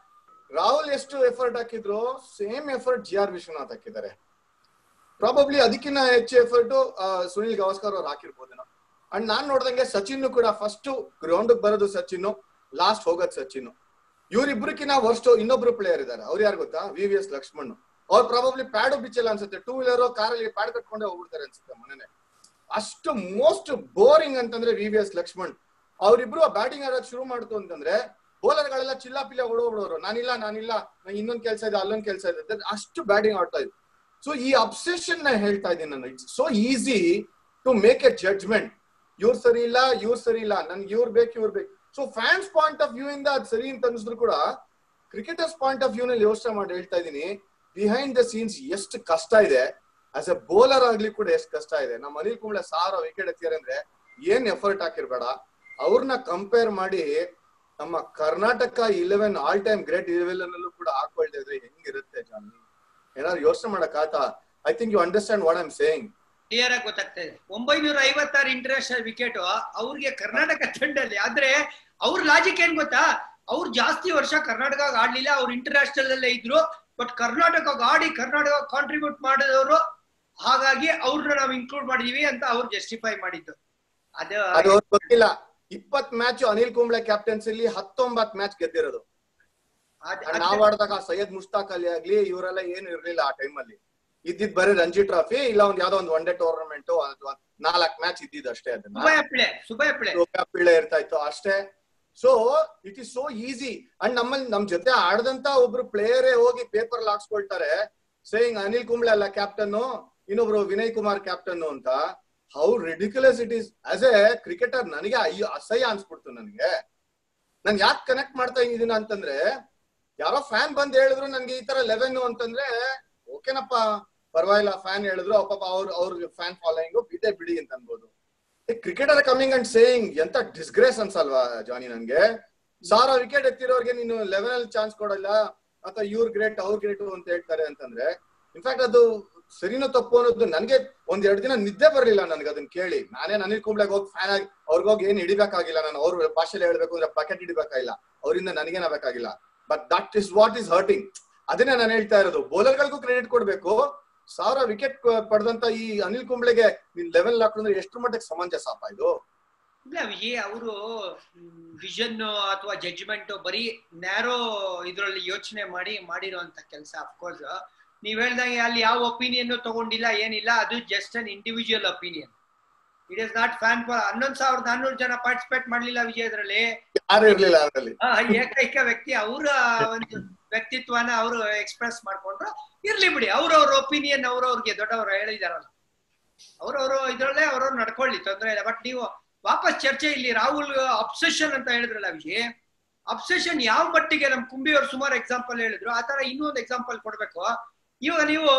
S1: ರಾಹುಲ್ ಎಷ್ಟು ಎಫರ್ಟ್ ಹಾಕಿದ್ರು same effort G R Vishwanath ಹಾಕಿದ್ದಾರೆ ಪ್ರಾಬಬ್ಲಿ ಅದಕ್ಕಿಂತ ಹೆಚ್ಚು ಎಫರ್ಟ್ ಸುನಿಲ್ ಗವಾಸ್ಕರ್ ಅವ್ರು ಹಾಕಿರ್ಬೋದೇನೋ ಅಂಡ್ ನಾನ್ ನೋಡ್ದಂಗೆ ಸಚಿನ್ ಕೂಡ ಫಸ್ಟ್ ಗ್ರೌಂಡ್ ಬರೋದು ಸಚಿನ್ ಲಾಸ್ಟ್ ಹೋಗೋದ್ ಸಚಿನ್ ಇವ್ರಿಬ್ರಕಿನ ವರ್ಸ್ಟ್ ಇನ್ನೊಬ್ರು ಪ್ಲೇಯರ್ ಇದಾರೆ ಅವ್ರು ಯಾರು ಗೊತ್ತಾ ವಿ ವಿ ಎಸ್ ಲಕ್ಷ್ಮಣ್ ಅವ್ರು ಪ್ರಾಬಬ್ಲಿ ಪ್ಯಾಡು ಬಿಚ್ಚಲ್ಲ ಅನ್ಸುತ್ತೆ ಟೂ ವೀಲರ್ ಕಾರಲ್ಲಿ ಪ್ಯಾಡ್ ಕಟ್ಕೊಂಡೇ ಹೋಗ್ಬಿಡ್ತಾರೆ ಅನ್ಸುತ್ತೆ ಮನೇನೆ ಅಷ್ಟು ಮೋಸ್ಟ್ ಬೋರಿಂಗ್ ಅಂತಂದ್ರೆ ವಿ ವಿ ಎಸ್ ಲಕ್ಷ್ಮಣ್ ಅವ್ರಿಬ್ರು ಬ್ಯಾಟಿಂಗ್ ಆಡೋಕ್ ಶುರು ಮಾಡ್ತು ಅಂತಂದ್ರೆ ಬೌಲರ್ ಗಳೆಲ್ಲ ಚಿಲ್ಲ ಪಿಲ್ಲ ಓಡೋಗ್ಬಿಡೋರು ನಾನಿಲ್ಲ ನಾನಿಲ್ಲ ನಂಗೆ ಇನ್ನೊಂದ್ ಕೆಲಸ ಇದೆ ಅಲ್ಲೊಂದ್ ಕೆಲಸ ಇದೆ ಅಂತ ಅಷ್ಟು ಬ್ಯಾಟಿಂಗ್ ಆಡ್ತಾ ಇದ್ರು ಸೊ ಈ ಅಬ್ಸೆಷನ್ ನ ಹೇಳ್ತಾ ಇದ್ದೀನಿ ನಾನು it's so easy to make a judgement ಇವ್ರು ಸರಿ ಇಲ್ಲ ಇವ್ರು ಸರಿ ಇಲ್ಲ ನನ್ಗೆ ಇವ್ರು ಬೇಕು ಇವ್ರು ಬೇಕು so fans point of view ಇಂದ ಅದು ಸರಿ ಅಂತ ಅನ್ಸಿದ್ರು ಕೂಡ ಕ್ರಿಕೆಟರ್ಸ್ ಪಾಯಿಂಟ್ ಆಫ್ ವ್ಯೂ ನಲ್ಲಿ ಯೋಚನೆ ಮಾಡಿ ಹೇಳ್ತಾ ಇದ್ದೀನಿ ಬಿಹೈಂಡ್ ದ ಸೀನ್ಸ್ ಎಷ್ಟು ಕಷ್ಟ ಇದೆ ಆಸ್ ಎ ಬೌಲರ್ ಆಗ್ಲಿ ಕೂಡ ಎಷ್ಟು ಕಷ್ಟ ಇದೆ ನಮ್ಮ ಅನಿಲ್ ಕುಂಬ್ಳೆ ಸಾವಿರ ವಿಕೆಟ್ ಎತ್ತಿದ್ದಾರೆ ಅಂದ್ರೆ ಏನ್ ಎಫರ್ಟ್ ಹಾಕಿರ್ಬೇಡ ಅವ್ರನ್ನ ಕಂಪೇರ್ ಮಾಡಿ ನಮ್ಮ Karnataka eleven all time great eleven ಅಲ್ಲೂ ಕೂಡ ಹಾಕೊಳ್ತಾ ಇದ್ರೆ ಹೆಂಗಿರುತ್ತೆ ಜಾನಿ ಏನಾದ್ರು ಯೋಚನೆ ಮಾಡಕ್ ಆತ I think you understand what I'm saying
S3: clear ಆಗಿ ಗೊತ್ತಾಗ್ತಾ ಇದೆ ಒಂಬೈನೂರ ಐವತ್ತಾರು ಇಂಟರ್ನ್ಯಾಷನಲ್ ವಿಕೆಟ್ ಅವ್ರಿಗೆ ಕರ್ನಾಟಕ ತಂಡದಲ್ಲಿ ಆದ್ರೆ ಅವ್ರ ಲಾಜಿಕ್ ಏನ್ ಗೊತ್ತಾ ಅವ್ರು ಜಾಸ್ತಿ ವರ್ಷ ಕರ್ನಾಟಕ ಆಡ್ಲಿಲ್ಲ ಅವ್ರು ಇಂಟರ್ನ್ಯಾಷನಲ್ ಅಲ್ಲೇ ಇದ್ರು ಬಟ್ ಕರ್ನಾಟಕ ಆಡಿ ಕರ್ನಾಟಕ ಕಾಂಟ್ರಿಬ್ಯೂಟ್ ಮಾಡಿದವರು ಹಾಗಾಗಿ ಅವ್ರನ್ನ ನಾವು ಇನ್ಕ್ಲೂಡ್ ಮಾಡಿದೀವಿ ಅಂತ ಅವ್ರು ಜಸ್ಟಿಫೈ ಮಾಡಿದ್ದು ಅದು
S1: ಅದು ಅವ್ರಿಗೆ ಗೊತ್ತಿಲ್ಲ ಇಪ್ಪತ್ ಮ್ಯಾಚ್ ಅನಿಲ್ ಕುಂಬ್ಳೆ ಕ್ಯಾಪ್ಟನ್ಸಿಲಿ ಹತ್ತೊಂಬತ್ ಮ್ಯಾಚ್ ಗೆದ್ದಿರೋದು
S3: ಅದ್-
S1: And ನಾವ್ ಆಡಿದಾಗ ಸೈಯದ್ ಮುಷ್ತಾಕ್ ಅಲಿ ಆಗ್ಲಿ ಇವರೆಲ್ಲ ಏನು ಇರ್ಲಿಲ್ಲ ಆ ಟೈಮ್ ಅಲ್ಲಿ ಇದ್ದಿದ್ ಬರೀ ರಂಜಿ ಟ್ರಾಫಿ ಇಲ್ಲ ಒಂದ್ ಯಾವ್ದೋ ಒಂದ್ ಒನ್ ಡೇ ಟೂರ್ನಮೆಂಟ್ ಅಥವಾ ನಾಲ್ಕ್ ಮ್ಯಾಚ್ ಇದ್ದಿದ್ದು ಅಷ್ಟೇ ಅದನ್ನ
S3: ಸುಬಯ ಪಿಳೆ ಸುಬಯ ಪಿಳೆ
S1: ಲೋಕ ಪಿಳ್ಳೆ ಇರ್ತಾ ಇತ್ತು ಅಷ್ಟೇ so it is so easy and ನಮ್ಮಲ್ಲಿ ನಮ್ ಜೊತೆ ಆಡದಂತ ಒಬ್ರು ಪ್ಲೇಯರೇ ಹೋಗಿ ಪೇಪರ್ ಹಾಕ್ಸ್ಕೊಳ್ತಾರೆ ಸೇಯಿಂಗ್ ಅನಿಲ್ ಕುಂಬ್ಳೆ ಅಲ್ಲ ಕ್ಯಾಪ್ಟನ್ ಇನ್ನೊಬ್ರು ವಿನಯ್ ಕುಮಾರ್ ಕ್ಯಾಪ್ಟನ್ ಅಂತ how ridiculous it is as a cricketer ನನಗೆ ಅಯ್ಯೋ ಅಸಹ್ಯ ಅನ್ಸ್ಬಿಡ್ತು ನನಗೆ ನಾನ್ ಯಾಕೆ ಕನೆಕ್ಟ್ ಮಾಡ್ತಾ ಇದೀನಿ ಅಂತಂದ್ರೆ ಯಾರೋ ಫ್ಯಾನ್ ಬಂದ್ ಹೇಳಿದ್ರು ನನ್ಗೆ ಈ ತರ ಲೆವೆನ್ ಅಂತಂದ್ರೆ ಓಕೆನಪ್ಪ ಪರವಾಗಿಲ್ಲ ಫ್ಯಾನ್ ಹೇಳಿದ್ರು ಪಾಪ ಅವ್ರ ಅವ್ರ ಫ್ಯಾನ್ ಫಾಲೋಯಿಂಗ್ ಬಿದೆ ಬಿಡಿ ಅಂತ ಅನ್ಬೋದು ಕ್ರಿಕೆಟರ್ ಕಮಿಂಗ್ ಅಂಡ್ ಸೇಯಿಂಗ್ ಎಂತ ಡಿಸ್ಗ್ರೇಸ್ ಅನ್ಸಲ್ವಾ ಜಾನಿ ನನ್ಗೆ ಸಾವಿರ ವಿಕೆಟ್ ಎತ್ತಿರೋರ್ಗೆ ನೀನು ಲೆವೆನ್ ಅಲ್ಲಿ ಚಾನ್ಸ್ ಕೊಡಲ್ಲ ಅಥವಾ ಇವ್ರ ಗ್ರೇಟ್ ಅವ್ರ ಗ್ರೇಟ್ ಅಂತ ಹೇಳ್ತಾರೆ ಅಂತಂದ್ರೆ ಇನ್ಫ್ಯಾಕ್ಟ್ ಅದು ಸರಿನೋ ತಪ್ಪು ಅನ್ನೋದು ನನ್ಗೆ ಒಂದ್ ಎರಡು ದಿನ ನಿದ್ದೆ ಬರ್ಲಿಲ್ಲ ನನ್ಗೆ ಅದನ್ನ ಕೇಳಿ ನಾನೇ ಅನಿಲ್ ಕುಂಬ್ಳೆಗೆ ಹೋಗಿ ಫ್ಯಾನ್ ಆಗಿ ಅವ್ರಿಗೋಗಿ ಏನ್ ಹಿಡಿಬೇಕಾಗಿಲ್ಲ ನಾನು ಅವ್ರ ಭಾಷೆಲಿ ಹೇಳ್ಬೇಕು ಅಂದ್ರೆ ಬಕೆಟ್ ಹಿಡಿಬೇಕಾಗಿಲ್ಲ ಅವರಿಂದ ನನಗೇನಾಗಬೇಕಾಗಿಲ್ಲ but that is what is hurting ಅದನ್ನೇ ನಾನು ಹೇಳ್ತಾ ಇರೋದು ಬೌಲರ್ಗಳಿಗೂ ಕ್ರೆಡಿಟ್ ಕೊಡ್ಬೇಕು ಸಾವಿರ ವಿಕೆಟ್ ಪಡೆದಂತ ಈ ಅನಿಲ್ ಕುಂಬ್ಳೆಗೆ ನೀನ್ ಲೆವೆಲ್ ಹಾಕೊಂಡ್ರೆ ಎಷ್ಟು ಮಟ್ಟಕ್ಕೆ ಸಮಂಜಸಪ್ಪ ಇದು
S3: ಇಲ್ಲ ವಿಜಯ್ ಅವರು ವಿಷನ್ ಅಥವಾ ಜಡ್ಜ್ಮೆಂಟ್ ಬರೀ ನ್ಯಾರೋ ಇದ್ರಲ್ಲಿ ಯೋಚನೆ ಮಾಡಿ ಮಾಡಿರುವಂತ ಕೆಲಸ ಅಫ್ಕೋರ್ಸ್ ನೀವ್ ಹೇಳ್ದಂಗೆ ಅಲ್ಲಿ ಯಾವ ಒಪಿನಿಯನ್ ತಗೊಂಡಿಲ್ಲ ಏನಿಲ್ಲ ಅದು just an individual opinion it is not fan ಹನ್ನೊಂದ್ ಸಾವಿರದ ನಾನ್ನೂರು ಜನ ಪಾರ್ಟಿಸಿಪೇಟ್ ಮಾಡ್ಲಿಲ್ಲ ವಿಜಯ್ ಅದರಲ್ಲಿ
S1: ಯಾರು ಇರ್ಲಿಲ್ಲ ಅದರಲ್ಲಿ
S3: ಆ, ಏಕೈಕ ವ್ಯಕ್ತಿ ಅವರ ಒಂದು ವ್ಯಕ್ತಿತ್ವನ ಅವರು ಎಕ್ಸ್ಪ್ರೆಸ್ ಮಾಡ್ಕೊಂಡ್ರು ಇರ್ಲಿ ಬಿಡಿ ಅವ್ರವ್ರ ಒಪಿನಿಯನ್ ಅವ್ರವ್ರಿಗೆ ದೊಡ್ಡವರು ಹೇಳಿದಾರಲ್ಲ ಅವ್ರವ್ರು ಇದ್ರಲ್ಲೇ ಅವ್ರವ್ರು ನಡ್ಕೊಳ್ಳಿ ತೊಂದ್ರೆ ಇಲ್ಲ ಬಟ್ ನೀವು ವಾಪಸ್ ಚರ್ಚೆ ಇಲ್ಲಿ ರಾಹುಲ್ ಅಬ್ಸೆಷನ್ ಅಂತ ಹೇಳಿದ್ರಲ್ಲ ವಿಜಯ್ ಅಬ್ಸೆಷನ್ ಯಾವ ಮಟ್ಟಿಗೆ ನಮ್ ಕುಂಬಿ ಅವ್ರು ಸುಮಾರು ಎಕ್ಸಾಂಪಲ್ ಹೇಳಿದ್ರು ಆ ತರ ಇನ್ನೊಂದು ಎಕ್ಸಾಂಪಲ್ ಕೊಡ್ಬೇಕು ಇವಾಗ ನೀವು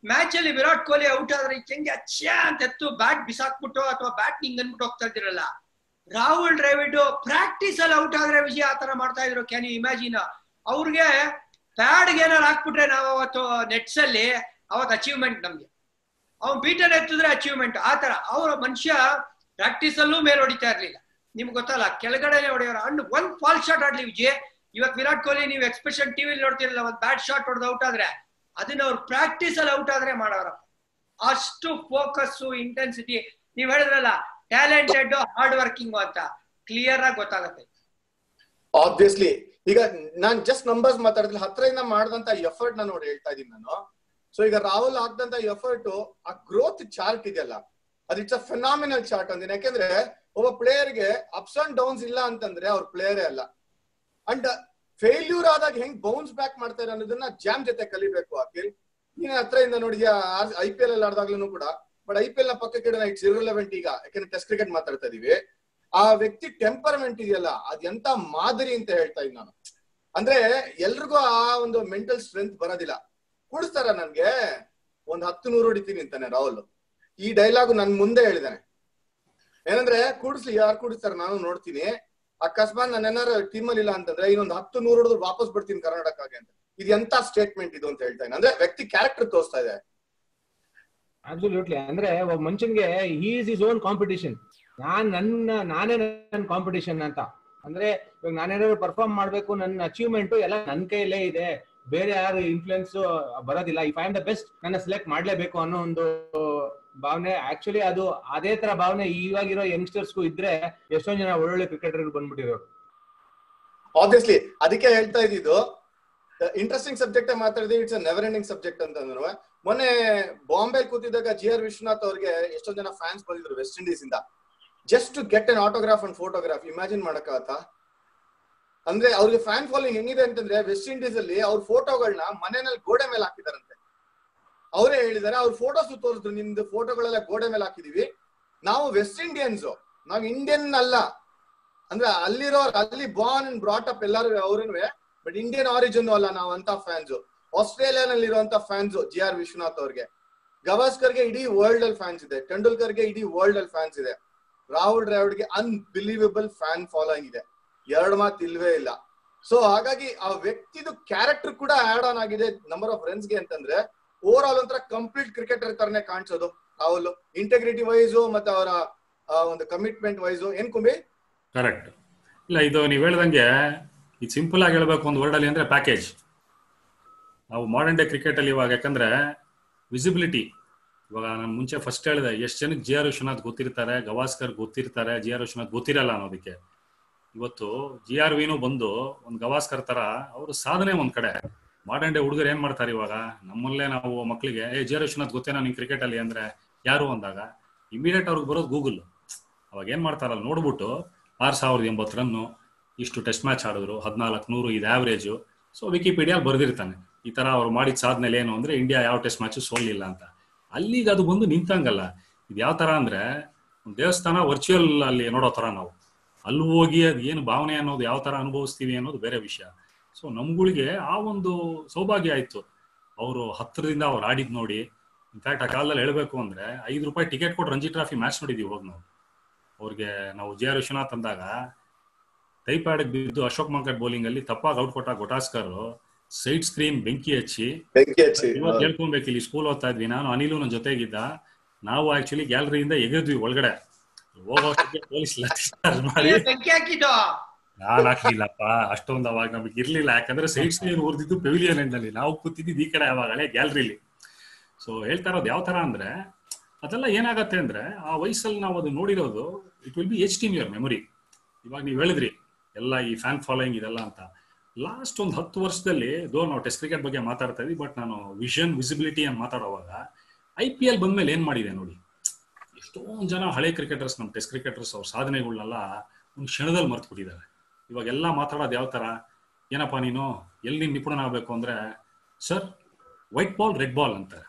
S3: ಮ್ಯಾಚ್ ಅಲ್ಲಿ ವಿರಾಟ್ ಕೊಹ್ಲಿ ಔಟ್ ಆದ್ರೆ ಹೆಂಗೆ ಅಚ್ಛಾ ಅಂತ ಎತ್ತು ಬ್ಯಾಟ್ ಬಿಸಾಕ್ಬಿಟ್ಟು ಅಥವಾ ಬ್ಯಾಟ್ ನಿಂಗ್ ಅನ್ಬಿಟ್ಟು ಹೋಗ್ತಾ ಇದ್ದಿರಲ್ಲ ರಾಹುಲ್ ದ್ರಾವಿಡ್ ಪ್ರಾಕ್ಟೀಸ್ ಅಲ್ಲಿ ಔಟ್ ಆದ್ರೆ ವಿಜಯ ಆತರ ಮಾಡ್ತಾ ಇದ್ರು ಕ್ಯಾನ್ ಯು ಇಮ್ಯಾಜಿನ್ ಅವ್ರಿಗೆ ಪ್ಯಾಡ್ಗೆ ಏನಾರು ಹಾಕ್ಬಿಟ್ರೆ ನಾವು ಅವತ್ತು ನೆಟ್ಸ್ ಅಲ್ಲಿ ಅವತ್ತು ಅಚೀವ್ಮೆಂಟ್ ನಮ್ಗೆ ಅವ್ನು ಬೀಟರ್ ಎತ್ತಿದ್ರೆ ಅಚೀವ್ಮೆಂಟ್ ಆ ತರ ಅವರ ಮನುಷ್ಯ ಪ್ರಾಕ್ಟೀಸ್ ಅಲ್ಲೂ ಮೇಲೆ ಹೊಡಿತಾ ಇರ್ಲಿಲ್ಲ ನಿಮ್ಗೆ ಗೊತ್ತಲ್ಲ ಕೆಳಗಡೆ ಹೊಡೆಯೋರು ಅಂಡ್ ಒಂದ್ ಫಾಲ್ ಶಾಟ್ ಆಡ್ಲಿ ವಿಜಯ್ ಇವತ್ತು ವಿರಾಟ್ ಕೊಹ್ಲಿ ನೀವು ಎಕ್ಸ್ಪ್ರೆಷನ್ ಟಿವಿಲಿ ನೋಡ್ತಿರಲ್ಲ ಒಂದ್ ಬ್ಯಾಟ್ ಶಾಟ್ ಹೊಡೆದು ಔಟ್ ಆದ್ರೆ ಅದನ್ನ ಅವ್ರು ಪ್ರಾಕ್ಟೀಸ್ ಅಲ್ಲಿ ಔಟ್ ಆದ್ರೆ ಮಾಡೋರಪ್ಪ ಅಷ್ಟು ಫೋಕಸ್ ಇಂಟೆನ್ಸಿಟಿ ನೀವ್ ಹೇಳಿದ್ರಲ್ಲ ಟ್ಯಾಲೆಂಟೆಡ್ ಹಾರ್ಡ್ ವರ್ಕಿಂಗ್ ಅಂತ ಕ್ಲಿಯರ್ ಆಗಿ ಗೊತ್ತಾಗತ್ತೆ
S1: ಆಬ್ವಿಯಸ್ಲಿ ಈಗ ನಾನ್ ಜಸ್ಟ್ ನಂಬರ್ಸ್ ಮಾತಾಡಿದ್ರೆ ಹತ್ರದಿಂದ ಮಾಡಿದಂತ ಎಫರ್ಟ್ ನಾನು ನೋಡಿ ಹೇಳ್ತಾ ಇದೀನಿ ನಾನು ಸೊ ಈಗ ರಾಹುಲ್ ಹಾಕ್ದಂತ ಎಫರ್ಟ್ ಆ ಗ್ರೋತ್ ಚಾರ್ಟ್ ಇದೆಯಲ್ಲ ಅದು ಇಟ್ಸ್ ಅ ಫೆನಾಮಿನಲ್ ಚಾರ್ಟ್ ಅಂದಿನ ಯಾಕೆಂದ್ರೆ ಒಬ್ಬ ಪ್ಲೇಯರ್ಗೆ ಅಪ್ಸ್ ಅಂಡ್ ಡೌನ್ಸ್ ಇಲ್ಲ ಅಂತಂದ್ರೆ ಅವ್ರ ಪ್ಲೇಯರೇ ಅಲ್ಲ ಅಂಡ್ ಫೇಲ್ಯೂರ್ ಆದಾಗ ಹೆಂಗ್ ಬೌನ್ಸ್ ಬ್ಯಾಕ್ ಮಾಡ್ತಾರೆ ಅನ್ನೋದನ್ನ ಜಾಮ್ ಜೊತೆ ಕಲಿಬೇಕು ಅಖಿಲ್ ನೀನ್ ಹತ್ರದಿಂದ ನೋಡಿದ್ಯಾ ಐ ಪಿ ಎಲ್ ಅಲ್ಲಿ ಆಡ್ದಾಗ್ಲೂ ಕೂಡ ಬಟ್ ಐ ಪಿ ಎಲ್ ನ ಪಕ್ಕಕ್ಕೆ ಇಡೋಣ ಇಟ್ಸ್ ಇರ್ರೆಲೆವೆಂಟ್ ಈಗ ಯಾಕಂದ್ರೆ ಟೆಸ್ಟ್ ಕ್ರಿಕೆಟ್ ಮಾತಾಡ್ತಾ ಇದೀವಿ ಆ ವ್ಯಕ್ತಿ ಟೆಂಪರ್ಮೆಂಟ್ ಇದೆಯಲ್ಲ ಅದ್ ಎಂತ ಮಾದರಿ ಅಂತ ಹೇಳ್ತಾ ಇದ್ದೀನಿ ನಾನು ಅಂದ್ರೆ ಎಲ್ರಿಗೂ ಆ ಒಂದು ಮೆಂಟಲ್ ಸ್ಟ್ರೆಂತ್ ಬರೋದಿಲ್ಲ ಕೂಡಿಸ್ತಾರ ನನ್ಗೆ ಒಂದ್ ಹತ್ತು ನೂರು ಹೊಡಿತೀನಿ ಅಂತಾನೆ ರಾಹುಲ್ ಈ ಡೈಲಾಗ್ ನನ್ ಮುಂದೆ ಹೇಳಿದಾನೆ ಏನಂದ್ರೆ ಕೂಡಿಸ್ಲಿ ಯಾರು ಕೂಡಿಸ್ತಾರ ನಾನು ನೋಡ್ತೀನಿ ಅಕಸ್ಮಾತ್ ನಾನು ಏನಾರು ಟೀಮ್ ಅಲ್ಲಿ ಇಲ್ಲ ಅಂತಂದ್ರೆ ಇನ್ನೊಂದ್ ಹತ್ತು ನೂರು ಹೊಡೆದು ವಾಪಸ್ ಬರ್ತೀನಿ ಕರ್ನಾಟಕಕ್ಕೆ ಅಂತ ಇದು ಎಂತ ಸ್ಟೇಟ್ಮೆಂಟ್ ಇದು ಅಂತ ಹೇಳ್ತಾ ಇದ್ದೀನಿ ಅಂದ್ರೆ ವ್ಯಕ್ತಿ ಕ್ಯಾರೆಕ್ಟರ್ ತೋರಿಸ್ತಾ ಇದೆ
S4: ಅಬ್ಸಲ್ಯೂಟ್ಲಿ ಅಂದ್ರೆ ಒಬ್ಬ ಮನುಷ್ಯನ್ಗೆ ಈಸ್ ಇಸ್ ಓನ್ ಕಾಂಪಿಟಿಷನ್ ನಾನ್ ನನ್ನ ನಾನೇ ನನ್ನ ಕಾಂಪಿಟಿಷನ್ ಅಂತ ಅಂದ್ರೆ ಇವಾಗ ನಾನೇನಾದ್ರು ಪರ್ಫಾರ್ಮ್ ಮಾಡ್ಬೇಕು ನನ್ನ ಅಚೀವ್ಮೆಂಟ್ ಎಲ್ಲ ನನ್ನ ಕೈಯಲ್ಲೇ ಇದೆ ಬೇರೆ ಯಾರು ಇನ್ಫ್ಲುಯೆನ್ಸ್ ಬರೋದಿಲ್ಲ if I am the best ನನ್ನ ಸೆಲೆಕ್ಟ್ ಮಾಡ್ಲೇಬೇಕು ಅನ್ನೋ ಒಂದು ಭಾವನೆ ಆಕ್ಚುಲಿ ಅದು ಅದೇ ತರ ಭಾವನೆ ಇವಾಗಿರೋ ಯಂಗ್ಸ್ಟರ್ಸ್ಗೂ ಇದ್ರೆ ಎಷ್ಟೊಂದ್ ಜನ ಒಳ್ಳೊಳ್ಳೆ ಕ್ರಿಕೆಟರ್ ಬಂದ್ಬಿಟ್ಟಿರೋರು
S1: ಆಬ್ವಿಯಸ್ಲಿ ಅದಕ್ಕೆ ಹೇಳ್ತಾ ಇದ್ದಿದ್ದು ಇಂಟ್ರೆಸ್ಟಿಂಗ್ ಸಬ್ಜೆಕ್ಟ್ ಮಾತಾಡಿದ್ವಿ ಇಟ್ಸ್ ನೆವರ್ ಎಂಡಿಂಗ್ ಸಬ್ಜೆಕ್ಟ್ ಅಂತಂದ್ರು ಮೊನ್ನೆ ಬಾಂಬೆ ಕೂತಿದ್ದಾಗ ಜಿ ಆರ್ ವಿಶ್ವನಾಥ್ ಅವ್ರಿಗೆ ಎಷ್ಟೊಂದ್ ಜನ ಫ್ಯಾನ್ಸ್ ಬಂದಿದ್ರು ವೆಸ್ಟ್ ಇಂಡೀಸ್ ಇಂದ just to get an autograph and photograph imagine ಮಾಡಕ್ಕಾಗತ್ತಾ ಅಂದ್ರೆ ಅವ್ರಿಗೆ ಫ್ಯಾನ್ ಫಾಲೋಯಿಂಗ್ ಹೆಂಗಿದೆ ಅಂತಂದ್ರೆ ವೆಸ್ಟ್ ಇಂಡೀಸ್ ಅಲ್ಲಿ ಅವ್ರ ಫೋಟೋಗಳನ್ನ ಮನೆಯಲ್ಲಿ ಗೋಡೆ ಮೇಲೆ ಹಾಕಿದಾರಂತೆ ಅವರೇ ಹೇಳಿದಾರೆ ಅವ್ರ ಫೋಟೋಸ್ ತೋರಿಸಿದ್ರು ನಿಮ್ದು ಫೋಟೋಗಳೆಲ್ಲ ಗೋಡೆ ಮೇಲೆ ಹಾಕಿದೀವಿ ನಾವು ವೆಸ್ಟ್ ಇಂಡಿಯನ್ಸ್ ನಾವ್ ಇಂಡಿಯನ್ ಅಲ್ಲ ಅಂದ್ರೆ ಅಲ್ಲಿರೋ ಅಲ್ಲಿ ಬಾರ್ನ್ ಅಂಡ್ ಬ್ರಾಟ್ ಅಪ್ ಎಲ್ಲಾರು ಅವ್ರನ್ವೆ ಬಟ್ ಇಂಡಿಯನ್ ಆರಿಜಿನ್ ಅಲ್ಲ ನಾವು ಅಂತ ಫ್ಯಾನ್ಸ್ ಆಸ್ಟ್ರೇಲಿಯಾನಲ್ಲಿ ಇರುವಂತ ಫ್ಯಾನ್ಸ್ ಜಿ ಆರ್ ವಿಶ್ವನಾಥ್ ಅವ್ರಿಗೆ ಗವಾಸ್ಕರ್ಗೆ ಇಡೀ ವರ್ಲ್ಡ್ ಅಲ್ಲಿ ಫ್ಯಾನ್ಸ್ ಇದೆ ಟೆಂಡೂಲ್ಕರ್ಗೆ ಇಡೀ ವರ್ಲ್ಡ್ ಅಲ್ಲಿ ಫ್ಯಾನ್ಸ್ ಇದೆ ರಾಹುಲ್ ದ್ರಾವಿಡ್ಗೆ ಅನ್ಬಿಲೀವಬಲ್ ಫ್ಯಾನ್ ಫಾಲೋಯಿಂಗ್ ಇದೆ ಎರಡು ಮಾತು ಇಲ್ವೇ ಇಲ್ಲ ಸೊ ಹಾಗಾಗಿ ಆ ವ್ಯಕ್ತಿದು ಕ್ಯಾರೆಕ್ಟರ್ ಕೂಡ ಆಡ್ ಆನ್ ಆಗಿದೆ ನಂಬರ್ ಆಫ್ ರನ್ಸ್ ಗೆ ಅಂತಂದ್ರೆ ಓವರ್ ಆಲ್ ಒಂಥರ ಕಂಪ್ಲೀಟ್ ಕ್ರಿಕೆಟರ್ ತರನೇ ಕಾಣಿಸೋದು ರಾಹುಲ್ ಇಂಟೆಗ್ರಿಟಿ ವೈಸು ಮತ್ತೆ ಅವರ ಒಂದು ಕಮಿಟ್ಮೆಂಟ್ ವೈಸು ಏನ್ ಕುಂಬಿ
S2: ಕರೆಕ್ಟ್ ಇಲ್ಲ ಇದು ನೀವು ಹೇಳ್ದಂಗೆ ಇದು ಸಿಂಪಲ್ ಆಗಿ ಹೇಳ್ಬೇಕು ಒಂದು ವರ್ಡ್ ಅಲ್ಲಿ ಅಂದ್ರೆ ಪ್ಯಾಕೇಜ್ ನಾವು ಮಾಡರ್ನ್ ಡೇ ಕ್ರಿಕೆಟ್ ಅಲ್ಲಿ ಇವಾಗ ಯಾಕಂದ್ರೆ ವಿಸಿಬಿಲಿಟಿ ಇವಾಗ ನಾನು ಮುಂಚೆ ಫಸ್ಟ್ ಹೇಳಿದೆ ಎಷ್ಟು ಜನಕ್ಕೆ ಜಿ ಆರ್ ವಿಶ್ವನಾಥ್ ಗೊತ್ತಿರ್ತಾರೆ ಗವಾಸ್ಕರ್ ಗೊತ್ತಿರ್ತಾರೆ ಜಿ ಆರ್ ವಿಶ್ವನಾಥ್ ಗೊತ್ತಿರಲ್ಲ ಅನ್ನೋದಕ್ಕೆ ಇವತ್ತು ಜಿ ಆರ್ ವಿನು ಬಂದು ಒಂದು ಗವಾಸ್ಕರ್ ತರ ಅವರು ಸಾಧನೆ ಒಂದ್ ಕಡೆ ಮಾಡರ್ನ್ ಡೇ ಹುಡುಗರು ಏನ್ ಮಾಡ್ತಾರೆ ಇವಾಗ ನಮ್ಮಲ್ಲೇ ನಾವು ಮಕ್ಕಳಿಗೆ ಏ ಜಿ ಆರ್ ವಿಶ್ವನಾಥ್ ಗೊತ್ತೇನೋ ನಿನ್ ಕ್ರಿಕೆಟ್ ಅಲ್ಲಿ ಅಂದ್ರೆ ಯಾರು ಅಂದಾಗ ಇಮಿಡಿಯೇಟ್ ಅವ್ರಿಗೆ ಬರೋದು ಗೂಗಲ್ ಅವಾಗ ಏನ್ ಮಾಡ್ತಾರಲ್ಲ ನೋಡ್ಬಿಟ್ಟು ಆರ್ ಸಾವಿರದ ಎಂಬತ್ತು ರನ್ನು ಇಷ್ಟು ಟೆಸ್ಟ್ ಮ್ಯಾಚ್ ಆಡಿದ್ರು ಹದಿನಾಲ್ಕು ನೂರು ಇದು ಆವ್ರೇಜು ಸೊ ವಿಕಿಪೀಡಿಯಾ ಬರ್ದಿರ್ತಾನೆ ಈ ತರ ಅವ್ರು ಮಾಡಿದ ಸಾಧನೆ ಏನು ಅಂದ್ರೆ ಇಂಡಿಯಾ ಯಾವ ಟೆಸ್ಟ್ ಮ್ಯಾಚ್ ಸೋಲಿಲ್ಲ ಅಂತ ಅಲ್ಲಿಗೆ ಅದು ಬಂದು ನಿಂತಂಗಲ್ಲ ಇದು ಯಾವ ತರ ಅಂದ್ರೆ ಒಂದ್ ದೇವಸ್ಥಾನ ವರ್ಚುವಲ್ ಅಲ್ಲಿ ನೋಡೋ ತರ ನಾವು ಅಲ್ಲಿ ಹೋಗಿ ಅದು ಏನು ಭಾವನೆ ಅನ್ನೋದು ಯಾವ ತರ ಅನುಭವಿಸ್ತೀವಿ ಅನ್ನೋದು ಬೇರೆ ವಿಷಯ ಸೊ ನಮ್ಗಳಿಗೆ ಆ ಒಂದು ಸೌಭಾಗ್ಯ ಆಯ್ತು ಅವರು ಹತ್ತಿರದಿಂದ ಅವ್ರು ಆಡಿದ್ ನೋಡಿ ಇನ್ಫ್ಯಾಕ್ಟ್ ಆ ಕಾಲದಲ್ಲಿ ಹೇಳ್ಬೇಕು ಅಂದ್ರೆ ಐದು ರೂಪಾಯಿ ಟಿಕೆಟ್ ಕೊಟ್ಟು ರಂಜಿ ಟ್ರಾಫಿ ಮ್ಯಾಚ್ ನೋಡಿದೀವಿ ಹೋಗಿ ನಾವು ಅವ್ರಿಗೆ ನಾವು ಜೆ ಆರ್ ವಿಶ್ವನಾಥ್ ಅಂದಾಗ ಟೈಪ್ಯಾಡ್ ಬಿದ್ದು ಅಶೋಕ್ ಮಂಕಟ್ ಬೌಲಿಂಗ್ ಅಲ್ಲಿ ತಪ್ಪಾಗಿ ಔಟ್ ಕೊಟ್ಟ ಗೊಟಾಸ್ಕರ್ ಸೈಡ್ ಸ್ಕ್ರೀನ್ ಬೆಂಕಿ ಹಚ್ಚಿ
S1: ಬೆಂಕಿ ಹಚ್ಚಿ
S2: ಇವತ್ತು ಹೇಳ್ಕೊಬೇಕು ಇಲ್ಲಿ ಸ್ಕೂಲ್ ಓದ್ತಾ ಇದ್ವಿ ನಾನು ಅನಿಲು ನನ್ನ ಜೊತೆಗಿದ್ದ ನಾವು ಆಕ್ಚುಲಿ ಗ್ಯಾಲರಿಯಿಂದ ಎಗದ್ವಿ ಒಳಗಡೆ ಹೋಗೋಷ್ಟಕ್ಕೆ ಪೊಲೀಸ್ ಲಾಠಿ ಚಾರ್ಜ್ ಮಾಡಿ
S3: ಬೆಂಕಿ ಹಾಕಿದ್ದು
S2: ನಾನ್ ಹಾಕ್ಲಿಲ್ಲಪ್ಪ ಅಷ್ಟೊಂದು ಅವಾಗ ನಮಗೆ ಇರ್ಲಿಲ್ಲ ಯಾಕಂದ್ರೆ ಸೈಡ್ ಸ್ಕ್ರೀನ್ ಊರ್ದಿದ್ದು ಪೆವಿಲಿಯನ್ ಎಂಡಲ್ಲಿ ನಾವು ಕೂತಿದ್ದು ಈ ಕಡೆ ಅವಾಗ ಹಳೆ ಗ್ಯಾಲರಿಲಿ ಸೊ ಹೇಳ್ತಾ ಇರೋದು ಯಾವ ತರ ಅಂದ್ರೆ ಅದೆಲ್ಲ ಏನಾಗತ್ತೆ ಅಂದ್ರೆ ಆ ವಯಸ್ಸಲ್ಲಿ ನಾವು ಅದು ನೋಡಿರೋದು it will be etched in your memory ಇವಾಗ ನೀವು ಹೇಳಿದ್ರಿ ಎಲ್ಲ ಈ ಫ್ಯಾನ್ ಫಾಲೋಯಿಂಗ್ ಇದೆಲ್ಲ ಅಂತ ಲಾಸ್ಟ್ ಒಂದು ಹತ್ತು ವರ್ಷದಲ್ಲಿ ದೋ ನಾವು ಟೆಸ್ಟ್ ಕ್ರಿಕೆಟ್ ಬಗ್ಗೆ ಮಾತಾಡ್ತಾ ಇದ್ವಿ ಬಟ್ ನಾನು ವಿಷನ್ ವಿಸಿಬಿಲಿಟಿ ಅಂತ ಮಾತಾಡುವಾಗ ಐ ಪಿ ಎಲ್ ಬಂದ್ಮೇಲೆ ಏನ್ ಮಾಡಿದೆ ನೋಡಿ ಎಷ್ಟೊಂದು ಜನ ಹಳೆ ಕ್ರಿಕೆಟರ್ಸ್ ನಮ್ಮ ಟೆಸ್ಟ್ ಕ್ರಿಕೆಟರ್ಸ್ ಅವ್ರ ಸಾಧನೆಗಳನ್ನೆಲ್ಲ ಒಂದು ಕ್ಷಣದಲ್ಲಿ ಮರ್ತು ಬಿಟ್ಟಿದ್ದಾರೆ ಇವಾಗೆಲ್ಲ ಮಾತಾಡೋದು ಯಾವ ತರ ಏನಪ್ಪ ನೀನು ಎಲ್ಲಿ ನಿಪುಣನಾಗಬೇಕು ಅಂದ್ರೆ sir white ball red ball ಅಂತಾರೆ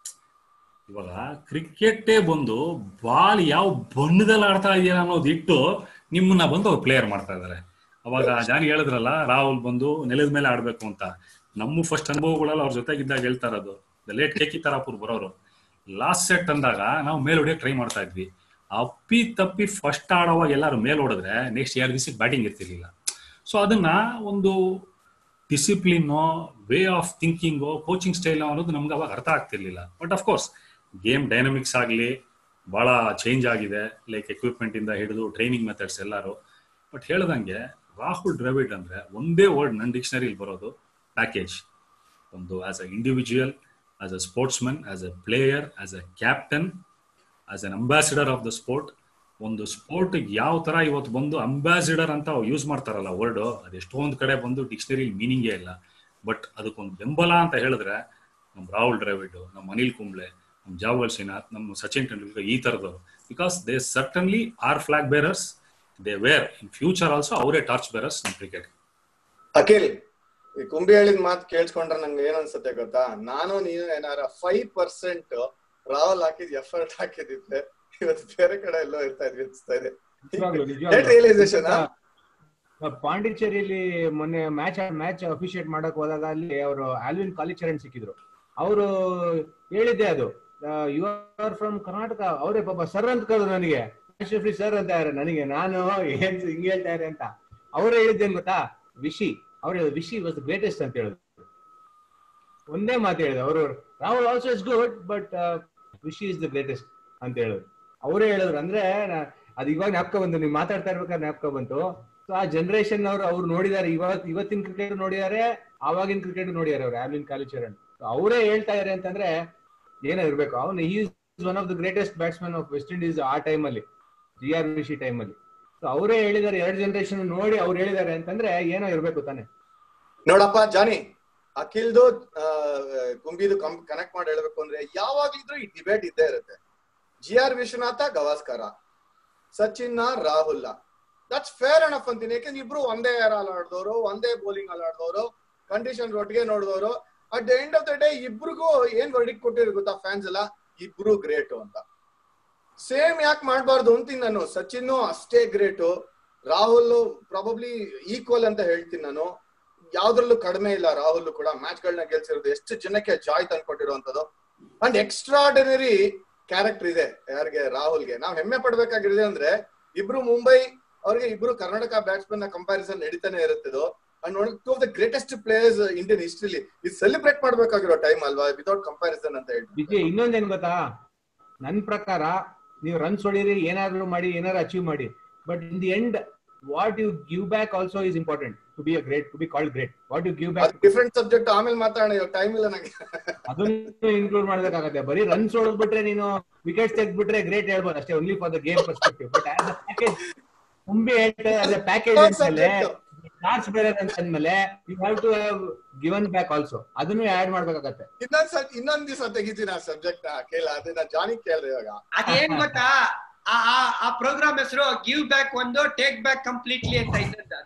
S2: ಇವಾಗ ಕ್ರಿಕೆಟೇ ಬಂದು ಬಾಲ್ ಯಾವ ಬಣ್ಣದಲ್ಲಿ ಆಡ್ತಾ ಇದೆಯಾ ಅನ್ನೋದು ಇಟ್ಟು ನಿಮ್ಮನ್ನ ಬಂದು ಅವ್ರು ಪ್ಲೇಯರ್ ಮಾಡ್ತಾ ಇದ್ದಾರೆ ಅವಾಗ ಜಾನಿ ಹೇಳಿದ್ರಲ್ಲ ರಾಹುಲ್ ಬಂದು ನೆಲದ ಮೇಲೆ ಆಡ್ಬೇಕು ಅಂತ ನಮ್ಮ ಫಸ್ಟ್ ಅನುಭವಗಳೆಲ್ಲ ಅವ್ರ ಜೊತೆಗಿದ್ದಾಗ ಹೇಳ್ತಾ ಇರೋದು ಲೇಟ್ ಕೇಕಿ ತರಾಪುರ್ ಬರೋರು ಲಾಸ್ಟ್ ಸೆಟ್ ಅಂದಾಗ ನಾವು ಮೇಲ್ ಹೊಡಿಯೋಕೆ ಟ್ರೈ ಮಾಡ್ತಾ ಇದ್ವಿ ಅಪ್ಪಿ ತಪ್ಪಿ ಫಸ್ಟ್ ಆಡೋವಾಗ ಎಲ್ಲರೂ ಮೇಲ್ ಹೊಡೆದ್ರೆ ನೆಕ್ಸ್ಟ್ ಎರಡು ದಿವಸಕ್ಕೆ ಬ್ಯಾಟಿಂಗ್ ಇರ್ತಿರ್ಲಿಲ್ಲ ಸೊ ಅದನ್ನ ಒಂದು ಡಿಸಿಪ್ಲಿನೋ ವೇ ಆಫ್ ಥಿಂಕಿಂಗೋ ಕೋಚಿಂಗ್ ಸ್ಟೈಲ್ ಅನ್ನೋದು ನಮ್ಗೆ ಅವಾಗ ಅರ್ಥ ಆಗ್ತಿರ್ಲಿಲ್ಲ ಬಟ್ ಅಫ್ಕೋರ್ಸ್ ಗೇಮ್ ಡೈನಮಿಕ್ಸ್ ಆಗಲಿ ಭಾಳ ಚೇಂಜ್ ಆಗಿದೆ ಲೈಕ್ ಎಕ್ವಿಪ್ಮೆಂಟ್ ಇಂದ ಹಿಡಿದು ಟ್ರೈನಿಂಗ್ ಮೆಥಡ್ಸ್ ಎಲ್ಲರೂ ಬಟ್ ಹೇಳ್ದಂಗೆ ರಾಹುಲ್ ದ್ರವಿಡ್ ಅಂದ್ರೆ ಒಂದೇ ವರ್ಡ್ ನನ್ನ ಡಿಕ್ಷನರಿಲಿ ಬರೋದು ಪ್ಯಾಕೇಜ್ ಒಂದು as a individual as a sportsman as a player as a captain as an ambassador of the sport ಒಂದು ಸ್ಪೋರ್ಟ್ ಯಾವ ತರ ಇವತ್ತು ಬಂದು ಅಂಬಾಸಿಡರ್ ಅಂತ ಯೂಸ್ ಮಾಡ್ತಾರಲ್ಲ ವರ್ಡ್ ಅದು ಎಷ್ಟೊಂದು ಕಡೆ ಬಂದು ಡಿಕ್ಷನರಿ ಮೀನಿಂಗೇ ಇಲ್ಲ ಬಟ್ ಅದಕ್ಕೊಂದು ಬೆಂಬಲ ಅಂತ ಹೇಳಿದ್ರೆ ನಮ್ಮ ರಾಹುಲ್ ದ್ರಾವಿಡ್ ನಮ್ಮ ಅನಿಲ್ ಕುಂಬ್ಳೆ ನಮ್ಮ ಜಾವಲ್ ಶ್ರೀನಾಥ್ ನಮ್ಮ ಸಚಿನ್ ತೆಂಡೂಲ್ಕರ್ ಈ ತರದವರು because they certainly are flag bearers they were in future also ಅವರೇ ಟಾರ್ಚ್ ಬೇರರ್ಸ್ ನಮ್ಮ ಕ್ರಿಕೆಟ್
S1: ಅಖಿಲ್ ಈ ಕುಂಬಿ ಹೇಳಿದ ಮಾತು ಕೇಳಿಸ್ಕೊಂಡ್ರೆ ನಂಗೆ ಏನ್ ಅನ್ಸುತ್ತೆ ಗೊತ್ತಾ ನಾನು ನೀನು ಏನಾರ ಫೈವ್ ಪರ್ಸೆಂಟ್ ರಾಹುಲ್ ಹಾಕಿದ್ ಎಫರ್ಟ್ ಹಾಕಿದಿದ್ರೆ ಇವತ್ತು ಬೇರೆ ಕಡೆ ಎಲ್ಲೋ ಇರ್ತಾ ಇದ್ವಿ ಅನ್ಸ್ತಾ ಇದೆ
S4: ನಿಜವಾಗ್ಲೂ
S1: That realization, ಆ?
S4: ನಿಜವಾಗ್ಲೂ ಪಾಂಡಿಚೇರಿಯಲ್ಲಿ ಮೊನ್ನೆ ಮ್ಯಾಚ್ ಮ್ಯಾಚ್ ಅಫಿಶಿಯೇಟ್ ಮಾಡಕ್ ಹೋದಾಗ ಅಲ್ಲಿ ಅವರು ಆಲ್ವಿನ್ ಕಾಲಿಚರಣ್ ಸಿಕ್ಕಿದ್ರು ಅವರು ಹೇಳಿದ್ದೆ ಅದು ಯು ಆರ್ ಫ್ರಮ್ ಕರ್ನಾಟಕ ಅವರೇ ಪಾಪ ಸರ್ ಅಂತ ಕರೆದ್ರು ನನಗೆ ಶ್ರೀ ಸರ್ ಅಂತ ಯಾರು ನನಗೆ ನಾನು ಏನ್ ಹಿಂಗ್ ಹೇಳ್ತಾ ಇದ್ದಾರೆ ಅಂತ ಅವರೇ ಹೇಳಿದ್ದೇನ್ ಗೊತ್ತಾ ವಿಶಿ ಅವ್ರು ಹೇಳಿದ್ರು ವಿಶಿ ವಾಸ್ ದ ಗ್ರೇಟೆಸ್ಟ್ ಅಂತ ಹೇಳಿದ್ರು ಒಂದೇ ಮಾತು ಹೇಳಿದ್ರು ಅವರು Rahul also is good but Vishy is the greatest ಅಂತ ಹೇಳಿದ್ರು ಅವರೇ ಹೇಳಿದ್ರು ಅಂದ್ರೆ ನಾ- ಅದು ಇವಾಗ ಜ್ಞಾಪಕ ಬಂತು ನೀವು ಮಾತಾಡ್ತಾ ಇರ್ಬೇಕಾದ್ರೆ ಜ್ಞಾಪಕ ಬಂತು ಸೊ ಆ ಜನರೇಷನ್ ಅವರು ಅವ್ರು ನೋಡಿದ್ದಾರೆ ಇವಾಗ ಇವತ್ತಿನ ಕ್ರಿಕೆಟ್ ನೋಡಿದ್ದಾರೆ ಆವಾಗಿನ ಕ್ರಿಕೆಟ್ ನೋಡಿದ್ದಾರೆ ಅವ್ರು ಆಲ್ವಿನ್ ಕಾಲಿಚರಣ್ ಅವರೇ ಹೇಳ್ತಾ ಇದಾರೆ ಅಂತಂದ್ರೆ ಏನೋ ಇರ್ಬೇಕು ಅವನು is one of the greatest batsman of West Indies ಆ ಟೈಮಲ್ಲಿ ಜಿ ಆರ್ ವಿಶಿ ಟೈಮಲ್ಲಿ ಸೊ ಅವರೇ ಹೇಳಿದ್ದಾರೆ ಎರಡು ಜನರೇಷನ್ ನೋಡಿ ಅವ್ರು ಹೇಳಿದ್ದಾರೆ ಅಂತಂದ್ರೆ ಏನೋ ಇರ್ಬೇಕು ತಾನೆ
S1: ನೋಡಪ್ಪ ಜಾನಿ ಅಖಿಲ್ದು ಆ, ಕುಂಬಿದು ಕನೆಕ್ಟ್ ಮಾಡಿ ಹೇಳ್ಬೇಕು ಅಂದ್ರೆ ಯಾವಾಗ್ಲಿದ್ರು ಈ ಡಿಬೇಟ್ ಇದ್ದೇ ಇರುತ್ತೆ G R Vishwanath Gavaskar Sachin Rahul that's fair enough ಅಂತೀನಿ ಯಾಕಂದ್ರೆ ಇಬ್ರು ಒಂದೇ ಏರ್ ಅಲ್ಲಿ ಆಡ್ದವ್ರು ಒಂದೇ ಬೌಲಿಂಗ್ ಅಲ್ಲಿ ಆಡ್ದವ್ರು ಕಂಡೀಷನ್ ಒಟ್ಟಿಗೆ ನೋಡಿದವರು at the end of the day ಇಬ್ರಿಗೂ ಏನ್ ವರ್ಡಿಕ್ ಕೊಟ್ಟಿರೋ ಗೊತ್ತಾ ಫ್ಯಾನ್ಸ್ ಎಲ್ಲ ಇಬ್ರು ಗ್ರೇಟ್ ಅಂತ ಸೇಮ್ ಯಾಕೆ ಮಾಡ್ಬಾರ್ದು ಅಂತೀನಿ ನಾನು ಸಚಿನ್ ಅಷ್ಟೇ ಗ್ರೇಟು ರಾಹುಲ್ ಪ್ರಾಬಬ್ಲಿ ಈಕ್ವಲ್ ಅಂತ ಹೇಳ್ತೀನಿ ನಾನು ಯಾವ್ದ್ರಲ್ಲೂ ಕಡಿಮೆ ಇಲ್ಲ ರಾಹುಲ್ ಕೂಡ ಮ್ಯಾಚ್ ಗಳನ್ನ ಗೆಲ್ಸಿರೋದು ಎಷ್ಟು ಜನಕ್ಕೆ ಜಾಯ್ ತಂದ್ಕೊಟ್ಟಿರುವಂತದ್ದು ಅಂಡ್ ಎಕ್ಸ್ಟ್ರಾರ್ಡಿನರಿ ಕ್ಯಾರೆಕ್ಟರ್ ಇದೆ ಯಾರಿಗೆ ರಾಹುಲ್ಗೆ ನಾವ್ ಹೆಮ್ಮೆ ಪಡ್ಬೇಕಾಗಿರೋದು ಅಂದ್ರೆ ಇಬ್ರು ಮುಂಬೈ ಅವ್ರಿಗೆ ಇಬ್ರು ಕರ್ನಾಟಕ ಬ್ಯಾಟ್ಸ್ಮನ್ ನ ಕಂಪ್ಯಾರಿಸನ್ ನಡೀತಾನೆ ಇರುತ್ತದು and one two of the greatest players Indian ಹಿಸ್ಟ್ರಿಲಿ ಇದು ಸೆಲೆಬ್ರೇಟ್ ಮಾಡ್ಬೇಕಾಗಿರೋ ಟೈಮ್ ಅಲ್ವಾ ವಿತೌಟ್ ಕಂಪ್ಯಾರಿಸನ್ ಅಂತ ಹೇಳಿ
S4: ವಿಜಯ್ ಇನ್ನೊಂದೇನ್ ಗೊತ್ತಾ ನನ್ ಪ್ರಕಾರ ನೀವು ರನ್ಸ್ ಹೊಡೀರಿ ಏನಾದ್ರು ಮಾಡಿ ಏನಾದ್ರು ಅಚೀವ್ ಮಾಡಿ but in the end what you give back also is important to be a great to be called great what you give back
S1: different subject ಆಮೇಲೆ ಮಾತಾಡೋಣ ಇವಾಗ ಟೈಮ್ ಇಲ್ಲ ನಂಗೆ
S4: ಅದನ್ನು ಇನ್ಕ್ಲೂಡ್ ಮಾಡ್ಬೇಕಾಗತ್ತೆ ಬರೀ ರನ್ಸ್ ಹೊಡೆದ್ಬಿಟ್ರೆ ನೀನು ವಿಕೆಟ್ಸ್ ತೆಗ್ದ್ಬಿಟ್ರೆ ಗ್ರೇಟ್ ಹೇಳ್ಬೋದು ಅಷ್ಟೇ only for the game perspective but as a package ತುಂಬಿ ಹೇಳ್ತಾರೆ ಆಸ್ ಅ ಪ್ಯಾಕೇಜ್ ಅಂದ್ಮೇಲೆ ಚಾರ್ಜ್ ಬೇರೆ ಅಂತಂದ್ಮೇಲೆ you have to have given back also ಅದನ್ನು ಆಡ್ ಮಾಡ್ಬೇಕಾಗತ್ತೆ
S1: ಇನ್ನೊಂದ್ ಸಲ ಇನ್ನೊಂದ್ ದಿವಸ ತೆಗಿತೀನಿ ಆ ಸಬ್ಜೆಕ್ಟ್ ನ ಕೇಳ ಅದನ್ನ ಜಾನಿ ಕೇಳ್ರಿ ಇವಾಗ
S3: ಅದೇನ್ ಗೊತ್ತಾ ಆ ಆ- ಆ ಪ್ರೋಗ್ರಾಮ್ ಹೆಸರು ಗಿವ್ ಬ್ಯಾಕ್ ಒಂದು ಟೇಕ್ ಬ್ಯಾಕ್ ಕಂಪ್ಲೀಟ್ಲಿ ಅಂತ ಇದ್ದದ್ದು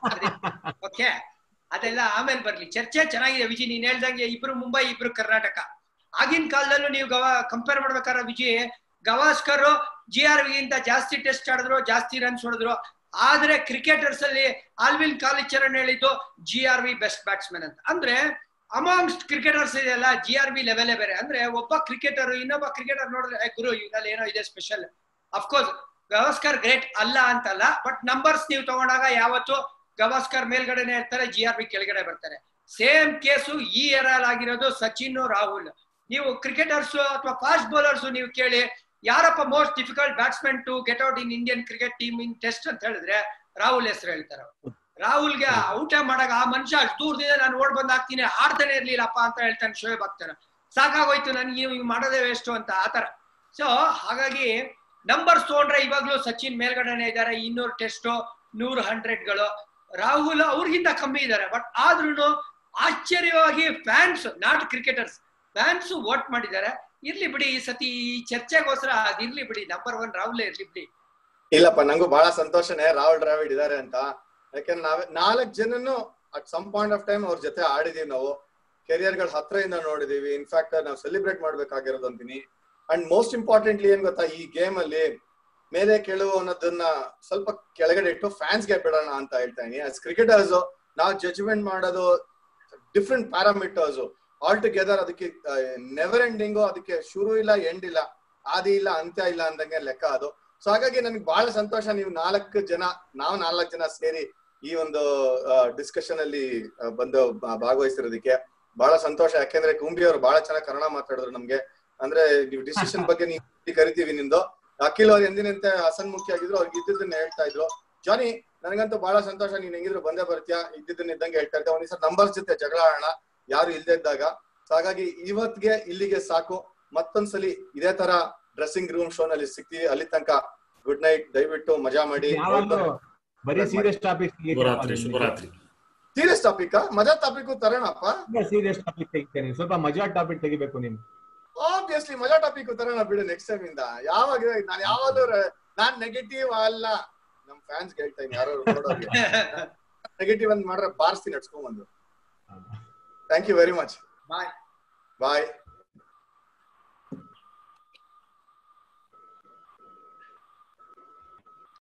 S3: ಓಕೆ ಅದೆಲ್ಲ ಆಮೇಲೆ ಬರ್ಲಿ ಚರ್ಚೆ ಚೆನ್ನಾಗಿದೆ ವಿಜಯ್ ನೀನ್ ಹೇಳ್ದಂಗೆ ಇಬ್ರು ಮುಂಬೈ ಇಬ್ರು ಕರ್ನಾಟಕ ಆಗಿನ ಕಾಲದಲ್ಲೂ ನೀವು ಗವಾ ಕಂಪೇರ್ ಮಾಡ್ಬೇಕಾದ್ರೆ ವಿಜಯ್ ಗವಾಸ್ಕರ್ ಜಿ ಆರ್ ಗಿಂತ ಜಾಸ್ತಿ ಟೆಸ್ಟ್ ಆಡಿದ್ರು ಜಾಸ್ತಿ ರನ್ಸ್ ಹೊಡೆದ್ರು ಆದ್ರೆ ಕ್ರಿಕೆಟರ್ಸ್ ಅಲ್ಲಿ ಆಲ್ವಿನ್ ಕಾಲಿಚರಣ್ ಹೇಳಿದ್ದು G R V best batsman ಅಂತ ಅಂದ್ರೆ ಅಮಾಂಗ್ಸ್ಟ್ ಕ್ರಿಕೆಟರ್ಸ್ ಇದೆಯಲ್ಲ ಜಿ ಆರ್ ಬಿ ಲೆವೆಲೇ ಬೇರೆ ಅಂದ್ರೆ ಒಬ್ಬ ಕ್ರಿಕೆಟರ್ ಇನ್ನೊಬ್ಬ ಕ್ರಿಕೆಟರ್ ನೋಡಿದ್ರೆ "ಏ, ಗುರು ಇದ್ರಲ್ಲಿ ಏನೋ ಇದೆ ಸ್ಪೆಷಲ್ ಅಫ್ಕೋರ್ಸ್ ಗವಾಸ್ಕರ್ ಗ್ರೇಟ್ ಅಲ್ಲ ಅಂತಲ್ಲ ಬಟ್ ನಂಬರ್ಸ್ ನೀವು ತಗೊಂಡಾಗ ಯಾವತ್ತು ಗವಾಸ್ಕರ್ ಮೇಲ್ಗಡೆನೆ ಇರ್ತಾರೆ ಜಿ ಆರ್ ಬಿ ಕೆಳಗಡೆ ಬರ್ತಾರೆ ಸೇಮ್ ಕೇಸು ಈ ಎರಲ್ ಆಗಿರೋದು ಸಚಿನ್ ರಾಹುಲ್ ನೀವು ಕ್ರಿಕೆಟರ್ಸ್ ಅಥವಾ ಫಾಸ್ಟ್ ಬೌಲರ್ಸ್ ನೀವು ಕೇಳಿ ಯಾರಪ್ಪ most difficult batsman to get out in Indian cricket team in test ಅಂತ ಹೇಳಿದ್ರೆ ರಾಹುಲ್ ಹೆಸರು ಹೇಳ್ತಾರೆ ಅವ್ರು. ರಾಹುಲ್ಗೆ ಔಟ ಮಾಡಾಗ ಆ ಮನುಷ್ಯ ಅಷ್ಟು ದೂರದಿಂದ ನಾನು ಓಡ್ ಬಂದ್ ಹಾಕ್ತೀನಿ ಆಡ್ತಾನೆ ಇರ್ಲಿಲ್ಲಪ್ಪ ಅಂತ ಹೇಳ್ತಾನೆ ಶೋಯಬ್ ಆಗ್ತಾನೆ ಸಾಕಾಗೋಯ್ತು ನನ್ಗೆ ನೀವು ಹಿಂಗ್ ಮಾಡೋದೇ ವೇಸ್ಟ್ ಅಂತ ಆತರ ಸೊ ಹಾಗಾಗಿ ನಂಬರ್ಸ್ ತಗೊಂಡ್ರೆ ಇವಾಗ್ಲೂ ಸಚಿನ್ ಮೇಲ್ಗಡೆನೆ ಇದ್ದಾರೆ ಇನ್ನೂರು ಟೆಸ್ಟ್ ನೂರು ಹಂಡ್ರೆಡ್ಗಳು ರಾಹುಲ್ ಅವ್ರಿಗಿಂತ ಕಮ್ಮಿ ಇದ್ದಾರೆ ಬಟ್ ಆದ್ರೂ ಆಶ್ಚರ್ಯವಾಗಿ fans not cricketers fans vote ಮಾಡಿದ್ದಾರೆ ಇರ್ಲಿ ಬಿಡಿ ಈ ಸತಿ ಈ ಚರ್ಚೆಗೋಸ್ಕರ ಅದಿರ್ಲಿ ಬಿಡಿ ನಂಬರ್ ಒನ್ ರಾಹುಲೇ ಇರ್ಲಿ ಬಿಡಿ
S1: ಇಲ್ಲಪ್ಪ ನಂಗೂ ಬಹಳ ಸಂತೋಷನೇ ರಾಹುಲ್ ದ್ರಾವಿಡ್ ಇದಾರೆ ಅಂತ ಯಾಕಂದ್ರೆ ನಾವೇ ನಾಲ್ಕ್ ಜನನು at some point of time ಅವ್ರ ಜೊತೆ ಆಡಿದೀವಿ ನಾವು ಕೆರಿಯರ್ ಗಳ ಹತ್ರದಿಂದ ನೋಡಿದೀವಿ ಇನ್ಫ್ಯಾಕ್ಟ್ ನಾವು ಸೆಲೆಬ್ರೇಟ್ ಮಾಡ್ಬೇಕಾಗಿರೋದು ಅಂತೀನಿ ಅಂಡ್ ಮೋಸ್ಟ್ ಇಂಪಾರ್ಟೆಂಟ್ಲಿ ಏನ್ ಗೊತ್ತಾ ಈ ಗೇಮ್ ಅಲ್ಲಿ ಮೇಲೆ ಕೆಳವು ಅನ್ನೋದನ್ನ ಸ್ವಲ್ಪ ಕೆಳಗಡೆ ಇಟ್ಟು ಫ್ಯಾನ್ಸ್ ಗೆ ಬಿಡೋಣ ಅಂತ ಹೇಳ್ತಾ ಇದೀನಿ ಆಸ್ ಕ್ರಿಕೆಟರ್ಸ್ ನಾವು ಜಡ್ಜ್ಮೆಂಟ್ ಮಾಡೋದು ಡಿಫ್ರೆಂಟ್ ಪ್ಯಾರಾಮೀಟರ್ಸ್ ಆಲ್ ಟುಗೆದರ್ ಅದಕ್ಕೆ ನೆವರ್ ಎಂಡಿಂಗು ಅದಕ್ಕೆ ಶುರು ಇಲ್ಲ ಎಂಡ್ ಇಲ್ಲ ಆದಿ ಇಲ್ಲ ಅಂತ್ಯ ಇಲ್ಲ ಅಂದಂಗೆ ಲೆಕ್ಕ ಅದು ಸೊ ಹಾಗಾಗಿ ನನಗೆ ಬಹಳ ಸಂತೋಷ ನೀವು ನಾಲ್ಕು ಜನ ನಾವು ನಾಲ್ಕು ಜನ ಸೇರಿ ಈ ಒಂದು ಡಿಸ್ಕಷನ್ ಅಲ್ಲಿ ಆ, ಬಂದು ಭಾ- ಭಾಗವಹಿಸಿರೋದಕ್ಕೆ ಬಹಳ ಸಂತೋಷ ಯಾಕೆಂದ್ರೆ ಕುಂಬಿ ಅವರು ಬಹಳ ಚೆನ್ನಾಗಿ ಕನ್ನಡ ಮಾತಾಡಿದ್ರು ನಮ್ಗೆ ಅಂದ್ರೆ ನೀವು ಡಿಸಿಷನ್ ಬಗ್ಗೆ ನೀವು ಕರಿತೀವಿ ನಿಂದು ಅಖಿಲ್ ಅವ್ರು ಎಂದಿನಂತೆ ಹಸನ್ಮುಖಿ ಆಗಿದ್ರು ಅವ್ರಿಗೆ ಇದ್ದಿದ್ದನ್ನ ಹೇಳ್ತಾ ಇದ್ರು ಜಾನಿ ನನಗಂತೂ ಬಹಳ ಸಂತೋಷ ನೀನ್ ಹೆಂಗಿದ್ರು ಬಂದೇ ಬರ್ತೀಯಾ ಇದ್ದಿದ್ದನ್ನ ಇದ್ದಂಗೆ ಹೇಳ್ತಾ ಇದ್ದೆ ಒಂದ್ ನಂಬರ್ಸ್ ಜೊತೆ ಜಗಳ ಆಡೋಣ ಯಾರು ಇಲ್ದೇ ಇದ್ದಾಗ ಸೊ ಹಾಗಾಗಿ ಇವತ್ಗೆ ಇಲ್ಲಿಗೆ ಸಾಕು ಮತ್ತೊಂದ್ಸಲಿ ಇದೇ ತರ ಡ್ರೆಸ್ಸಿಂಗ್ ರೂಮ್ ಶೋ ನಲ್ಲಿ ಸಿಗ್ತೀವಿ ಅಲ್ಲಿ ತನಕ ಗುಡ್ ನೈಟ್ ದಯವಿಟ್ಟು ಮಜಾ ಮಾಡಿ
S4: ಯಾವಾಗ್ಲೂ ಬರೀ ಸೀರಿಯಸ್ ಟಾಪಿಕ್
S2: ಶುಭರಾತ್ರಿ ಶುಭರಾತ್ರಿ
S1: ಸೀರಿಯಸ್ ಟಾಪಿಕ್ ಮಜಾ ಟಾಪಿಕ್ ತರೋಣಪ್ಪ
S4: ಸೀರಿಯಸ್ ಟಾಪಿಕ್ ತೆಗಿತೇನೆ ಸ್ವಲ್ಪ ಮಜಾ ಟಾಪಿಕ್ ತೆಗಿಬೇಕು ನೀನು
S1: ಆಬ್ವಿಯಸ್ಲಿ ಮಜಾ ಟಾಪಿಕ್ ತರೋಣ ಬಿಡು ನೆಕ್ಸ್ಟ್ ಟೈಮ್ ಇಂದ ಯಾವಾಗ ನಾನು ಯಾವಾಗಲೂ ರ- ನಾನ್ ನೆಗೆಟಿವ್ ಅಲ್ಲ ನಮ್ ಫ್ಯಾನ್ಸ್ ಹೇಳ್ತಾ ಇದ್ದೀನಿ ಯಾರು ನೋಡೋರಿಗೆ ನೆಗೆಟಿವ್ ಅಂತ ಮಾಡ್ರೆ ಬಾರಿಸ್ತೀನಿ ನಡ್ಸ್ಕೊಂಡ್ ಬಂದು thank you very much
S3: bye
S1: bye